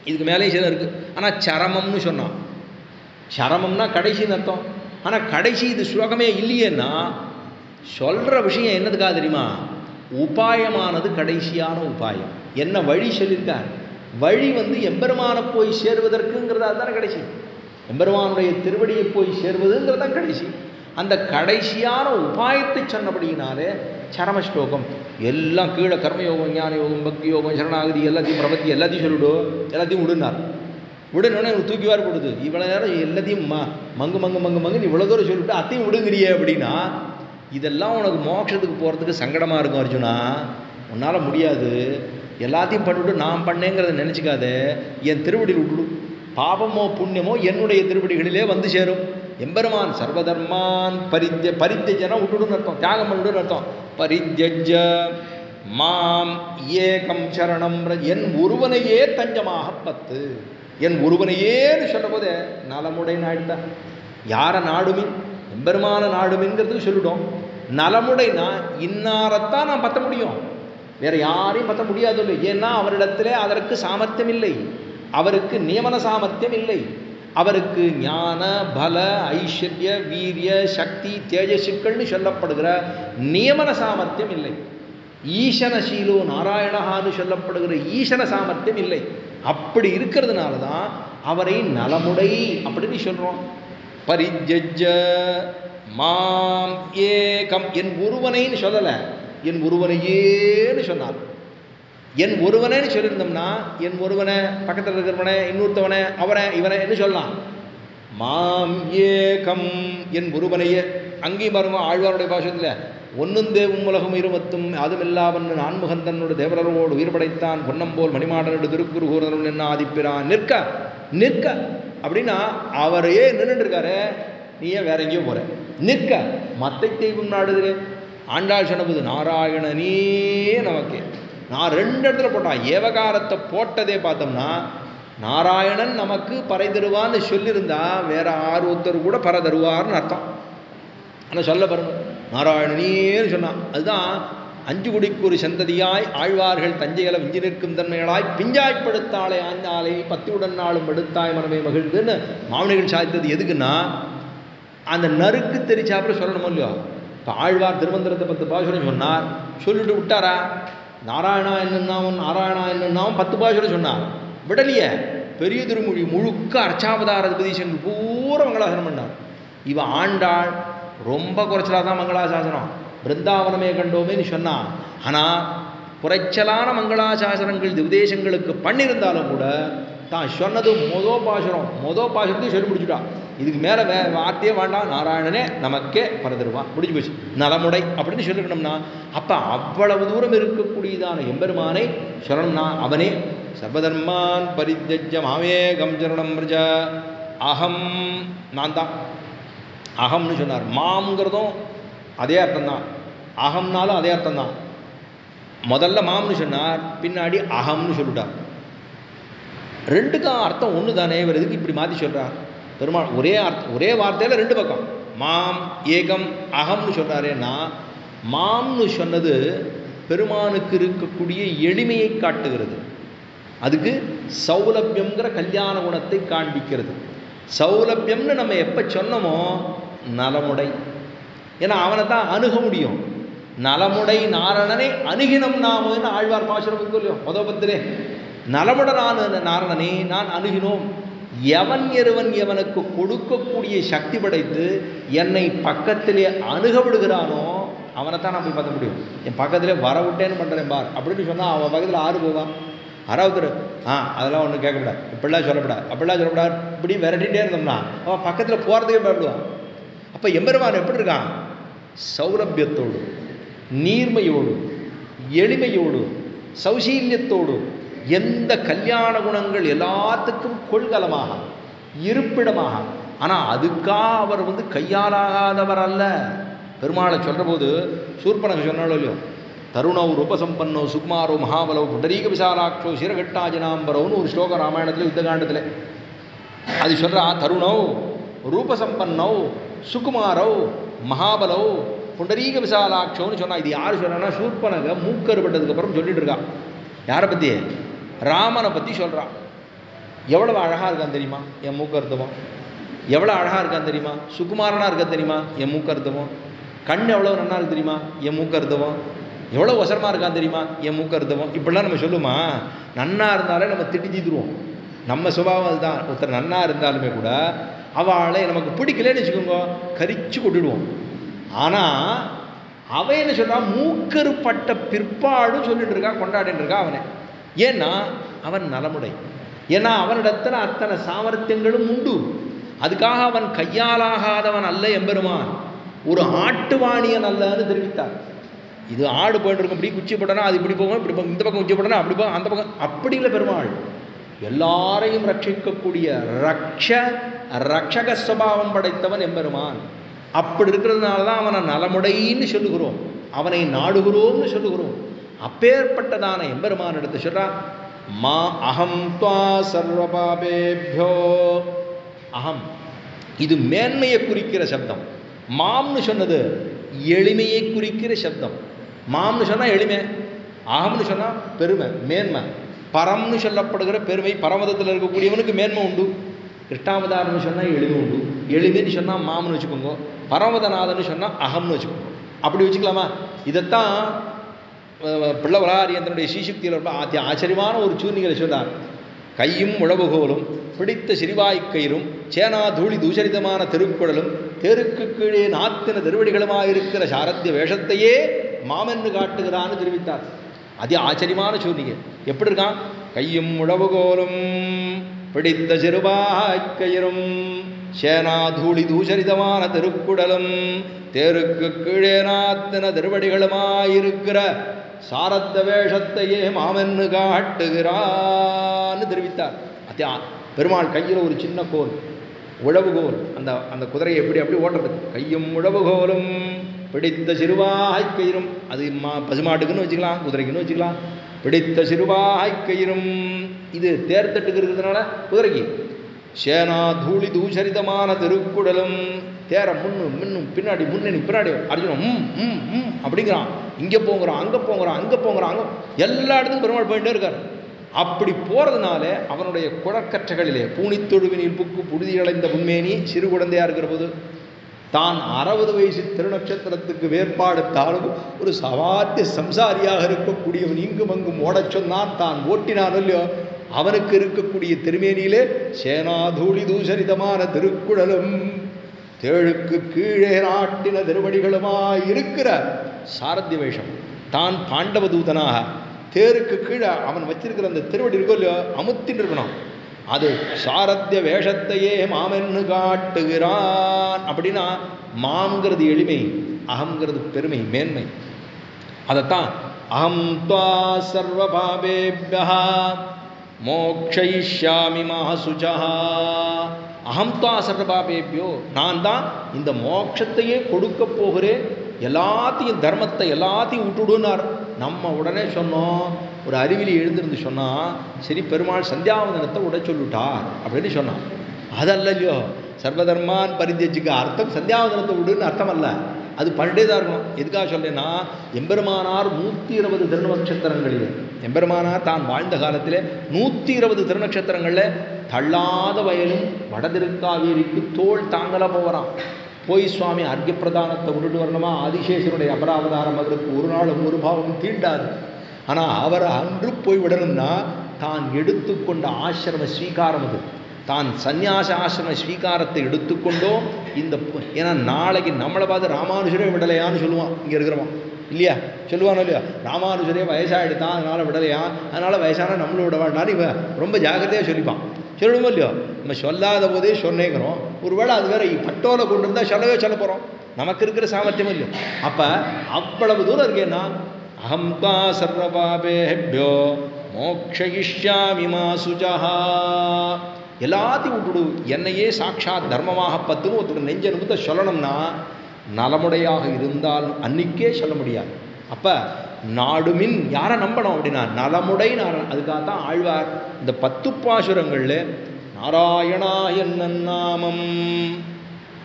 இதுக்கு மேலேயும் சில இருக்குது ஆனால் சரமம்னு சொன்னான் சரமம்னா கடைசின்னு அர்த்தம் ஆனால் கடைசி இது ஸ்லோகமே இல்லையேன்னா சொல்கிற விஷயம் என்னதுக்காக தெரியுமா உபாயமானது கடைசியான உபாயம் என்ன வழி சொல்லியிருக்கார் வழி வந்து எம்பெருமானை போய் சேருவதற்குங்கிறதா தானே கடைசி எம்பெருமானுடைய திருவடியை போய் சேர்வதுங்கிறது தான் கடைசி அந்த கடைசியான உபாயத்தை சொன்னபடியினாலே சரம ஸ்லோகம் எல்லாம் கீழே கர்மயோகம் ஞான யோகம் பக்தி யோகம் சரணாகதி எல்லாத்தையும் பிரபத்தி எல்லாத்தையும் சொல்லிவிடு எல்லாத்தையும் விடுனார் விடணுன்னு எனக்கு தூக்கி வாரி கொடுது இவ்வளோ நேரம் எல்லாத்தையும் ம மங்கு மங்கு மங்கு மங்குன்னு இவ்வளோ தூரம் சொல்லிவிட்டு அத்தையும் விடுங்கிறியே அப்படின்னா இதெல்லாம் உனக்கு மோட்சத்துக்கு போகிறதுக்கு சங்கடமாக இருக்கும் அர்ஜுனா உன்னால் முடியாது எல்லாத்தையும் பண்ணிவிட்டு நான் பண்ணேங்கிறத நினச்சிக்காத என் திருவடியில் விட்டுடு பாவமோ புண்ணியமோ என்னுடைய திருவடிகளிலே வந்து சேரும் எம்பெருமான் சர்வதர்மான் பரித்ய பரித்தியஜனா விட்டுடுன்னு அர்த்தம் தியாகம் பண்ணிடுன்னு அர்த்தம் பரித்யஜ மாம் ஏகம் சரணம் ர- என் ஒருவனையே தஞ்சமாக பத்து என் ஒருவனையேன்னு சொல்ல போதே நலமுடை நாடுதான் யாரை நாடுமின் எம்பெருமான நாடுமின்ங்கிறதுக்கு சொல்லிட்டோம் நலமுடை நான் இன்னாரத்தான் நான் பத்த முடியும் வேற யாரையும் பத்த முடியாது இல்லை ஏன்னா அவரிடத்திலே அதற்கு சாமர்த்தியம் இல்லை அவருக்கு நியமன சாமர்த்தியம் இல்லை அவருக்கு ஞான பல ஐஸ்வர்ய வீரிய சக்தி தேஜசுக்கள்னு சொல்லப்படுகிற நியமன சாமர்த்தியம் இல்லை ஈசனசீலோ நாராயணஹான்னு சொல்லப்படுகிற ஈசன சாமர்த்தியம் இல்லை அப்படி இருக்கிறதுனால தான் அவரை நலமுடை அப்படின்னு சொல்கிறோம் பரிஜஜ மாம் ஏகம் என் ஒருவனைன்னு சொல்லலை என் ஒருவனையேன்னு சொன்னார் என் ஒருவனேன்னு சொல்லியிருந்தோம்னா என் ஒருவனை பக்கத்தில் இருக்கிறவனை இன்னொருத்தவனை அவனை இவனை என்ன சொல்லலாம் மாம் ஏகம் என் ஒருவனையே அங்கேயும் பாருங்க ஆழ்வாருடைய பாஷத்தில் ஒன்னும் தேவும் உலகம் இருமத்தும் அதுமில்லாவன் நான்முகன் தன்னோட தேவரரோடு உயிர் படைத்தான் பொன்னம்போல் மணிமாடனோட திருக்குறுகூரன் என்ன ஆதிப்பிரான் நிற்க நிற்க அப்படின்னா அவரையே நின்றுட்டு இருக்காரு நீ ஏன் வேற எங்கேயோ போற நிற்க மத்தை தெய்வம் நாடுகிறே ஆண்டாள் சொன்னபோது நாராயணனே நமக்கு நான் ரெண்டு இடத்துல போட்டான் ஏவகாரத்தை போட்டதே பார்த்தோம்னா நாராயணன் நமக்கு பறை தருவான்னு சொல்லியிருந்தா வேற ஆறு ஒருத்தர் கூட பறை தருவார்னு அர்த்தம் ஆனால் சொல்ல பாருங்க நாராயணனேன்னு சொன்னான் அதுதான் அஞ்சு குடிக்கு ஒரு சந்ததியாய் ஆழ்வார்கள் தஞ்சைகளை விஞ்சி நிற்கும் தன்மைகளாய் பிஞ்சாய்ப்படுத்தாளே ஆஞ்சாலை பத்தியுடன் நாளும் எடுத்தாய் மனமே மகிழ்ந்துன்னு மாமனிகள் சாதித்தது எதுக்குன்னா அந்த நறுக்கு தெரிச்சாப்புல சொல்லணுமோ இல்லையோ இப்போ ஆழ்வார் திருமந்திரத்தை பத்து பாசுரம் சொன்னார் சொல்லிட்டு விட்டாரா நாராயணா என்னன்னாவும் நாராயணா என்னன்னாவும் பத்து பாசுரம் சொன்னார் விடலையே பெரிய திருமொழி முழுக்க அர்ச்சாவதார உபதேசங்கள் பூரா மங்களாசனம் பண்ணார் இவன் ஆண்டாள் ரொம்ப குறைச்சலாக தான் மங்களாசாசனம் பிருந்தாவனமே கண்டோமேன்னு சொன்னான் ஆனால் குறைச்சலான மங்களாசாசனங்கள் உபதேசங்களுக்கு பண்ணியிருந்தாலும் கூட தான் சொன்னது மொதோ பாசுரம் மொதோ பாசுரத்தையும் சொல்லி முடிச்சுட்டான் இதுக்கு மேலே வே வார்த்தையே வேண்டாம் நாராயணனே நமக்கே பரதருவான் முடிஞ்சு போச்சு நலமுடை அப்படின்னு சொல்லிக்கணும்னா அப்போ அவ்வளவு தூரம் இருக்கக்கூடியதான எம்பெருமானை சொல்லணும்னா அவனே சர்வதர்மான் பரித்தஜ மாமேகம் சரணம் பிரஜ அகம் நான் தான் அகம்னு சொன்னார் மாம்ங்கிறதும் அதே அர்த்தம்தான் அகம்னாலும் அதே அர்த்தம்தான் முதல்ல மாம்னு சொன்னார் பின்னாடி அகம்னு சொல்லிட்டார் ரெண்டுக்கும் அர்த்தம் ஒன்று தானே இவர் எதுக்கு இப்படி மாற்றி சொல்கிறார் பெருமாள் ஒரே அர்த்தம் ஒரே வார்த்தையில் ரெண்டு பக்கம் மாம் ஏகம் அகம்னு சொல்கிறாரேன்னா மாம்னு சொன்னது பெருமானுக்கு இருக்கக்கூடிய எளிமையை காட்டுகிறது அதுக்கு சௌலபியம்ங்கிற கல்யாண குணத்தை காண்பிக்கிறது சௌலபியம்னு நம்ம எப்போ சொன்னோமோ நலமுடை ஏன்னா அவனை தான் அணுக முடியும் நலமுடை நாரணனை அணுகினம் நாமன்னு ஆழ்வார் பாசுரம் இருக்கும் இல்லையோ முத பத்திரே நலமுடனான நாரணனை நான் அணுகினோம் எவன் எருவன் எவனுக்கு கொடுக்கக்கூடிய சக்தி படைத்து என்னை பக்கத்திலே அணுக விடுகிறானோ அவனை தான் நான் போய் பார்க்க முடியும் என் பக்கத்திலே வர விட்டேன்னு பண்ணுறேன் பார் அப்படின்னு சொன்னால் அவன் பக்கத்தில் ஆறு போவான் யாராவது ஆ அதெல்லாம் ஒன்றும் கேட்கக்கூடாது இப்படிலாம் சொல்லக்கூடாது அப்படிலாம் சொல்லக்கூடாது இப்படி விரட்டிகிட்டே இருந்தோம்னா அவன் பக்கத்தில் போகிறதுக்கே பயப்படுவான் அப்போ எம்பெருமான் எப்படி இருக்கான் சௌரபியத்தோடு நீர்மையோடு எளிமையோடு சௌசீல்யத்தோடு எந்த கல்யாண குணங்கள் எல்லாத்துக்கும் கொள்கலமாக இருப்பிடமாக ஆனால் அதுக்காக அவர் வந்து கையாலாகாதவர் அல்ல பெருமாளை சொல்கிற போது சூர்பனக சொன்னாலும் இல்லையோ தருணோ ரூபசம்பன்னோ சுகுமாரோ மகாபலோ புண்டரீக விசாலாட்சோ சிரகட்டாஜனாம்பரோன்னு ஒரு ஸ்லோகம் ராமாயணத்தில் யுத்தகாண்டத்தில் அது சொல்கிறா தருணோ ரூபசம்பன்னோ சுகுமாரோ மகாபலோ புண்டரீக விசாலாட்சோன்னு சொன்னா இது யார் சொன்னா சூர்பனக மூக்கறுபட்டதுக்கு அப்புறம் சொல்லிட்டு இருக்கா யாரை பற்றி ராமனை பற்றி சொல்கிறான் எவ்வளவு அழகாக இருக்கான் தெரியுமா என் மூக்கருத்தவன் எவ்வளோ அழகாக இருக்கான் தெரியுமா சுகுமாரனாக இருக்கான் தெரியுமா என் மூக்கருத்தவன் கண் எவ்வளோ நன்னா இருக்கு தெரியுமா என் மூக்கருத்தவன் எவ்வளோ வசரமாக இருக்கான் தெரியுமா என் மூக்கருத்தவன் இப்படிலாம் நம்ம சொல்லுமா நன்னா இருந்தாலே நம்ம திட்டி தீத்துருவோம் நம்ம சுபாவம் அதுதான் ஒருத்தர் நன்னா இருந்தாலுமே கூட அவளை நமக்கு பிடிக்கலன்னு வச்சுக்கோங்க கரிச்சு கொட்டிடுவோம் ஆனால் அவன் என்ன சொல்றான் மூக்கருப்பட்ட பிற்பாடும் சொல்லிட்டு இருக்கா கொண்டாடிட்டு இருக்கா அவனை ஏன்னா அவன் நலமுடை ஏன்னா அவனிடத்துல அத்தனை சாமர்த்தியங்களும் உண்டு அதுக்காக அவன் கையாலாகாதவன் அல்ல எம்பெருமான் ஒரு ஆட்டுவாணியன் அல்லன்னு தெரிவித்தார் இது ஆடு போயிட்டு இருக்கும் இப்படி குச்சி போட்டனா அது இப்படி போகும் இப்படி போகும் இந்த பக்கம் குச்சி போட்டனா அப்படி போகும் அந்த பக்கம் அப்படி இல்லை பெருமாள் எல்லாரையும் ரட்சிக்கக்கூடிய ரக்ஷ ரக்ஷக சுபாவம் படைத்தவன் எம்பெருமான் அப்படி இருக்கிறதுனால தான் அவனை நலமுடைன்னு சொல்லுகிறோம் அவனை நாடுகிறோம்னு சொல்லுகிறோம் அப்பேற்பட்டதான எம்பெருமான் எடுத்து சொல்றா மா அகம் துவா சர்வபாபேபியோ அகம் இது மேன்மையை குறிக்கிற சப்தம் மாம்னு சொன்னது எளிமையை குறிக்கிற சப்தம் மாம்னு சொன்னா எளிமை அகம்னு சொன்னா பெருமை மேன்மை பரம்னு சொல்லப்படுகிற பெருமை பரமதத்தில் இருக்கக்கூடியவனுக்கு மேன்மை உண்டு கிருஷ்ணாவதாரம்னு சொன்னால் எளிமை உண்டு எளிமைன்னு சொன்னால் மாம்னு வச்சுக்கோங்க பரமதநாதன்னு சொன்னால் அகம்னு வச்சுக்கோங்க அப்படி வச்சுக்கலாமா இதைத்தான் அஹ், பிள்ளவராரியந்தனுடைய ஸ்ரீசக்தியில் ரொம்ப ஆத்தி ஆச்சரியமான ஒரு சூர்ணிகளை சொன்னார் கையும் உழவுகோலும் பிடித்த சிறுவாய்க்கயிறும் சேனா தூளி தூஷரிதமான திருக்குடலும் தெருக்கு கீழே நாத்தின திருவடிகளுமாயிருக்கிற சாரத்திய வேஷத்தையே மாமென்று காட்டுகிறான்னு தெரிவித்தார் அதி ஆச்சரியமான சூர்ணிகை எப்படி இருக்கான் கையும் உழவுகோலும் பிடித்த சிறுவாய்க்கயிறும் சேனா தூளி தூஷரிதமான திருக்குடலும் தேருக்கு கீழே நாத்தின திருவடிகளுமாயிருக்கிற சாரத்த வேஷத்தையே மாமென்னு காட்டுகிறான்னு தெரிவித்தார் அத்தியா பெருமாள் கையில் ஒரு சின்ன கோல் உழவுகோல் அந்த அந்த குதிரையை எப்படி அப்படி ஓட்டுறது கையும் உழவுகோலும் பிடித்த சிறுவாய் கயிறும் அது மா பசுமாட்டுக்குன்னு வச்சுக்கலாம் குதிரைக்குன்னு வச்சுக்கலாம் பிடித்த சிறுவாய் கயிறும் இது தேர் தட்டுக்கு இருக்கிறதுனால குதிரைக்கு சேனா தூளி தூஷரிதமான திருக்குடலும் தேர முன்னும் மின்னும் பின்னாடி முன்னணி பின்னாடி அர்ஜுனன் ம் ம் ம் அப்படிங்கிறான் இங்கே போங்கிறான் அங்கே போங்கிறான் அங்கே போங்கிறான் அங்கே எல்லா இடத்துக்கும் பெருமாள் போயிட்டே இருக்கார் அப்படி போகிறதுனால அவனுடைய குழக்கற்றைகளிலே பூனித்தொழுவினில் புக்கு புழுதி அடைந்த முன்மேனி சிறு குழந்தையா இருக்கிற போது தான் அறுபது வயசு திருநட்சத்திரத்துக்கு வேறுபாடு தாழும் ஒரு சவாத்திய சம்சாரியாக இருக்கக்கூடியவன் இங்கும் அங்கும் ஓடச் சொன்னான் தான் ஓட்டினான் இல்லையோ அவனுக்கு இருக்கக்கூடிய திருமேனியிலே சேனாதூளி தூசரிதமான திருக்குழலும் தேழுக்கு கீழே நாட்டின திருவடிகளுமாய் இருக்கிற சாரத்திய வேஷம் தான் பாண்டவ தூதனாக தேருக்கு கீழே அவன் வச்சிருக்கிற அந்த திருவடி இருக்கோ இல்லையோ அமுத்தின்னு இருக்கணும் அது சாரத்திய வேஷத்தையே மாமென்னு காட்டுகிறான் அப்படின்னா மாம்ங்கிறது எளிமை அகங்கிறது பெருமை மேன்மை அதைத்தான் அகம் துவா சர்வபாபேபியா மோக்ஷயிஷ்யாமி மகசுஜா அகம் துவா சர்வபாபேபியோ நான் தான் இந்த மோட்சத்தையே கொடுக்க போகிறேன் எல்லாத்தையும் தர்மத்தை எல்லாத்தையும் விட்டுடுனார் நம்ம உடனே சொன்னோம் ஒரு அறிவிலி எழுந்திருந்து சொன்னா சரி பெருமாள் சந்தியாவந்தனத்தை உட சொல்லிட்டார் அப்படின்னு சொன்னான் அதல்ல இல்லையோ சர்வதர்மான் பரிந்தேச்சுக்கு அர்த்தம் சந்தியாவந்தனத்தை விடுன்னு அர்த்தம் அல்ல அது பண்ணிட்டே தான் இருக்கணும் எதுக்காக சொல்றேன்னா எம்பெருமானார் நூற்றி இருபது திருநட்சத்திரங்களிலே எம்பெருமானார் தான் வாழ்ந்த காலத்திலே நூற்றி இருபது திருநட்சத்திரங்களில் தள்ளாத வயலும் வடதிருக்காவேரிக்கு தோள் தாங்கல போகிறான் போய் சுவாமி அர்க்கிய பிரதானத்தை விட்டுட்டு வரணுமா ஆதிசேஷனுடைய அபராவதாரம் அவருக்கு ஒரு நாளும் ஒரு பாவம் தீண்டாது ஆனால் அவரை அன்று போய் விடணும்னா தான் எடுத்துக்கொண்ட ஆசிரம ஸ்வீகாரம் அது தான் சந்நியாச ஆசிரம ஸ்வீகாரத்தை எடுத்துக்கொண்டோ இந்த பு- ஏன்னா நாளைக்கு நம்மளை பார்த்து ராமானுஜரே விடலையான்னு சொல்லுவான் இங்கே இருக்கிறவன் இல்லையா சொல்லுவானோ இல்லையா ராமானுஜரே வயசாகிடுதான் அதனால் விடலையா அதனால் வயசான நம்மளும் விட வேண்டாம்னு இவன் ரொம்ப ஜாக்கிரதையாக சொல்லிப்பான் சொல்லணுமோ இல்லையோ நம்ம சொல்லாத போதே சொன்னேங்கிறோம் ஒருவேளை அது வேற பட்டோலை கொண்டு இருந்தால் சொல்லவே சொல்ல போகிறோம் நமக்கு இருக்கிற சாமர்த்தியம் இல்லையோ அப்போ அவ்வளவு தூரம் இருக்கேன்னா அகம் தா சர்வபாபேபியோ மோக்ஷயிஷ்யாமி மா சுஜஹா எல்லாத்தையும் விட்டுடு என்னையே சாட்சாத் தர்மமாக பத்துன்னு ஒருத்தர் நெஞ்ச நிமித்த சொல்லணும்னா நலமுடையாக இருந்தால் அன்னிக்கே சொல்ல முடியாது அப்போ நாடுமின் யாரை நம்பணும் அப்படின்னா நலமுடை நாராயணன் அதுக்காகத்தான் ஆழ்வார் இந்த பத்து பாசுரங்களில் நாராயணா என்ன நாமம்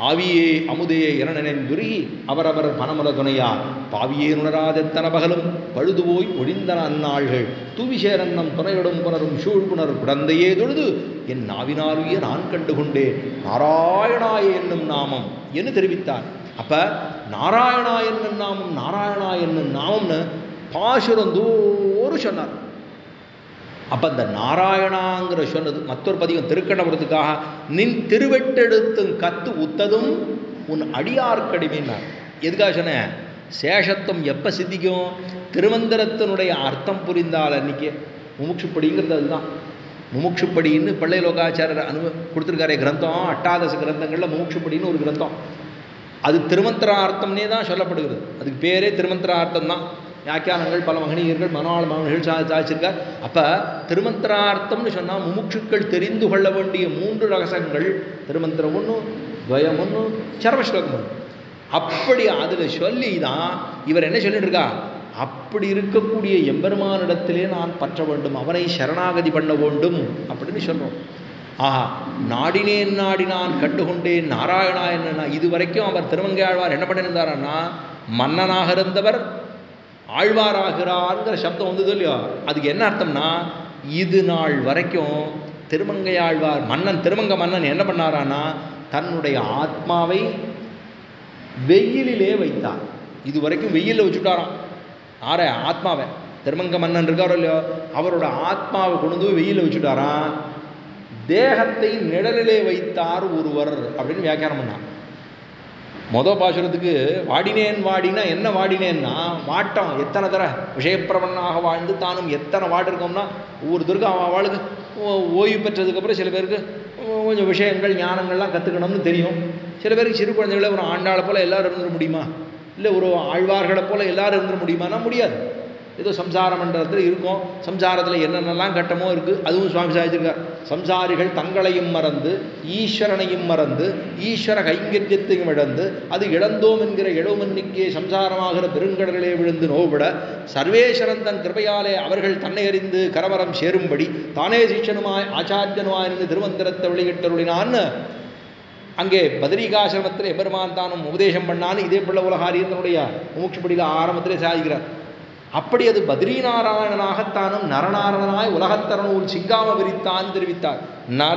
ஆவியே அமுதே என நினைந்துருகி அவரவர் மனமுல துணையா பாவியே உணராதெத்தன பகலும் பழுது போய் ஒழிந்தன அந்நாள்கள் தூவிசேரன்னம் துணையிடும் புணரும் சூழ்புணர் குடந்தையே தொழுது என் நாவினாலுயே நான் கண்டுகொண்டேன் நாராயணாய என்னும் நாமம் என்று தெரிவித்தார் அப்ப நாராயணா என்னும் நாமம் நாராயணா என்னும் நாமம்னு பாசுரந்தோறும் சொன்னார் அப்ப இந்த நாராயணாங்கிற சொன்னது மற்றொரு பதிகம் திருக்கண்ணபுரத்துக்காக நின் திருவெட்டெடுத்தும் கத்து உத்ததும் உன் அடியார்க்கடிமைன்னார் எதுக்காக சொன்னேன் சேஷத்துவம் எப்போ சித்திக்கும் திருமந்திரத்தினுடைய அர்த்தம் புரிந்தால் அன்னைக்கு முமுட்சுப்படிங்கிறது அதுதான் முமுட்சுப்படின்னு பிள்ளை லோகாச்சாரர் அனு கொடுத்துருக்காரே கிரந்தம் அட்டாதச கிரந்தங்களில் முமுட்சுப்படின்னு ஒரு கிரந்தம் அது திருமந்திரார்த்தம்னே தான் சொல்லப்படுகிறது அதுக்கு பேரே திருமந்திரார்த்தம் தான் வியாக்கியானங்கள் பல மகனியர்கள் மனோள் மகன்கள் சா சாதிச்சிருக்கார் அப்போ திருமந்திரார்த்தம்னு சொன்னால் முமுட்சுக்கள் தெரிந்து கொள்ள வேண்டிய மூன்று ரகசங்கள் திருமந்திரம் ஒன்று துவயம் ஒன்று சரமஸ்லோகம் ஒன்று அப்படி அதில் சொல்லி தான் இவர் என்ன சொல்லிட்டு இருக்கா அப்படி இருக்கக்கூடிய எம்பெருமானிடத்திலே நான் பற்ற வேண்டும் அவனை சரணாகதி பண்ண வேண்டும் அப்படின்னு சொல்கிறோம் ஆஹா நாடினேன் நாடினான் கண்டுகொண்டேன் நாராயணா என்ன இது வரைக்கும் அவர் திருமங்கை ஆழ்வார் என்ன பண்ணியிருந்தாரன்னா மன்னனாக இருந்தவர் ஆழ்வாராகிறார்ங்கிற சப்தம் வந்தது இல்லையோ அதுக்கு என்ன அர்த்தம்னா இது நாள் வரைக்கும் திருமங்கை ஆழ்வார் மன்னன் திருமங்க மன்னன் என்ன பண்ணாரான்னா தன்னுடைய ஆத்மாவை வெயிலிலே வைத்தார் இது வரைக்கும் வெயிலில் வச்சுட்டாராம் ஆற ஆத்மாவை திருமங்க மன்னன் இருக்காரோ இல்லையோ அவரோட ஆத்மாவை கொண்டு வந்து வெயிலில் வச்சுட்டாராம் தேகத்தை நிழலிலே வைத்தார் ஒருவர் அப்படின்னு வியாக்கியானம் பண்ணார் மொதல் பாசுரத்துக்கு வாடினேன் வாடினா என்ன வாடினேன்னா வாட்டம் எத்தனை தர விஷயப்பிரபன்னாக வாழ்ந்து தானும் எத்தனை வாடு இருக்கோம்னா ஒவ்வொருத்தருக்கும் அவன் அவளுக்கு ஓய்வு பெற்றதுக்கப்புறம் சில பேருக்கு கொஞ்சம் விஷயங்கள் ஞானங்கள்லாம் கற்றுக்கணும்னு தெரியும் சில பேருக்கு சிறு குழந்தைகளை ஒரு ஆண்டாளை போல் எல்லோரும் இருந்துட முடியுமா இல்லை ஒரு ஆழ்வார்களை போல் எல்லாரும் இருந்துட முடியுமானா முடியாது ஏதோ சம்சார மண்டலத்தில் இருக்கும் சம்சாரத்தில் என்னென்னலாம் கட்டமோ இருக்குது அதுவும் சுவாமி சாதிச்சிருக்கார் சம்சாரிகள் தங்களையும் மறந்து ஈஸ்வரனையும் மறந்து ஈஸ்வர கைங்கரியத்தையும் இழந்து அது இழந்தோம் என்கிற இளவன்னிக்கே சம்சாரமாகிற பெருங்கடலிலே விழுந்து நோவிட சர்வேஸ்வரன் தன் கிருபையாலே அவர்கள் தன்னை அறிந்து கரமரம் சேரும்படி தானே சிஷ்யனுமாய் ஆச்சாரியனுமாய் இருந்து திருமந்திரத்தை வெளியிட்டருளினான்னு அங்கே பதரிகாசிரமத்தில் எபெருமான் தானும் உபதேசம் பண்ணான்னு இதே பிள்ளை உலகாரியத்தினுடைய மூச்சுப்படியில் ஆரம்பத்திலே சாதிக்கிறார் அப்படி அது பத்ரிநாராயணனாகத்தானும் நரநாரணனாய் உலகத்தரனூர் சிங்காம விரித்தான் தெரிவித்தார் நர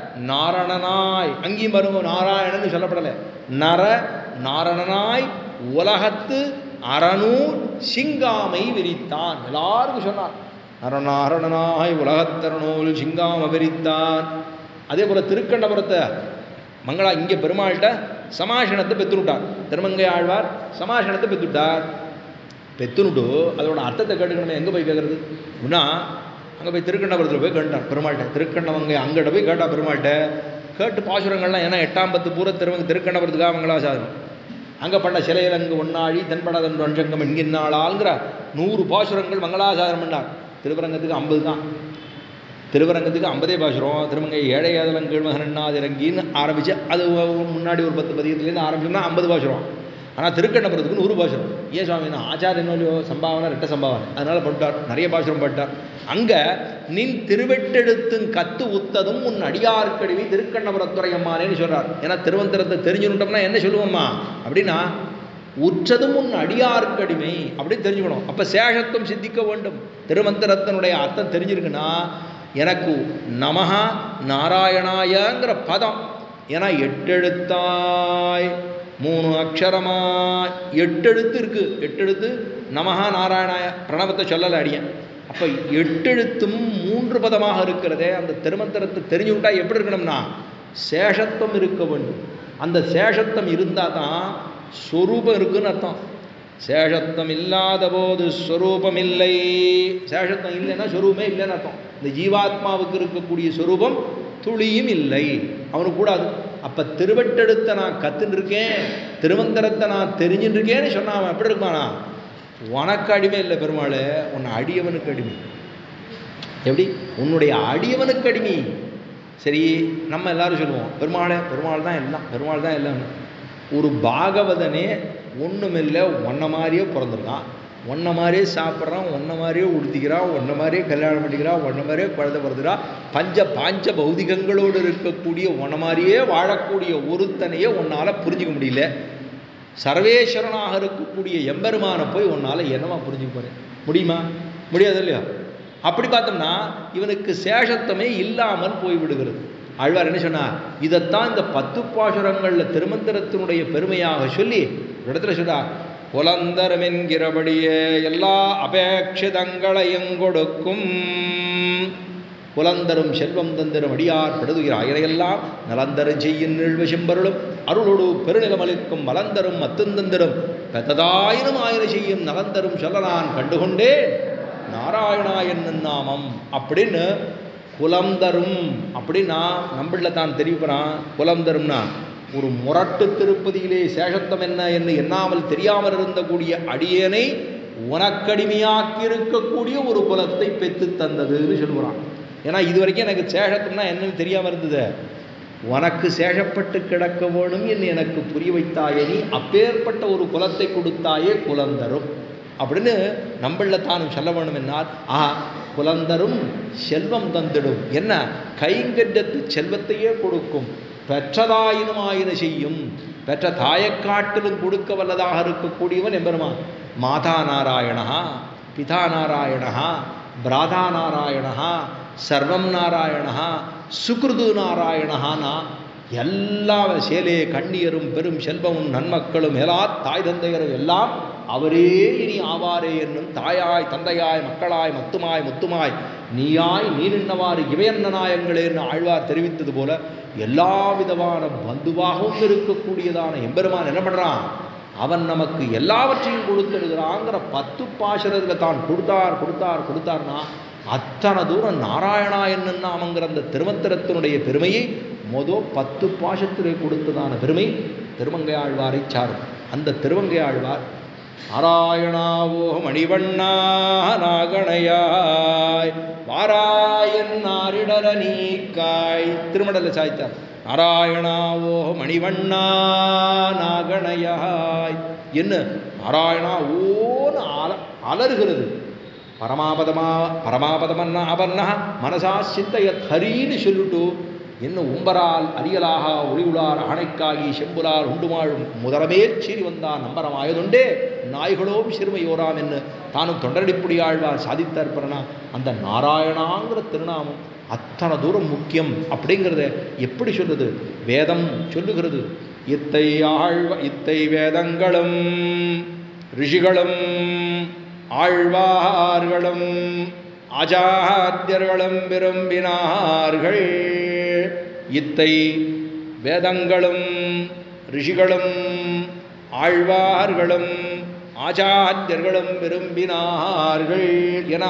நாரணனாய் அங்கேயும் வரும் நாராயணன் சொல்லப்படலை நர நாரணனாய் உலகத்து அறநூர் சிங்காமை விரித்தான் எல்லாருக்கும் சொன்னார் நரநாரணனாய் உலகத்தரனூல் சிங்காம விரித்தான் அதே போல திருக்கண்டபுரத்தை மங்களா இங்கே பெருமாள்கிட்ட சமாஷணத்தை பெற்றுவிட்டார் திருமங்கை ஆழ்வார் சமாஷணத்தை பெற்றுவிட்டார் பெத்துனுட்டு அதோட அர்த்தத்தை கேட்டுக்கணுமே எங்கே போய் கேட்குறது அப்படின்னா அங்கே போய் திருக்கண்ணபுரத்தில் போய் கேட்டார் பெருமாள்கிட்ட திருக்கண்ணவங்க அங்கிட்ட போய் கேட்டா பெருமாள்கிட்ட கேட்டு பாசுரங்கள்லாம் ஏன்னா எட்டாம் பத்து பூர திருவங்க திருக்கண்ணபுரத்துக்காக மங்களாசாதனம் அங்கே பண்ண சிலையிலங்கு ஒன்னாழி தென்படாதன் வஞ்சங்கம் என்கின்றாளாங்கிற நூறு பாசுரங்கள் மங்களாசாதனம் பண்ணார் திருவரங்கத்துக்கு ஐம்பது தான் திருவரங்கத்துக்கு ஐம்பதே பாசுரம் திருமங்கை ஏழையாதலன் கீழ்மகனாது இறங்கின்னு ஆரம்பித்து அது முன்னாடி ஒரு பத்து பதிகத்துலேருந்து ஆரம்பிச்சோம்னா ஐம்பது பாசுரம் ஆனால் திருக்கண்ணபுரத்துக்கு நூறு பாசுரம் ஏன் சுவாமினா ஆச்சாரிய நோலியோ சம்பாவனை ரெட்ட சம்பாவனை அதனால் பட்டார் நிறைய பாசுரம் பட்டார் அங்கே நின் திருவெட்டெடுத்தும் கத்து உத்ததும் உன் அடியார்க்கடிவி திருக்கண்ணபுரத்துறை அம்மானேன்னு சொல்கிறார் ஏன்னா திருவந்திரத்தை தெரிஞ்சுட்டோம்னா என்ன சொல்லுவோம்மா அப்படின்னா உற்றதும் உன் அடியார்க்கடிமை அப்படின்னு தெரிஞ்சுக்கணும் அப்போ சேஷத்துவம் சித்திக்க வேண்டும் திருமந்திரத்தினுடைய அர்த்தம் தெரிஞ்சிருக்குன்னா எனக்கு நமஹா நாராயணாயங்கிற பதம் ஏன்னா எட்டெழுத்தாய் மூணு அக்ஷரமா எட்டெழுத்து இருக்கு எட்டெழுத்து நமஹா நாராயணாய பிரணவத்தை சொல்லலை அடியேன் அப்போ எட்டெழுத்தும் மூன்று பதமாக இருக்கிறதே அந்த திருமந்திரத்தை தெரிஞ்சு விட்டா எப்படி இருக்கணும்னா சேஷத்துவம் இருக்க வேண்டும் அந்த சேஷத்துவம் இருந்தால் தான் ஸ்வரூபம் இருக்குன்னு அர்த்தம் சேஷத்துவம் இல்லாத போது ஸ்வரூபம் இல்லை சேஷத்துவம் இல்லைன்னா ஸ்வரூபமே இல்லைன்னு அர்த்தம் இந்த ஜீவாத்மாவுக்கு இருக்கக்கூடிய ஸ்வரூபம் துளியும் இல்லை அவனுக்கு கூடாது அப்போ திருவட்டெடுத்த நான் கத்துன்னு இருக்கேன் திருவந்தரத்தை நான் தெரிஞ்சுட்டு இருக்கேன்னு சொன்னா அவன் எப்படி இருப்பானா உனக்கு அடிமை இல்லை பெருமாள் உன்னை அடியவனுக்கு அடிமை எப்படி உன்னுடைய அடியவனுக்கு அடிமை சரி நம்ம எல்லாரும் சொல்லுவோம் பெருமாளே பெருமாள் தான் எல்லாம் பெருமாள் தான் எல்லாம் ஒரு பாகவதனே ஒன்றுமில்லை ஒன்ன மாதிரியே பிறந்திருக்கான் ஒன்றை மாதிரியே சாப்பிட்றான் ஒன்றை மாதிரியே உடுத்திக்கிறான் ஒன்றை மாதிரியே கல்யாணம் பண்ணிக்கிறான் ஒன்றை மாதிரியே குழந்தை பிறந்துக்கிறான் பஞ்ச பாஞ்ச பௌதிகங்களோடு இருக்கக்கூடிய ஒன்றை மாதிரியே வாழக்கூடிய ஒருத்தனையே உன்னால் புரிஞ்சிக்க முடியல சர்வேஸ்வரனாக இருக்கக்கூடிய எம்பெருமானை போய் உன்னால் என்னவா புரிஞ்சுக்க போகிறேன் முடியுமா முடியாது இல்லையா அப்படி பார்த்தோம்னா இவனுக்கு சேஷத்தமே இல்லாமல் போய்விடுகிறது ஆழ்வார் என்ன சொன்னார் இதைத்தான் இந்த பத்து பாசுரங்களில் திருமந்திரத்தினுடைய பெருமையாக சொல்லி ஒரு இடத்துல சொன்னார் புலந்தரம் என்கிறபடியே எல்லா அபேட்சிதங்களையும் கொடுக்கும் புலந்தரும் செல்வம் தந்திரம் அடியார் படுதுகிற அயனையெல்லாம் நலந்தரும் செய்யின் நிழ்வு செம்பருளும் அருளோடு பெருநிலமளிக்கும் மலந்தரும் மத்துந்தந்திரம் பெத்ததாயினும் ஆயிரம் செய்யும் நலந்தரும் சொல்ல நான் கண்டுகொண்டேன் நாராயணா என்னும் நாமம் அப்படின்னு குலம் தரும் அப்படின்னா நம்மள தான் தெரிவிக்கிறான் குலம் தரும்னா ஒரு முரட்டு திருப்பதியிலே சேஷத்தம் என்ன என்று எண்ணாமல் தெரியாமல் இருந்தக்கூடிய அடியனை உனக்கடிமையாக்கி இருக்கக்கூடிய ஒரு குலத்தை பெற்று தந்ததுன்னு சொல்லுகிறான் ஏன்னா இது வரைக்கும் எனக்கு சேஷத்தம்னா என்னன்னு தெரியாமல் இருந்தது உனக்கு சேஷப்பட்டு கிடக்க வேணும் என்று எனக்கு புரிய வைத்தாயே நீ அப்பேற்பட்ட ஒரு குலத்தை கொடுத்தாயே குலந்தரும் அப்படின்னு நம்மள தானும் சொல்ல வேணும் என்னால் ஆஹா குலந்தரும் செல்வம் தந்திடும் என்ன கைங்கரியத்து செல்வத்தையே கொடுக்கும் பெற்றதாயினும் ஆயின செய்யும் பெற்ற தாயைக் காட்டிலும் கொடுக்க வல்லதாக இருக்கக்கூடியவன் எம்பெருமான் மாதா நாராயணா பிதா நாராயணா பிராதா நாராயணா சர்வம் நாராயணா சுக்ருது நாராயணானா எல்லா சேலே கண்ணியரும் பெரும் செல்வமும் நன்மக்களும் எல்லா தாய் தந்தையரும் எல்லாம் அவரே இனி ஆவாரே என்னும் தாயாய் தந்தையாய் மக்களாய் மத்துமாய் முத்துமாய் நீயாய் நீ நின்னவாறு இவையன்ன நாயங்களேன்னு ஆழ்வார் தெரிவித்தது போல எல்லா விதமான பந்துவாகவும் இருக்கக்கூடியதான எம்பெருமான் என்ன பண்ணுறான் அவன் நமக்கு எல்லாவற்றையும் கொடுத்துடுகிறாங்கிற பத்து பாசுரத்தில் தான் கொடுத்தார் கொடுத்தார் கொடுத்தார்னா அத்தனை தூரம் நாராயணா என்னும் நாமங்கிற அந்த திருமந்திரத்தினுடைய பெருமையை மொதோ பத்து பாசத்திலே கொடுத்ததான பெருமை திருமங்கை ஆழ்வாரை சாரும் அந்த திருமங்கை ஆழ்வார் நாராயணாவோ மணிவண்ணா நாகணையாய் வாராயன் நாரிடர நீக்காய் திருமடல சாய்த்தார் நாராயணாவோ மணிவண்ணா நாகணையாய் என்ன நாராயணா ஓன்னு அல அலறுகிறது பரமாபதமா பரமாபதமன்னா அபர்ணா மனசா சிந்தையத் ஹரின்னு சொல்லிட்டு என்ன உம்பரால் அரியலாக ஒளியுளார் ஆணைக்காகி செம்புலார் உண்டுமாழும் முதலமேல் சீறி வந்தான் நம்பரமாயதுண்டே நாய்களோம் சிறுமையோராம் என்று தானும் தொண்டரடிப்புடி ஆழ்வார் சாதித்தார் பிறனா அந்த நாராயணாங்கிற திருநாமம் அத்தனை தூரம் முக்கியம் அப்படிங்கிறத எப்படி சொல்லுது வேதம் சொல்லுகிறது இத்தை ஆழ்வ இத்தை வேதங்களும் ரிஷிகளும் ஆழ்வார்களும் ஆச்சாரியர்களும் விரும்பினார்கள் இத்தை வேதங்களும் ரிஷிகளும் ஆழ்வார்களும் ஆச்சாரியர்களும் விரும்பினார்கள் ஏன்னா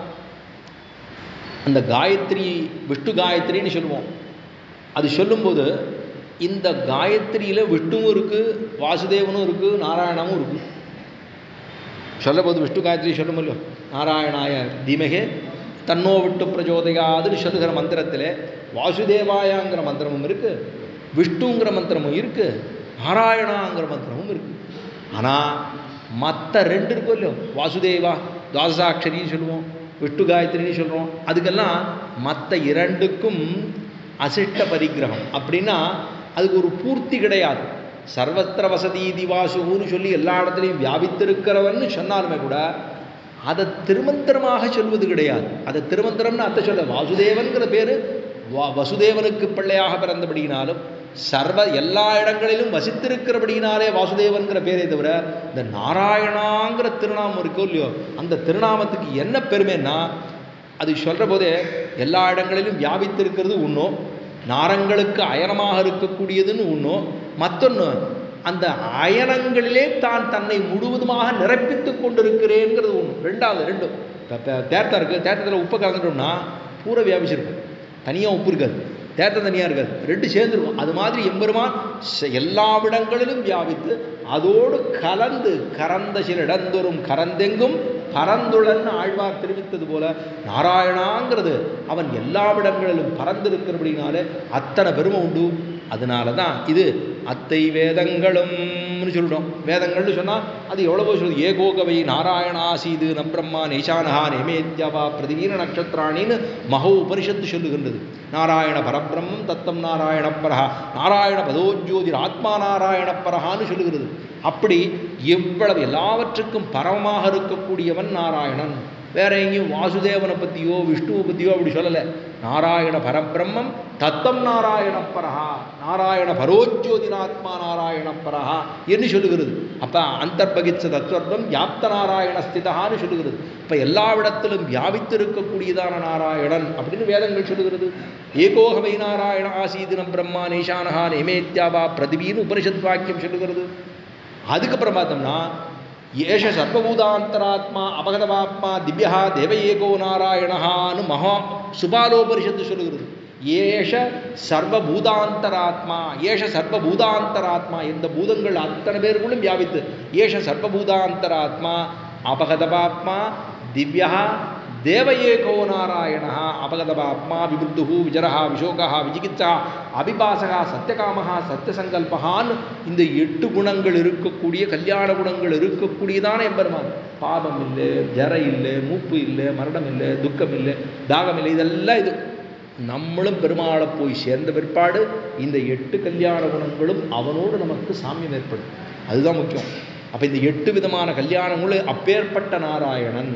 அந்த காயத்ரி விஷ்ணு காயத்ரின்னு சொல்லுவோம் அது சொல்லும்போது இந்த காயத்ரியில் விஷ்ணுவும் இருக்குது வாசுதேவனும் இருக்குது நாராயணமும் இருக்குது சொல்லபோது விஷ்ணு காயத்ரி சொல்ல முடியும் நாராயணாய தீமகே தன்னோ விட்டு பிரஜோதயாதுன்னு சொல்லுகிற மந்திரத்தில் வாசுதேவாயாங்கிற மந்திரமும் இருக்குது விஷ்ணுங்கிற மந்திரமும் இருக்குது நாராயணாங்கிற மந்திரமும் இருக்குது ஆனால் மற்ற ரெண்டு இருக்கும் இல்லையோ வாசுதேவா துவாதசாட்சரின்னு சொல்லுவோம் விஷ்ணு காயத்ரின்னு சொல்கிறோம் அதுக்கெல்லாம் மற்ற இரண்டுக்கும் அசிஷ்ட பரிகிரகம் அப்படின்னா அதுக்கு ஒரு பூர்த்தி கிடையாது சர்வத்திர வசதி திவாசுன்னு சொல்லி எல்லா இடத்துலையும் வியாபித்திருக்கிறவன்னு சொன்னாலுமே கூட அதை திருமந்திரமாக சொல்வது கிடையாது அதை திருமந்திரம்னு அத்தை சொல்ல வாசுதேவன்கிற பேர் வா வசுதேவனுக்கு பிள்ளையாக பிறந்தபடியினாலும் சர்வ எல்லா இடங்களிலும் வசித்திருக்கிறபடியினாலே வாசுதேவன்கிற பேரே தவிர இந்த நாராயணாங்கிற திருநாமம் இருக்கோ இல்லையோ அந்த திருநாமத்துக்கு என்ன பெருமைன்னா அது சொல்கிற போதே எல்லா இடங்களிலும் வியாபித்திருக்கிறது ஒன்றும் நாரங்களுக்கு அயனமாக இருக்கக்கூடியதுன்னு ஒன்றும் மற்றொன்று அந்த அயனங்களிலே தான் தன்னை முழுவதுமாக நிரப்பித்து கொண்டிருக்கிறேங்கிறது ஒன்று ரெண்டாவது ரெண்டும் இப்போ தேர்த்தம் இருக்குது தேர்த்தத்தில் உப்பை கலந்துட்டோம்னா பூரா வியாபிச்சிருக்கும் தனியாக உப்பு இருக்காது தேர்த்தம் தனியாக இருக்காது ரெண்டு சேர்ந்துருக்கும் அது மாதிரி எம்பெருமான் ச- எல்லா இடங்களிலும் வியாபித்து அதோடு கலந்து கறந்த சில இடந்தோறும் கறந்தெங்கும் பரந்துளன்னு ஆழ்வார் தெரிவித்தது போல நாராயணாங்கிறது அவன் எல்லா இடங்களிலும் பறந்திருக்கிறபடினாலே அத்தனை பெருமை உண்டு அதனால தான் இது அத்தை வேதங்களும் பரபிரம்மம்னு சொல்லிடும் வேதங்கள்னு சொன்னால் அது எவ்வளவோ சொல்லுது ஏகோகவை நாராயணாசீது நம்பிரம்மா நேஷானஹா நேமேத்யாவா பிரதிவீர நட்சத்திராணின்னு மகோ உபனிஷத்து சொல்லுகின்றது நாராயண பரபிரம்மம் தத்தம் நாராயண பரஹா நாராயண பதோஜோதிர் ஆத்மா நாராயண பரஹான்னு சொல்லுகிறது அப்படி எவ்வளவு எல்லாவற்றுக்கும் பரமமாக இருக்கக்கூடியவன் நாராயணன் வேற எங்கேயும் வாசுதேவனை பற்றியோ விஷ்ணுவை பற்றியோ அப்படி சொல்லலை நாராயண பரபிரம்மம் தத்தம் நாராயண பரஹா நாராயண பரோஜோதினாத்மா நாராயண பரஹா என்று சொல்லுகிறது அப்போ அந்தர்பகிச்ச தத்துவம் வியாப்த நாராயண ஸ்திதான்னு சொல்லுகிறது இப்போ எல்லாவிடத்திலும் வியாபித்திருக்கக்கூடியதான நாராயணன் அப்படின்னு வேதங்கள் சொல்லுகிறது ஏகோகவை நாராயண ஆசீதினம் பிரம்மா நேஷானஹா நேமேத்யாவா பிரதிபின்னு உபனிஷத் வாக்கியம் சொல்லுகிறது அதுக்கப்புறம் பார்த்தோம்னா ஏஷ சர்வபூதாந்தராத்மா அபகதவாத்மா திவ்யா தேவ ஏகோ நாராயணஹான்னு மகா சுபாலோபரிஷத்து சொல்லுகிறது ஏஷ சர்வபூதாந்தராத்மா ஏஷ சர்வபூதாந்தராத்மா இந்த பூதங்கள் அத்தனை பேருக்குள்ளும் வியாபித்து ஏஷ சர்வபூதாந்தராத்மா அபகதவாத்மா திவ்யா தேவ ஏகோ நாராயண அபகதவாத்மா விபுத்து விஜரா விஷோகா விஜிகிச்சா அபிபாசகா சத்தியகாமகா சத்தியசங்கல்பகான்னு இந்த எட்டு குணங்கள் இருக்கக்கூடிய கல்யாண குணங்கள் இருக்கக்கூடியதான எம்பெருமான் பாபம் இல்லை ஜர இல்லை மூப்பு இல்லை மரணம் இல்லை துக்கம் இல்லை தாகம் இல்லை இதெல்லாம் இது நம்மளும் பெருமாளை போய் சேர்ந்த பிற்பாடு இந்த எட்டு கல்யாண குணங்களும் அவனோடு நமக்கு சாமியம் ஏற்படும் அதுதான் முக்கியம் அப்போ இந்த எட்டு விதமான கல்யாணங்களும் அப்பேற்பட்ட நாராயணன்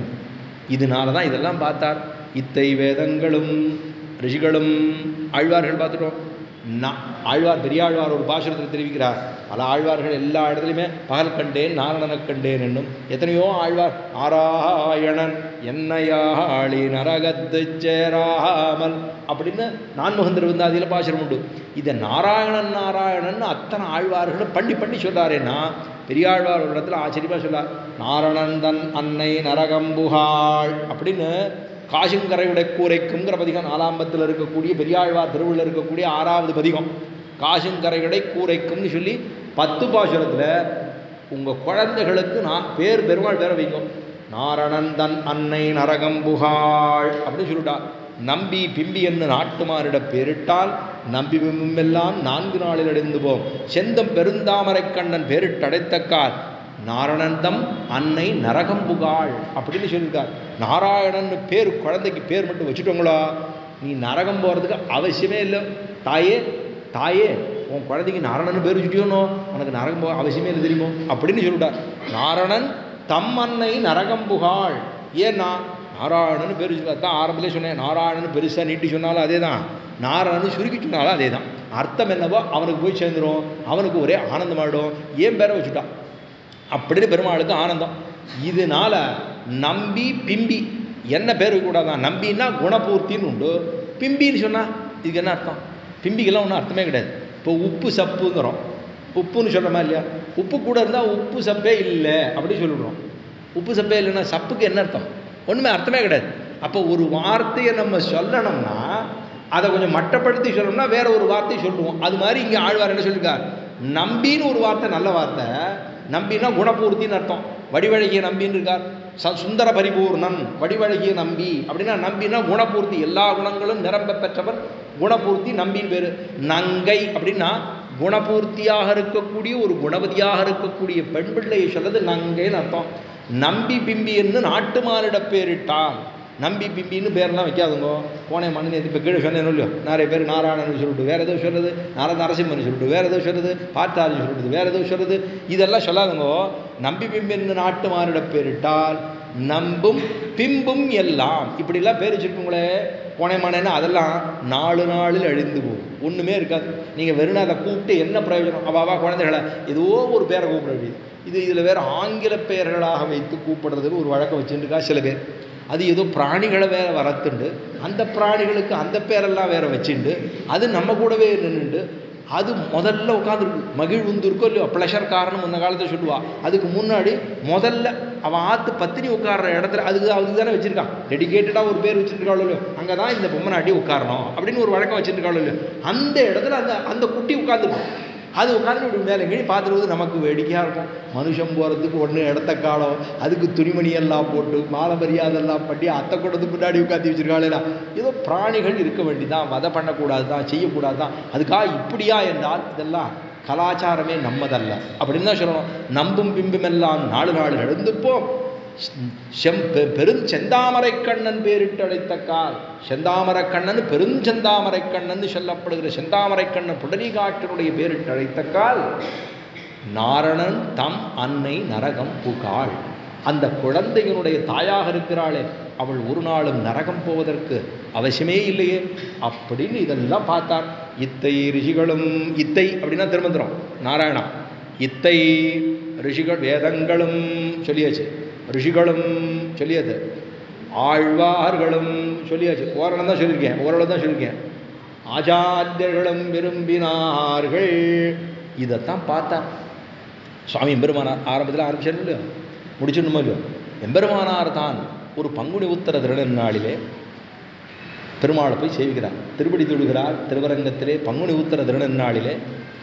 இதனால தான் இதெல்லாம் பார்த்தார் இத்தை வேதங்களும் ரிஷிகளும் ஆழ்வார்கள் பார்த்துட்டோம் நான் ஆழ்வார் பெரியாழ்வார் ஒரு பாசுரத்தில் தெரிவிக்கிறார் பல ஆழ்வார்கள் எல்லா இடத்துலையுமே பகல் கண்டேன் நாரணனக் கண்டேன் என்னும் எத்தனையோ ஆழ்வார் நாராயணன் என்னையாளி நரகத்து சேராமல் அப்படின்னு நான்முகன் திருவந்தாதியில் பாசுரம் உண்டு இதை நாராயணன் நாராயணன் அத்தனை ஆழ்வார்களும் பண்ணி பண்ணி சொல்றாரேன்னா பெரியாழ்வார் ஒரு இடத்துல ஆச்சரியமாக சொல்லார் நாரணந்தன் அன்னை நரகம்புகாள் அப்படின்னு காசுங்கரையுடைய கூரைக்குங்கிற பதிகம் நாலாம்பத்தில் இருக்கக்கூடிய பெரியாழ்வார் திருவுள்ள இருக்கக்கூடிய ஆறாவது பதிகம் காசுங்கரையுடைய கூரைக்கும்னு சொல்லி பத்து பாசுரத்தில் உங்கள் குழந்தைகளுக்கு நான் பேர் பெருமாள் பேரை வைங்க நாரணந்தன் அன்னை நரகம்புகாள் அப்படின்னு சொல்லிட்டா நம்பி பிம்பி என்று நாட்டுமாரிட பேரிட்டால் நம்பி பிம்பெல்லாம் நான்கு நாளில் அடைந்து போம் செந்தம் பெருந்தாமரை கண்ணன் பேரிட்டடைத்தக்கால் நாரணந்தம் அன்னை நரகம்புகாள் அப்படின்னு சொல்லியிருக்கார் நாராயணன் பேர் குழந்தைக்கு பேர் மட்டும் வச்சுட்டோங்களா நீ நரகம் போகிறதுக்கு அவசியமே இல்லை தாயே தாயே உன் குழந்தைக்கு நாரணன் பேர் வச்சுட்டியோனோ உனக்கு நரகம் போக அவசியமே இல்லை தெரியுமோ அப்படின்னு சொல்லிட்டார் நாரணன் தம் அன்னை நரகம்புகாள் ஏன்னா நாராயணன் பேர் வச்சுருக்காரு தான் ஆரம்பத்திலே சொன்னேன் நாராயணன் பெருசாக நீட்டி சொன்னாலும் அதே தான் நாராயணன் சுருக்கி சொன்னாலும் அதே தான் அர்த்தம் என்னவோ அவனுக்கு போய் சேர்ந்துடும் அவனுக்கு ஒரே ஆனந்தமாயிடும் ஏன் பேரை வச்சுட்டான் அப்படின்னு பெருமாளுக்கு ஆனந்தம் இதனால நம்பி பிம்பி என்ன பேர் வைக்கக்கூடாதான் நம்பின்னா குணபூர்த்தின்னு உண்டு பிம்பின்னு சொன்னால் இதுக்கு என்ன அர்த்தம் பிம்பிக்கெல்லாம் ஒன்றும் அர்த்தமே கிடையாது இப்போ உப்பு சப்புங்கிறோம் உப்புன்னு சொல்கிறோமா இல்லையா உப்பு கூட இருந்தால் உப்பு சப்பே இல்லை அப்படின்னு சொல்லிவிடுறோம் உப்பு சப்பே இல்லைன்னா சப்புக்கு என்ன அர்த்தம் ஒன்றுமே அர்த்தமே கிடையாது அப்போ ஒரு வார்த்தையை நம்ம சொல்லணும்னா அதை கொஞ்சம் மட்டப்படுத்தி சொல்லணும்னா வேற ஒரு வார்த்தையை சொல்லுவோம் அது மாதிரி இங்கே ஆழ்வார் என்ன சொல்லியிருக்கார் நம்பின்னு ஒரு வார்த்தை நல்ல வார்த்தை நம்பினா குணபூர்த்தின்னு அர்த்தம் வடிவழகிய நம்பின்னு இருக்கார் ச சுந்தர பரிபூர்ணன் வடிவழகிய நம்பி அப்படின்னா நம்பினா குணபூர்த்தி எல்லா குணங்களும் நிரம்ப பெற்றவர் குணபூர்த்தி நம்பின்னு பேர் நங்கை அப்படின்னா குணபூர்த்தியாக இருக்கக்கூடிய ஒரு குணவதியாக இருக்கக்கூடிய பெண் பிள்ளையை சொல்றது நங்கைன்னு அர்த்தம் நம்பி பிம்பி என்று நாட்டு மானிட பேரிட்டான் நம்பி பிம்பின்னு பேரெல்லாம் வைக்காதுங்க போனே மண்ணு நேற்று இப்போ கீழே சொன்னேன் இல்லையோ நிறைய பேர் நாராயணன் சொல்லிட்டு வேறு ஏதோ சொல்கிறது நார நரசிம்மன் சொல்லிட்டு வேறு ஏதோ சொல்கிறது பார்த்தாரி சொல்லிட்டு வேறு ஏதோ சொல்கிறது இதெல்லாம் சொல்லாதுங்க நம்பி பிம்பின்னு நாட்டு மானிட பேரிட்டால் நம்பும் பிம்பும் எல்லாம் இப்படிலாம் பேர் வச்சுருக்கோங்களே போனேமானேன்னா அதெல்லாம் நாலு நாளில் அழிந்து போகும் ஒன்றுமே இருக்காது நீங்கள் வெறும் அதை கூப்பிட்டு என்ன பிரயோஜனம் அவாவா குழந்தைகளை ஏதோ ஒரு பேரை கூப்பிட வேண்டியது இது இதில் வேறு ஆங்கில பெயர்களாக வைத்து கூப்பிடுறதுன்னு ஒரு வழக்கம் வச்சுருக்கா சில பேர் அது ஏதோ பிராணிகளை வேற வரத்துண்டு அந்த பிராணிகளுக்கு அந்த பேரெல்லாம் வேற வச்சுண்டு அது நம்ம கூடவே நின்றுண்டு அது முதல்ல உட்காந்துருக்கு மகிழ்வுந்து இருக்கோ இல்லையோ ப்ளஷர் காரணம் முன்ன காலத்தில் சொல்லுவா அதுக்கு முன்னாடி முதல்ல அவன் ஆத்து பத்தினி உட்கார்ற இடத்துல அதுக்கு அதுக்கு தானே வச்சிருக்கான் டெடிகேட்டடாக ஒரு பேர் வச்சிருக்காளோ இல்லையோ அங்கே தான் இந்த பொம்மை நாட்டி உட்காரணும் அப்படின்னு ஒரு வழக்கம் வச்சிருக்காளோ இல்லையோ அந்த இடத்துல அந்த அந்த குட்டி உட்காந்துருக்கும் அது உட்காந்து இப்படி மேலே எங்கேயும் பார்த்துருவது நமக்கு வேடிக்கையாக இருக்கும் மனுஷன் போகிறதுக்கு ஒன்று இடத்த காலம் அதுக்கு துணிமணி எல்லாம் போட்டு மாலை மரியாதைலாம் பண்ணி அத்தை கூடத்துக்கு முன்னாடி உட்காந்து வச்சிருக்காளேடா ஏதோ பிராணிகள் இருக்க வேண்டிதான் வதை பண்ணக்கூடாது தான் செய்யக்கூடாது தான் அதுக்காக இப்படியா என்றால் இதெல்லாம் கலாச்சாரமே நம்மதல்ல அப்படின்னு தான் சொல்லணும் நம்பும் பிம்புமெல்லாம் நாலு நாள் நடந்துப்போம் செம் பெ பெருஞ்செந்தாமரை கண்ணன் பேரிட்டு அழைத்த கால் செந்தாமரை கண்ணன் பெருஞ்செந்தாமரை கண்ணன் சொல்லப்படுகிற செந்தாமரை கண்ணன் புடரிகாட்டினுடைய பேரிட்டு அழைத்த கால் நாரணன் தம் அன்னை நரகம் புகாள் அந்த குழந்தையினுடைய தாயாக இருக்கிறாளே அவள் ஒரு நாளும் நரகம் போவதற்கு அவசியமே இல்லையே அப்படின்னு இதெல்லாம் பார்த்தார் இத்தை ரிஷிகளும் இத்தை அப்படின்னா திருமந்திரம் நாராயணா இத்தை ரிஷிகள் வேதங்களும் சொல்லியாச்சு ரிஷிகளும் சொல்லியாச்சு ஆழ்வார்களும் சொல்லியாச்சு ஓரணம் தான் சொல்லியிருக்கேன் ஓரளவு தான் சொல்லியிருக்கேன் ஆச்சாரியர்களும் விரும்பினார்கள் இதைத்தான் பார்த்தா சுவாமி எம்பெருமானார் ஆரம்பத்தில் ஆரம்பிச்சாரு இல்லையோ முடிச்சிடணுமோ இல்லையோ எம்பெருமானார் தான் ஒரு பங்குனி உத்தர திருநன்னாளிலே பெருமாளை போய் சேவிக்கிறார் திருப்படி தொடுகிறார் திருவரங்கத்திலே பங்குனி உத்தர திருநன்னாளிலே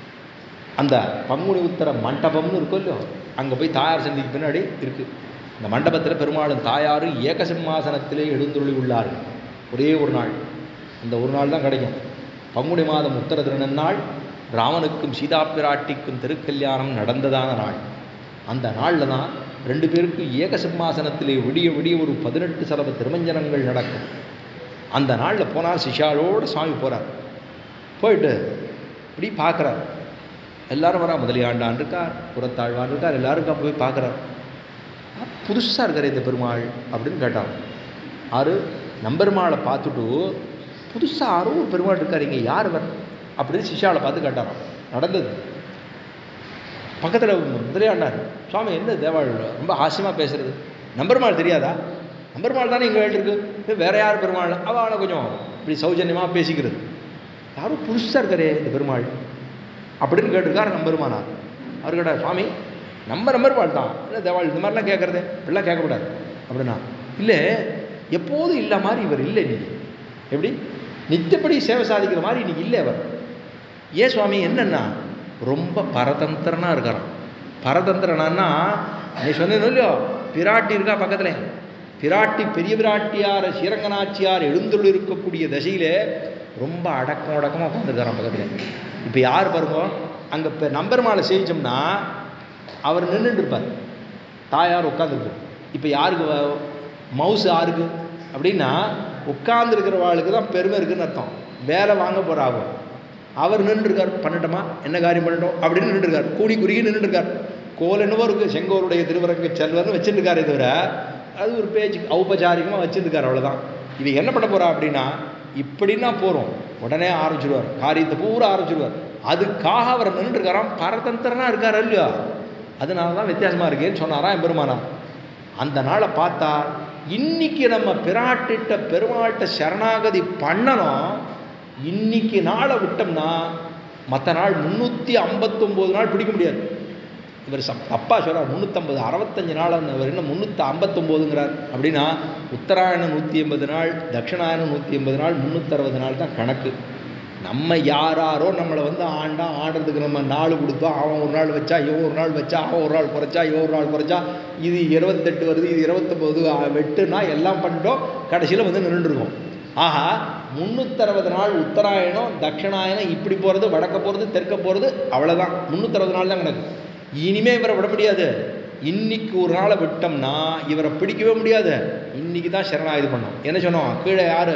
அந்த பங்குனி உத்தர மண்டபம்னு இருக்கும் இல்லையோ அங்கே போய் தாயார் சந்திக்கு பின்னாடி இருக்குது இந்த மண்டபத்தில் பெருமாளும் தாயாரும் ஏக சிம்மாசனத்திலே எழுந்துருளி உள்ளார்கள் ஒரே ஒரு நாள் அந்த ஒரு நாள் தான் கிடைக்கும் பங்குனி மாதம் உத்தர திருநன்னாள் ராமனுக்கும் சீதா பிராட்டிக்கும் திருக்கல்யாணம் நடந்ததான நாள் அந்த நாளில் தான் ரெண்டு பேருக்கும் ஏக சிம்மாசனத்திலே விடிய விடிய ஒரு பதினெட்டு சலவ திருமஞ்சனங்கள் நடக்கும் அந்த நாளில் போனார் சிஷாலோடு சாமி போகிறார் போயிட்டு இப்படி பார்க்குறார் எல்லாரும் வரா முதலியாண்டான் இருக்கார் புறத்தாழ்வான் இருக்கார் எல்லாருக்கும் போய் பார்க்குறார் புதுசாக இருக்கார் இந்த பெருமாள் அப்படின்னு கேட்டான் ஆறு நம்பெருமாளை பார்த்துட்டு புதுசாக யாரோ ஒரு பெருமாள் இருக்கார் இங்கே யார் வர் அப்படின்னு சிஷாவை பார்த்து கேட்டாராம் நடந்தது பக்கத்தில் முதலியாண்டார் சுவாமி என்ன தேவாள் ரொம்ப ஹாஸ்யமாக பேசுறது நம்பெருமாள் தெரியாதா நம்பெருமாள் தானே இங்கே இருக்கு வேற யார் பெருமாள் அவளை கொஞ்சம் இப்படி சௌஜன்யமாக பேசிக்கிறது யாரும் புதுசாக இருக்காரே இந்த பெருமாள் அப்படின்னு கேட்டிருக்கார் நம்பெருமானார் அவர் கேட்டார் சுவாமி நம்ம நம்பெருமாள் தான் இல்லை தேவாள் இந்த மாதிரிலாம் கேட்குறது இப்படிலாம் கேட்கக்கூடாது அப்படின்னா இல்லை எப்போதும் இல்லை மாதிரி இவர் இல்லை இன்னைக்கு எப்படி நித்தியப்படி சேவை சாதிக்கிற மாதிரி இன்னைக்கு இல்லை அவர் ஏன் சுவாமி என்னன்னா ரொம்ப பரதந்திரனா இருக்காராம் பரதந்திரனா நீ சொன்னது இல்லையோ பிராட்டி இருக்கா பக்கத்துல பிராட்டி பெரிய பிராட்டியார் ஸ்ரீரங்கநாச்சியார் எழுந்துள்ள இருக்கக்கூடிய தசையிலே ரொம்ப அடக்கம் அடக்கமாக உட்காந்துருக்காராம் பக்கத்தில் இப்போ யார் பாருங்க அங்கே இப்போ நம்பர் மாலை சேவிச்சோம்னா அவர் நின்றுட்டு இருப்பார் தாயார் உட்காந்துருப்பார் இப்போ யாருக்கு மவுஸ் யாருக்கு அப்படின்னா உட்கார்ந்துருக்கிறவாளுக்கு தான் பெருமை இருக்குன்னு அர்த்தம் வேலை வாங்க போகிறாங்க அவர் நின்றுருக்கார் பண்ணட்டோமா என்ன காரியம் பண்ணட்டும் அப்படின்னு நின்றுருக்கார் கூடி குறுகி நின்றுருக்கார் கோல் என்னவோ இருக்குது செங்கோருடைய திருவரங்க செல்வர்னு வச்சுருக்காரே தவிர அது ஒரு பேச்சு ஔபச்சாரிகமாக வச்சுருக்கார் அவ்வளோதான் இவ என்ன பண்ண போகிறா அப்படின்னா இப்படின்னா போகிறோம் உடனே ஆரம்பிச்சிடுவார் காரியத்தை பூரா ஆரம்பிச்சிடுவார் அதுக்காக அவர் நின்றுருக்காராம் பரதந்திரனா இருக்கார் இல்லையா அதனால தான் வித்தியாசமாக இருக்கேன்னு சொன்னாராம் பெருமானார் அந்த நாளை பார்த்தா இன்னைக்கு நம்ம பிராட்டிட்ட பெருமாள்கிட்ட சரணாகதி பண்ணணும் இன்னைக்கு நாளை விட்டோம்னா மற்ற நாள் முந்நூற்றி ஐம்பத்தொம்போது நாள் பிடிக்க முடியாது இவர் சப் தப்பா சொல்கிறார் முந்நூற்றம்பது அறுபத்தஞ்சு நாள் அவர் என்ன முந்நூற்றி ஐம்பத்தொம்போதுங்கிறார் அப்படின்னா உத்தராயணம் நூற்றி எண்பது நாள் தட்சிணாயணம் நூற்றி எண்பது நாள் முந்நூற்றறுபது நாள் தான் கணக்கு நம்ம யாராரோ நம்மளை வந்து ஆண்டா ஆடுறதுக்கு நம்ம நாள் கொடுத்தோம் அவன் ஒரு நாள் வச்சா இவன் ஒரு நாள் வச்சா அவன் ஒரு நாள் குறைச்சா இவன் ஒரு நாள் குறைச்சா இது இருபத்தெட்டு வருது இது இருபத்தொம்போது வெட்டுனா எல்லாம் பண்ணிட்டோம் கடைசியில் வந்து நின்றுருக்கோம் ஆஹா முந்நூற்றறுபது நாள் உத்தராயணம் தட்சிணாயனம் இப்படி போகிறது வடக்க போகிறது தெற்க போகிறது அவ்வளோதான் முந்நூற்றறுபது நாள் தான் கணக்கு இனிமே இவரை விட முடியாது இன்னைக்கு ஒரு நாளை விட்டோம்னா இவரை பிடிக்கவே முடியாது இன்னைக்கு தான் சரணாயுது பண்ணோம் என்ன சொன்னோம் கீழே யாரு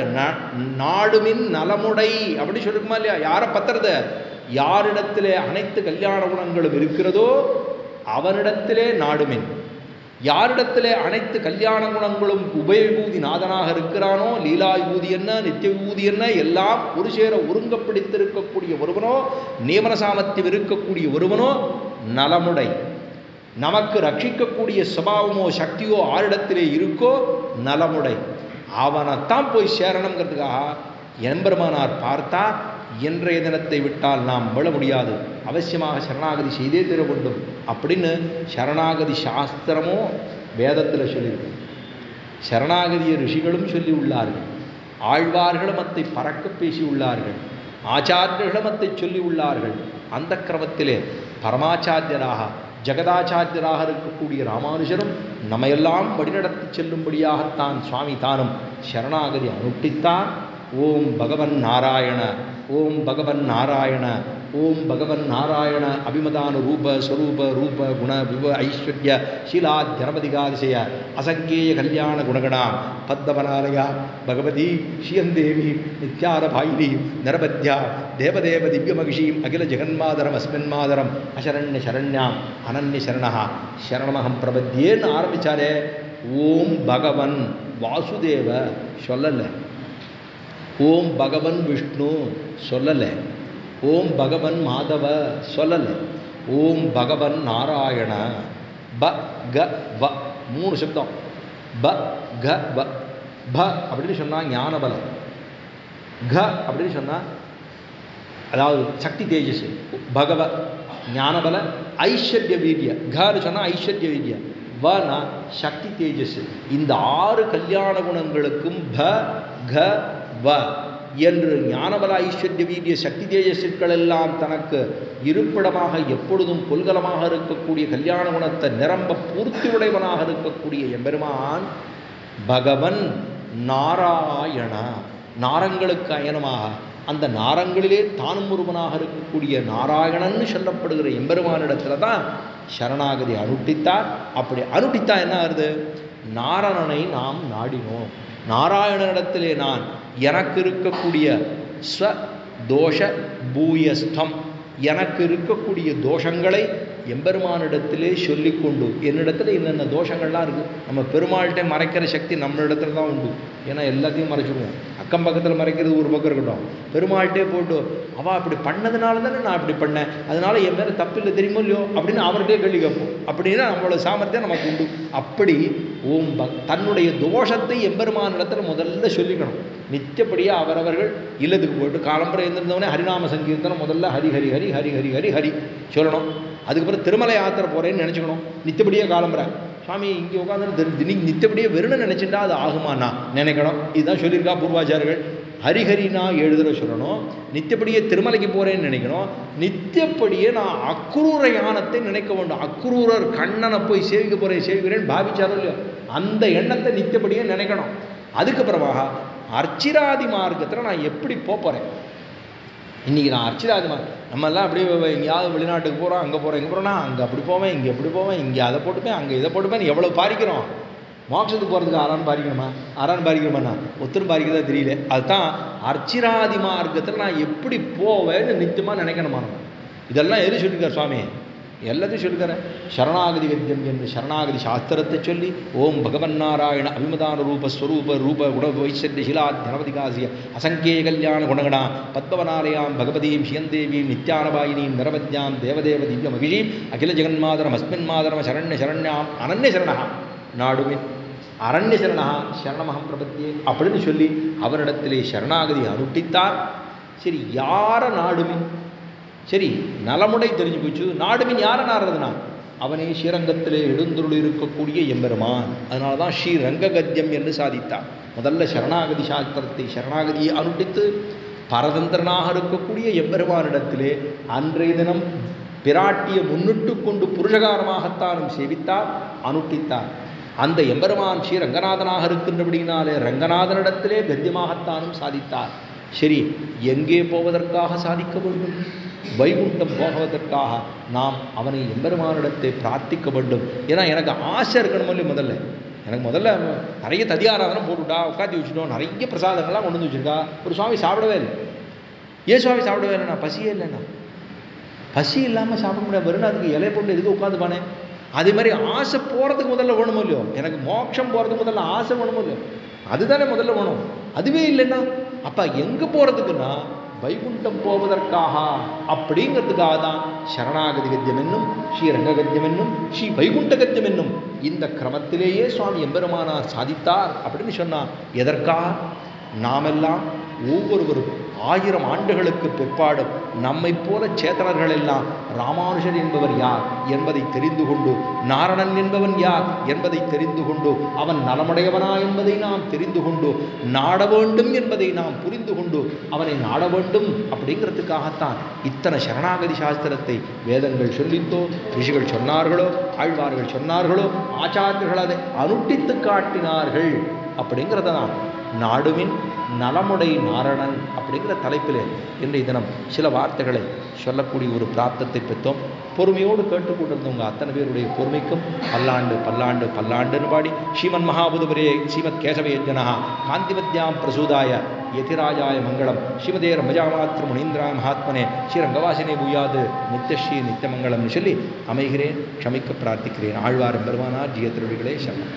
நாடுமின் நலமுடை அப்படின்னு சொல்லிருக்குமா இல்லையா யாரை பத்துறது யாரிடத்திலே அனைத்து கல்யாண குணங்களும் இருக்கிறதோ அவனிடத்திலே நாடுமின் யாரிடத்திலே அனைத்து கல்யாண குணங்களும் உபயவிபூதி நாதனாக இருக்கிறானோ லீலா விபூதி என்ன நித்திய விபூதி என்ன எல்லாம் ஒரு சேர ஒருங்க பிடித்திருக்கக்கூடிய ஒருவனோ நியமன சாமர்த்தியம் இருக்கக்கூடிய ஒருவனோ நலமுடை நமக்கு ரட்சிக்கக்கூடிய சுபாவமோ சக்தியோ ஆரிடத்திலே இருக்கோ நலமுடை அவனைத்தான் போய் சேரணுங்கிறதுக்காக எம்பெருமானார் பார்த்தா இன்றைய தினத்தை விட்டால் நாம் விழ முடியாது அவசியமாக சரணாகதி செய்தே தர வேண்டும் அப்படின்னு சரணாகதி சாஸ்திரமோ வேதத்தில் சொல்லியிருக்கு சரணாகதிய ரிஷிகளும் சொல்லி உள்ளார்கள் ஆழ்வார்களும் அத்தை பறக்க பேசி உள்ளார்கள் ஆச்சாரியர்களும் அத்தை சொல்லி உள்ளார்கள் அந்த கிரமத்திலே பரமாச்சாரியராக ஜெகதாச்சாரியராக இருக்கக்கூடிய ராமானுஜரும் நம்மையெல்லாம் வழிநடத்தி செல்லும்படியாகத்தான் சுவாமி தானும் சரணாகதி அனுஷ்டித்தார் ஓம் பகவன் நாராயண ஓம் பகவன் நாராயண ஓம் பகவன் நாராயண அபிமதான ரூப ஸ்வரூப ரூப குண விவ ஐஸ்வர்ய ஷீலாத் ஜனபதிகாதிசய அசங்கேய கல்யாண குணகணாம் பத்மபனாலயா பகவதி ஸ்ரீயந்தேவி நித்யாரபாயினி நரபத்யா தேவதேவ திவ்யமகிஷீம் அகில ஜெகன்மாதரம் அஸ்மின்மாதரம் அசரண்ய சரண்யாம் அனன்ய சரணா சரணமகம் பிரபத்தியேன்னு ஆரம்பிச்சாரே ஓம் பகவன் வாசுதேவ சொல்லலை ஓம் பகவன் விஷ்ணு சொல்லலை ஓம் பகவன் மாதவ சொல்லலை ஓம் பகவன் நாராயண ப க வ மூணு சப்தம் ப க வ ப அப்படின்னு சொன்னால் ஞானபலம் க அப்படின்னு சொன்னால் அதாவது சக்தி தேஜஸ் பகவ ஞானபல ஐஸ்வர்ய வீரிய கன்னு சொன்னால் ஐஸ்வர்ய வீரிய வனா சக்தி தேஜஸ் இந்த ஆறு கல்யாண குணங்களுக்கும் ப க வ என்று ஞானபல ஐஸ்வர்ய வீரிய சக்தி தேஜஸுக்கள் எல்லாம் தனக்கு இருப்பிடமாக எப்பொழுதும் புல்கலமாக இருக்கக்கூடிய கல்யாண குணத்தை நிரம்ப பூர்த்தி உடையவனாக இருக்கக்கூடிய எம்பெருமான் பகவன் நாராயண நாரங்களுக்கு அயனமாக அந்த நாரங்களிலே தானும் ஒருவனாக இருக்கக்கூடிய நாராயணன்னு சொல்லப்படுகிற எம்பெருமானிடத்துல தான் சரணாகதி அனுட்டித்தார் அப்படி அனுட்டித்தா என்ன ஆகுது நாரணனை நாம் நாடினோம் நாராயணனிடத்திலே நான் எனக்கு இருக்கக்கூடிய ஸ்வ தோஷ பூயஸ்தம் எனக்கு இருக்கக்கூடிய தோஷங்களை எம்பெருமானிடத்திலே சொல்லிக்கொண்டு என்னிடத்துல என்னென்ன தோஷங்கள்லாம் இருக்குது நம்ம பெருமாள்கிட்ட மறைக்கிற சக்தி நம்ம இடத்துல தான் உண்டு ஏன்னா எல்லாத்தையும் மறைச்சிடுவோம் அக்கம் பக்கத்தில் மறைக்கிறது ஒரு பக்கம் இருக்கட்டும் பெருமாள்கிட்டே போட்டு அவள் அப்படி பண்ணதுனால தானே நான் அப்படி பண்ணேன் அதனால என் மேலே தப்பு இல்லை தெரியுமோ இல்லையோ அப்படின்னு அவர்கிட்டே கேள்வி கேட்போம் அப்படின்னா நம்மளோட சாமர்த்தியம் நமக்கு உண்டு அப்படி ஓம் பக் தன்னுடைய தோஷத்தை எம்பெருமானிடத்தில் முதல்ல சொல்லிக்கணும் நிச்சயப்படியாக அவரவர்கள் இல்லத்துக்கு போயிட்டு காலம்பரை இருந்திருந்தவனே ஹரிநாம சங்கீர்த்தனம் முதல்ல ஹரி ஹரி ஹரி ஹரி ஹரி ஹரி ஹரி சொல்லணும் அதுக்கப்புறம் திருமலை யாத்திரை போகிறேன்னு நினச்சிக்கணும் நித்தபடியே காலம்பரை சாமி இங்கே உட்காந்து தினி நித்தபடியே வெறும்னு நினச்சிட்டா அது ஆகுமாண்ணா நினைக்கணும் இதுதான் சொல்லியிருக்கா பூர்வாச்சாரர்கள் ஹரிஹரினா எழுதுற சொல்லணும் நித்தியப்படியே திருமலைக்கு போகிறேன்னு நினைக்கணும் நித்தியப்படியே நான் அக்ரூர யானத்தை நினைக்க வேண்டும் அக்ரூரர் கண்ணனை போய் சேவிக்க போகிறேன் சேவிக்கிறேன்னு பாவிச்சாரோ இல்லையோ அந்த எண்ணத்தை நித்தியப்படியே நினைக்கணும் அதுக்கப்புறமாக அர்ச்சிராதி மார்க்கத்தில் நான் எப்படி போக போகிறேன் இன்றைக்கி நான் அர்ச்சிராதி மார்க் நம்மெல்லாம் அப்படியே எங்கேயாவது வெளிநாட்டுக்கு போகிறோம் அங்கே போகிறோம் இங்கே போகிறோன்னா அங்கே அப்படி போவேன் இங்கே எப்படி போவேன் இங்கே அதை போட்டுப்பேன் அங்கே இதை போட்டுப்பேன் எவ்வளோ பாரிக்கிறோம் மோட்சத்துக்கு போகிறதுக்கு ஆறான் பாரிக்கணுமா ஆறான் பாரிக்கணுமாண்ணா ஒத்தரும் பாரிக்கிறதா தெரியல அதுதான் அர்ச்சிராதி மார்க்கத்தில் நான் எப்படி போவேன்னு நித்தியமாக நினைக்கணுமா இதெல்லாம் எது சொல்லியிருக்கார் சுவாமி எல்லாத்தையும் சொல்லித்தரேன் சரணாகதி கத்தியம் என்று சரணாகதி சாஸ்திரத்தை சொல்லி ஓம் பகவன் நாராயண அபிமதான ரூப ஸ்வரூப ரூப குண வைசல்ய சிலா தனபதிகாசிய அசங்கேய கல்யாண குணகணா பத்மவனாலயாம் பகவதீம் சியந்தேவீம் நித்யானபாயினீம் நிரவத்யாம் தேவதேவ திவ்ய மகிழீம் அகில ஜெகன்மாதரம் அஸ்மின் மாதரம் சரண்ய சரண்யாம் அனன்ய சரணா நாடுமின் அரண்ய சரணா சரணமகம் பிரபத்தியே அப்படின்னு சொல்லி அவரிடத்திலே சரணாகதி அனுட்டித்தார் சரி யார நாடுமின் சரி நலமுடை தெரிஞ்சு போச்சு நாடுமின் யாரை நாடுறதுனா அவனே ஸ்ரீரங்கத்திலே எழுந்துருள் இருக்கக்கூடிய எம்பெருமான் அதனால தான் ஸ்ரீரங்ககத்தியம் என்று சாதித்தார் முதல்ல சரணாகதி சாஸ்திரத்தை சரணாகதியை அனுட்டித்து பரதந்திரனாக இருக்கக்கூடிய எம்பெருமானிடத்திலே அன்றைய தினம் பிராட்டியை முன்னிட்டு கொண்டு புருஷகாரமாகத்தானும் சேவித்தார் அனுட்டித்தார் அந்த எம்பெருமான் ஸ்ரீ ரங்கநாதனாக இருக்கின்றபடியினாலே ரங்கநாதனிடத்திலே கத்தியமாகத்தானும் சாதித்தார் சரி எங்கே போவதற்காக சாதிக்க வேண்டும் வைகுண்டம் போகுவதற்காக நாம் அவனை எம்பெருமானிடத்தை பிரார்த்திக்க வேண்டும் ஏன்னா எனக்கு ஆசை இருக்கணும் இல்லையா முதல்ல எனக்கு முதல்ல நிறைய ததியாராதனை போட்டுவிட்டா உட்காந்து வச்சுட்டோம் நிறைய பிரசாதங்கள்லாம் கொண்டு வந்து வச்சுருக்கா ஒரு சுவாமி சாப்பிடவே இல்லை ஏன் சுவாமி சாப்பிடவே இல்லைண்ணா பசியே இல்லைண்ணா பசி இல்லாமல் சாப்பிட முடியாது வெறும் அதுக்கு இலைய போட்டு எதுக்கு உட்காந்து அதே மாதிரி ஆசை போகிறதுக்கு முதல்ல வேணுமோ இல்லையோ எனக்கு மோட்சம் போகிறதுக்கு முதல்ல ஆசை வேணுமோ இல்லையோ அதுதானே முதல்ல வேணும் அதுவே இல்லைன்னா அப்போ எங்கே போகிறதுக்குன்னா வைகுண்டம் போவதற்காக அப்படிங்கிறதுக்காக தான் சரணாகதி கத்தியம் என்னும் ஸ்ரீரங்க கத்தியம் என்னும் ஸ்ரீ வைகுண்ட கத்தியம் என்னும் இந்த கிரமத்திலேயே சுவாமி எம்பெருமானார் சாதித்தார் அப்படின்னு சொன்னார் எதற்காக நாமெல்லாம் ஒவ்வொருவரும் ஆயிரம் ஆண்டுகளுக்கு பிற்பாடு நம்மை போல சேத்தனர்கள் எல்லாம் ராமானுஜர் என்பவர் யார் என்பதை தெரிந்து கொண்டு நாரணன் என்பவன் யார் என்பதை தெரிந்து கொண்டு அவன் நலமுடையவனா என்பதை நாம் தெரிந்து கொண்டு நாட வேண்டும் என்பதை நாம் புரிந்து கொண்டு அவனை நாட வேண்டும் அப்படிங்கிறதுக்காகத்தான் இத்தனை சரணாகதி சாஸ்திரத்தை வேதங்கள் சொல்லித்தோ ரிஷிகள் சொன்னார்களோ ஆழ்வார்கள் சொன்னார்களோ ஆச்சாரியர்கள் அதை அனுட்டித்து காட்டினார்கள் அப்படிங்கிறத தான் நாடுவின் நலமுடை நாரணன் அப்படிங்கிற தலைப்பிலே இன்றைய தினம் சில வார்த்தைகளை சொல்லக்கூடிய ஒரு பிராப்தத்தை பெற்றோம் பொறுமையோடு கேட்டுக்கொண்டிருந்தவங்க அத்தனை பேருடைய பொறுமைக்கும் பல்லாண்டு பல்லாண்டு பல்லாண்டுன்னு பாடி ஸ்ரீமன் மகாபுதுபரே ஸ்ரீமத் கேசவயஜனா காந்திமத்யாம் பிரசூதாய யதிராஜாய மங்களம் ஸ்ரீமதே ரமஜாமாத்திர முனீந்திராய மகாத்மனே ஸ்ரீரங்கவாசினே பூயாது நித்யஸ்ரீ நித்தியமங்கலம்னு சொல்லி அமைகிறேன் க்ஷமிக்க பிரார்த்திக்கிறேன் ஆழ்வாரம் பெருமானார் ஜிய திருவிகளே சரணம்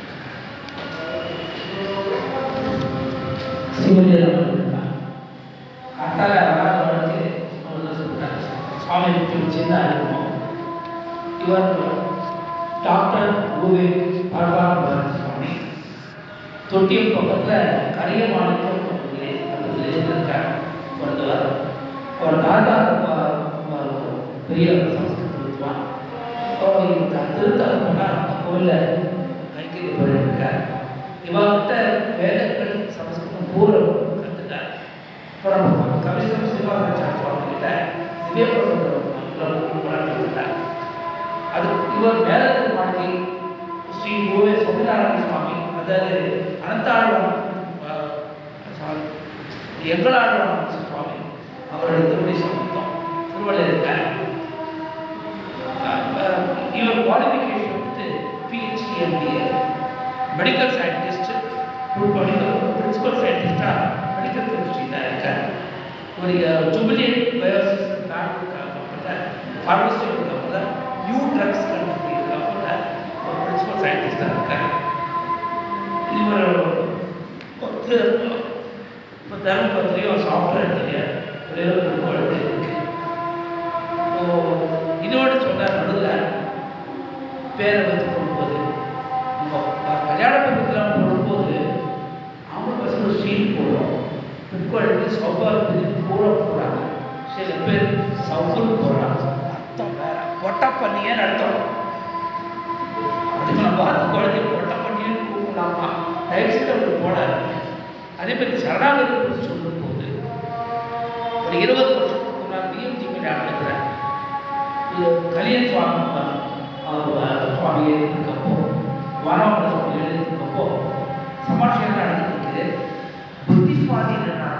காத்தால வராதவனுக்கு அவர்கள் சொல்றாங்க சுவாமி விட்டு சின்ன இருக்கும் இவர் டாக்டர் பூவே பரவாரம் சுவாமி தொட்டியம் பக்கத்தில் கரிய மாநிலம் பக்கத்தில் இருந்திருக்கார் ஒருத்தவர் அவர் தாத்தா பெரிய சம்ஸ்கிருத வித்வான் அவர் இந்த திருத்தலம் போனால் அந்த கோயிலில் கைக்கு போயிருக்கார் இவர்கிட்ட வேதங்கள் சமஸ்கிருதம் பூர்வம் கற்றுட்டார் அப்புறம் கவிசம் சிவாச்சார சுவாமி கிட்ட திவ்யபிரபந்தம் வளர்த்துட்டார் அது இவர் வேதத்தில் மாற்றி ஸ்ரீ கோவே சுவாமிநாராயண சுவாமி அதாவது அனந்தாழ்வான் எங்களாழ்வான் சுவாமி அவருடைய திருவடி சமர்த்தம் திருவள்ளுவர் இருக்கார் இவர் குவாலிஃபிகேஷன் வந்து PhD MBA medical scientist principal சயின்டிஸ்டாக மெடிக்கல் கெமிஸ்ட்ரியில் இருக்கார் ஒரு ஜூபிலி பயோசிஸ் பேங்க் கம்பெனியில் ஃபார்மசியூட்டிக்கல் கம்பெனியில் நியூ ட்ரக்ஸ் கண்டுபிடி கம்பெனியில் ஒரு பிரின்சிபல் சயின்டிஸ்டாக இருக்கார் இவர் வந்து இப்போ தர்மபுரத்துலேயும் சாஃப்ட்வேர் இன்ஜினியர் ஒரு இருபது குழந்தை இருக்கு இப்போ இதோடு சொன்னார் நடுவில் பேரை வச்சு போடும்போது கல்யாண பத்திரம் போடும்போது அவங்க பசங்க ஸ்டீல் போடுறோம் பிற்கொழுந்து சௌபாரத்துக்கு கூட போடுறாங்க சில பேர் சவுல் போடுறாங்க அர்த்தம் வேற பொட்டை பண்ணியே நடத்தணும் அதுக்கு நம்ம பார்த்து குழந்தை பொட்டை பண்ணின்னு கூப்பிடலாமா தயவுசெய்து அவர் போடாது அதே மாதிரி சரணாகதி பற்றி சொல்லும்போது ஒரு இருபது வருஷத்துக்கு முன்னாடி பிஎம்ஜி கல்யாணம் இருக்கிறேன் கலியன் சுவாமி சுவாமி எழுதியிருக்கப்போ வானவர சுவாமி எழுதியிருக்கப்போ சமாட்சியம் நடந்துருக்கு புத்தி சுவாதீன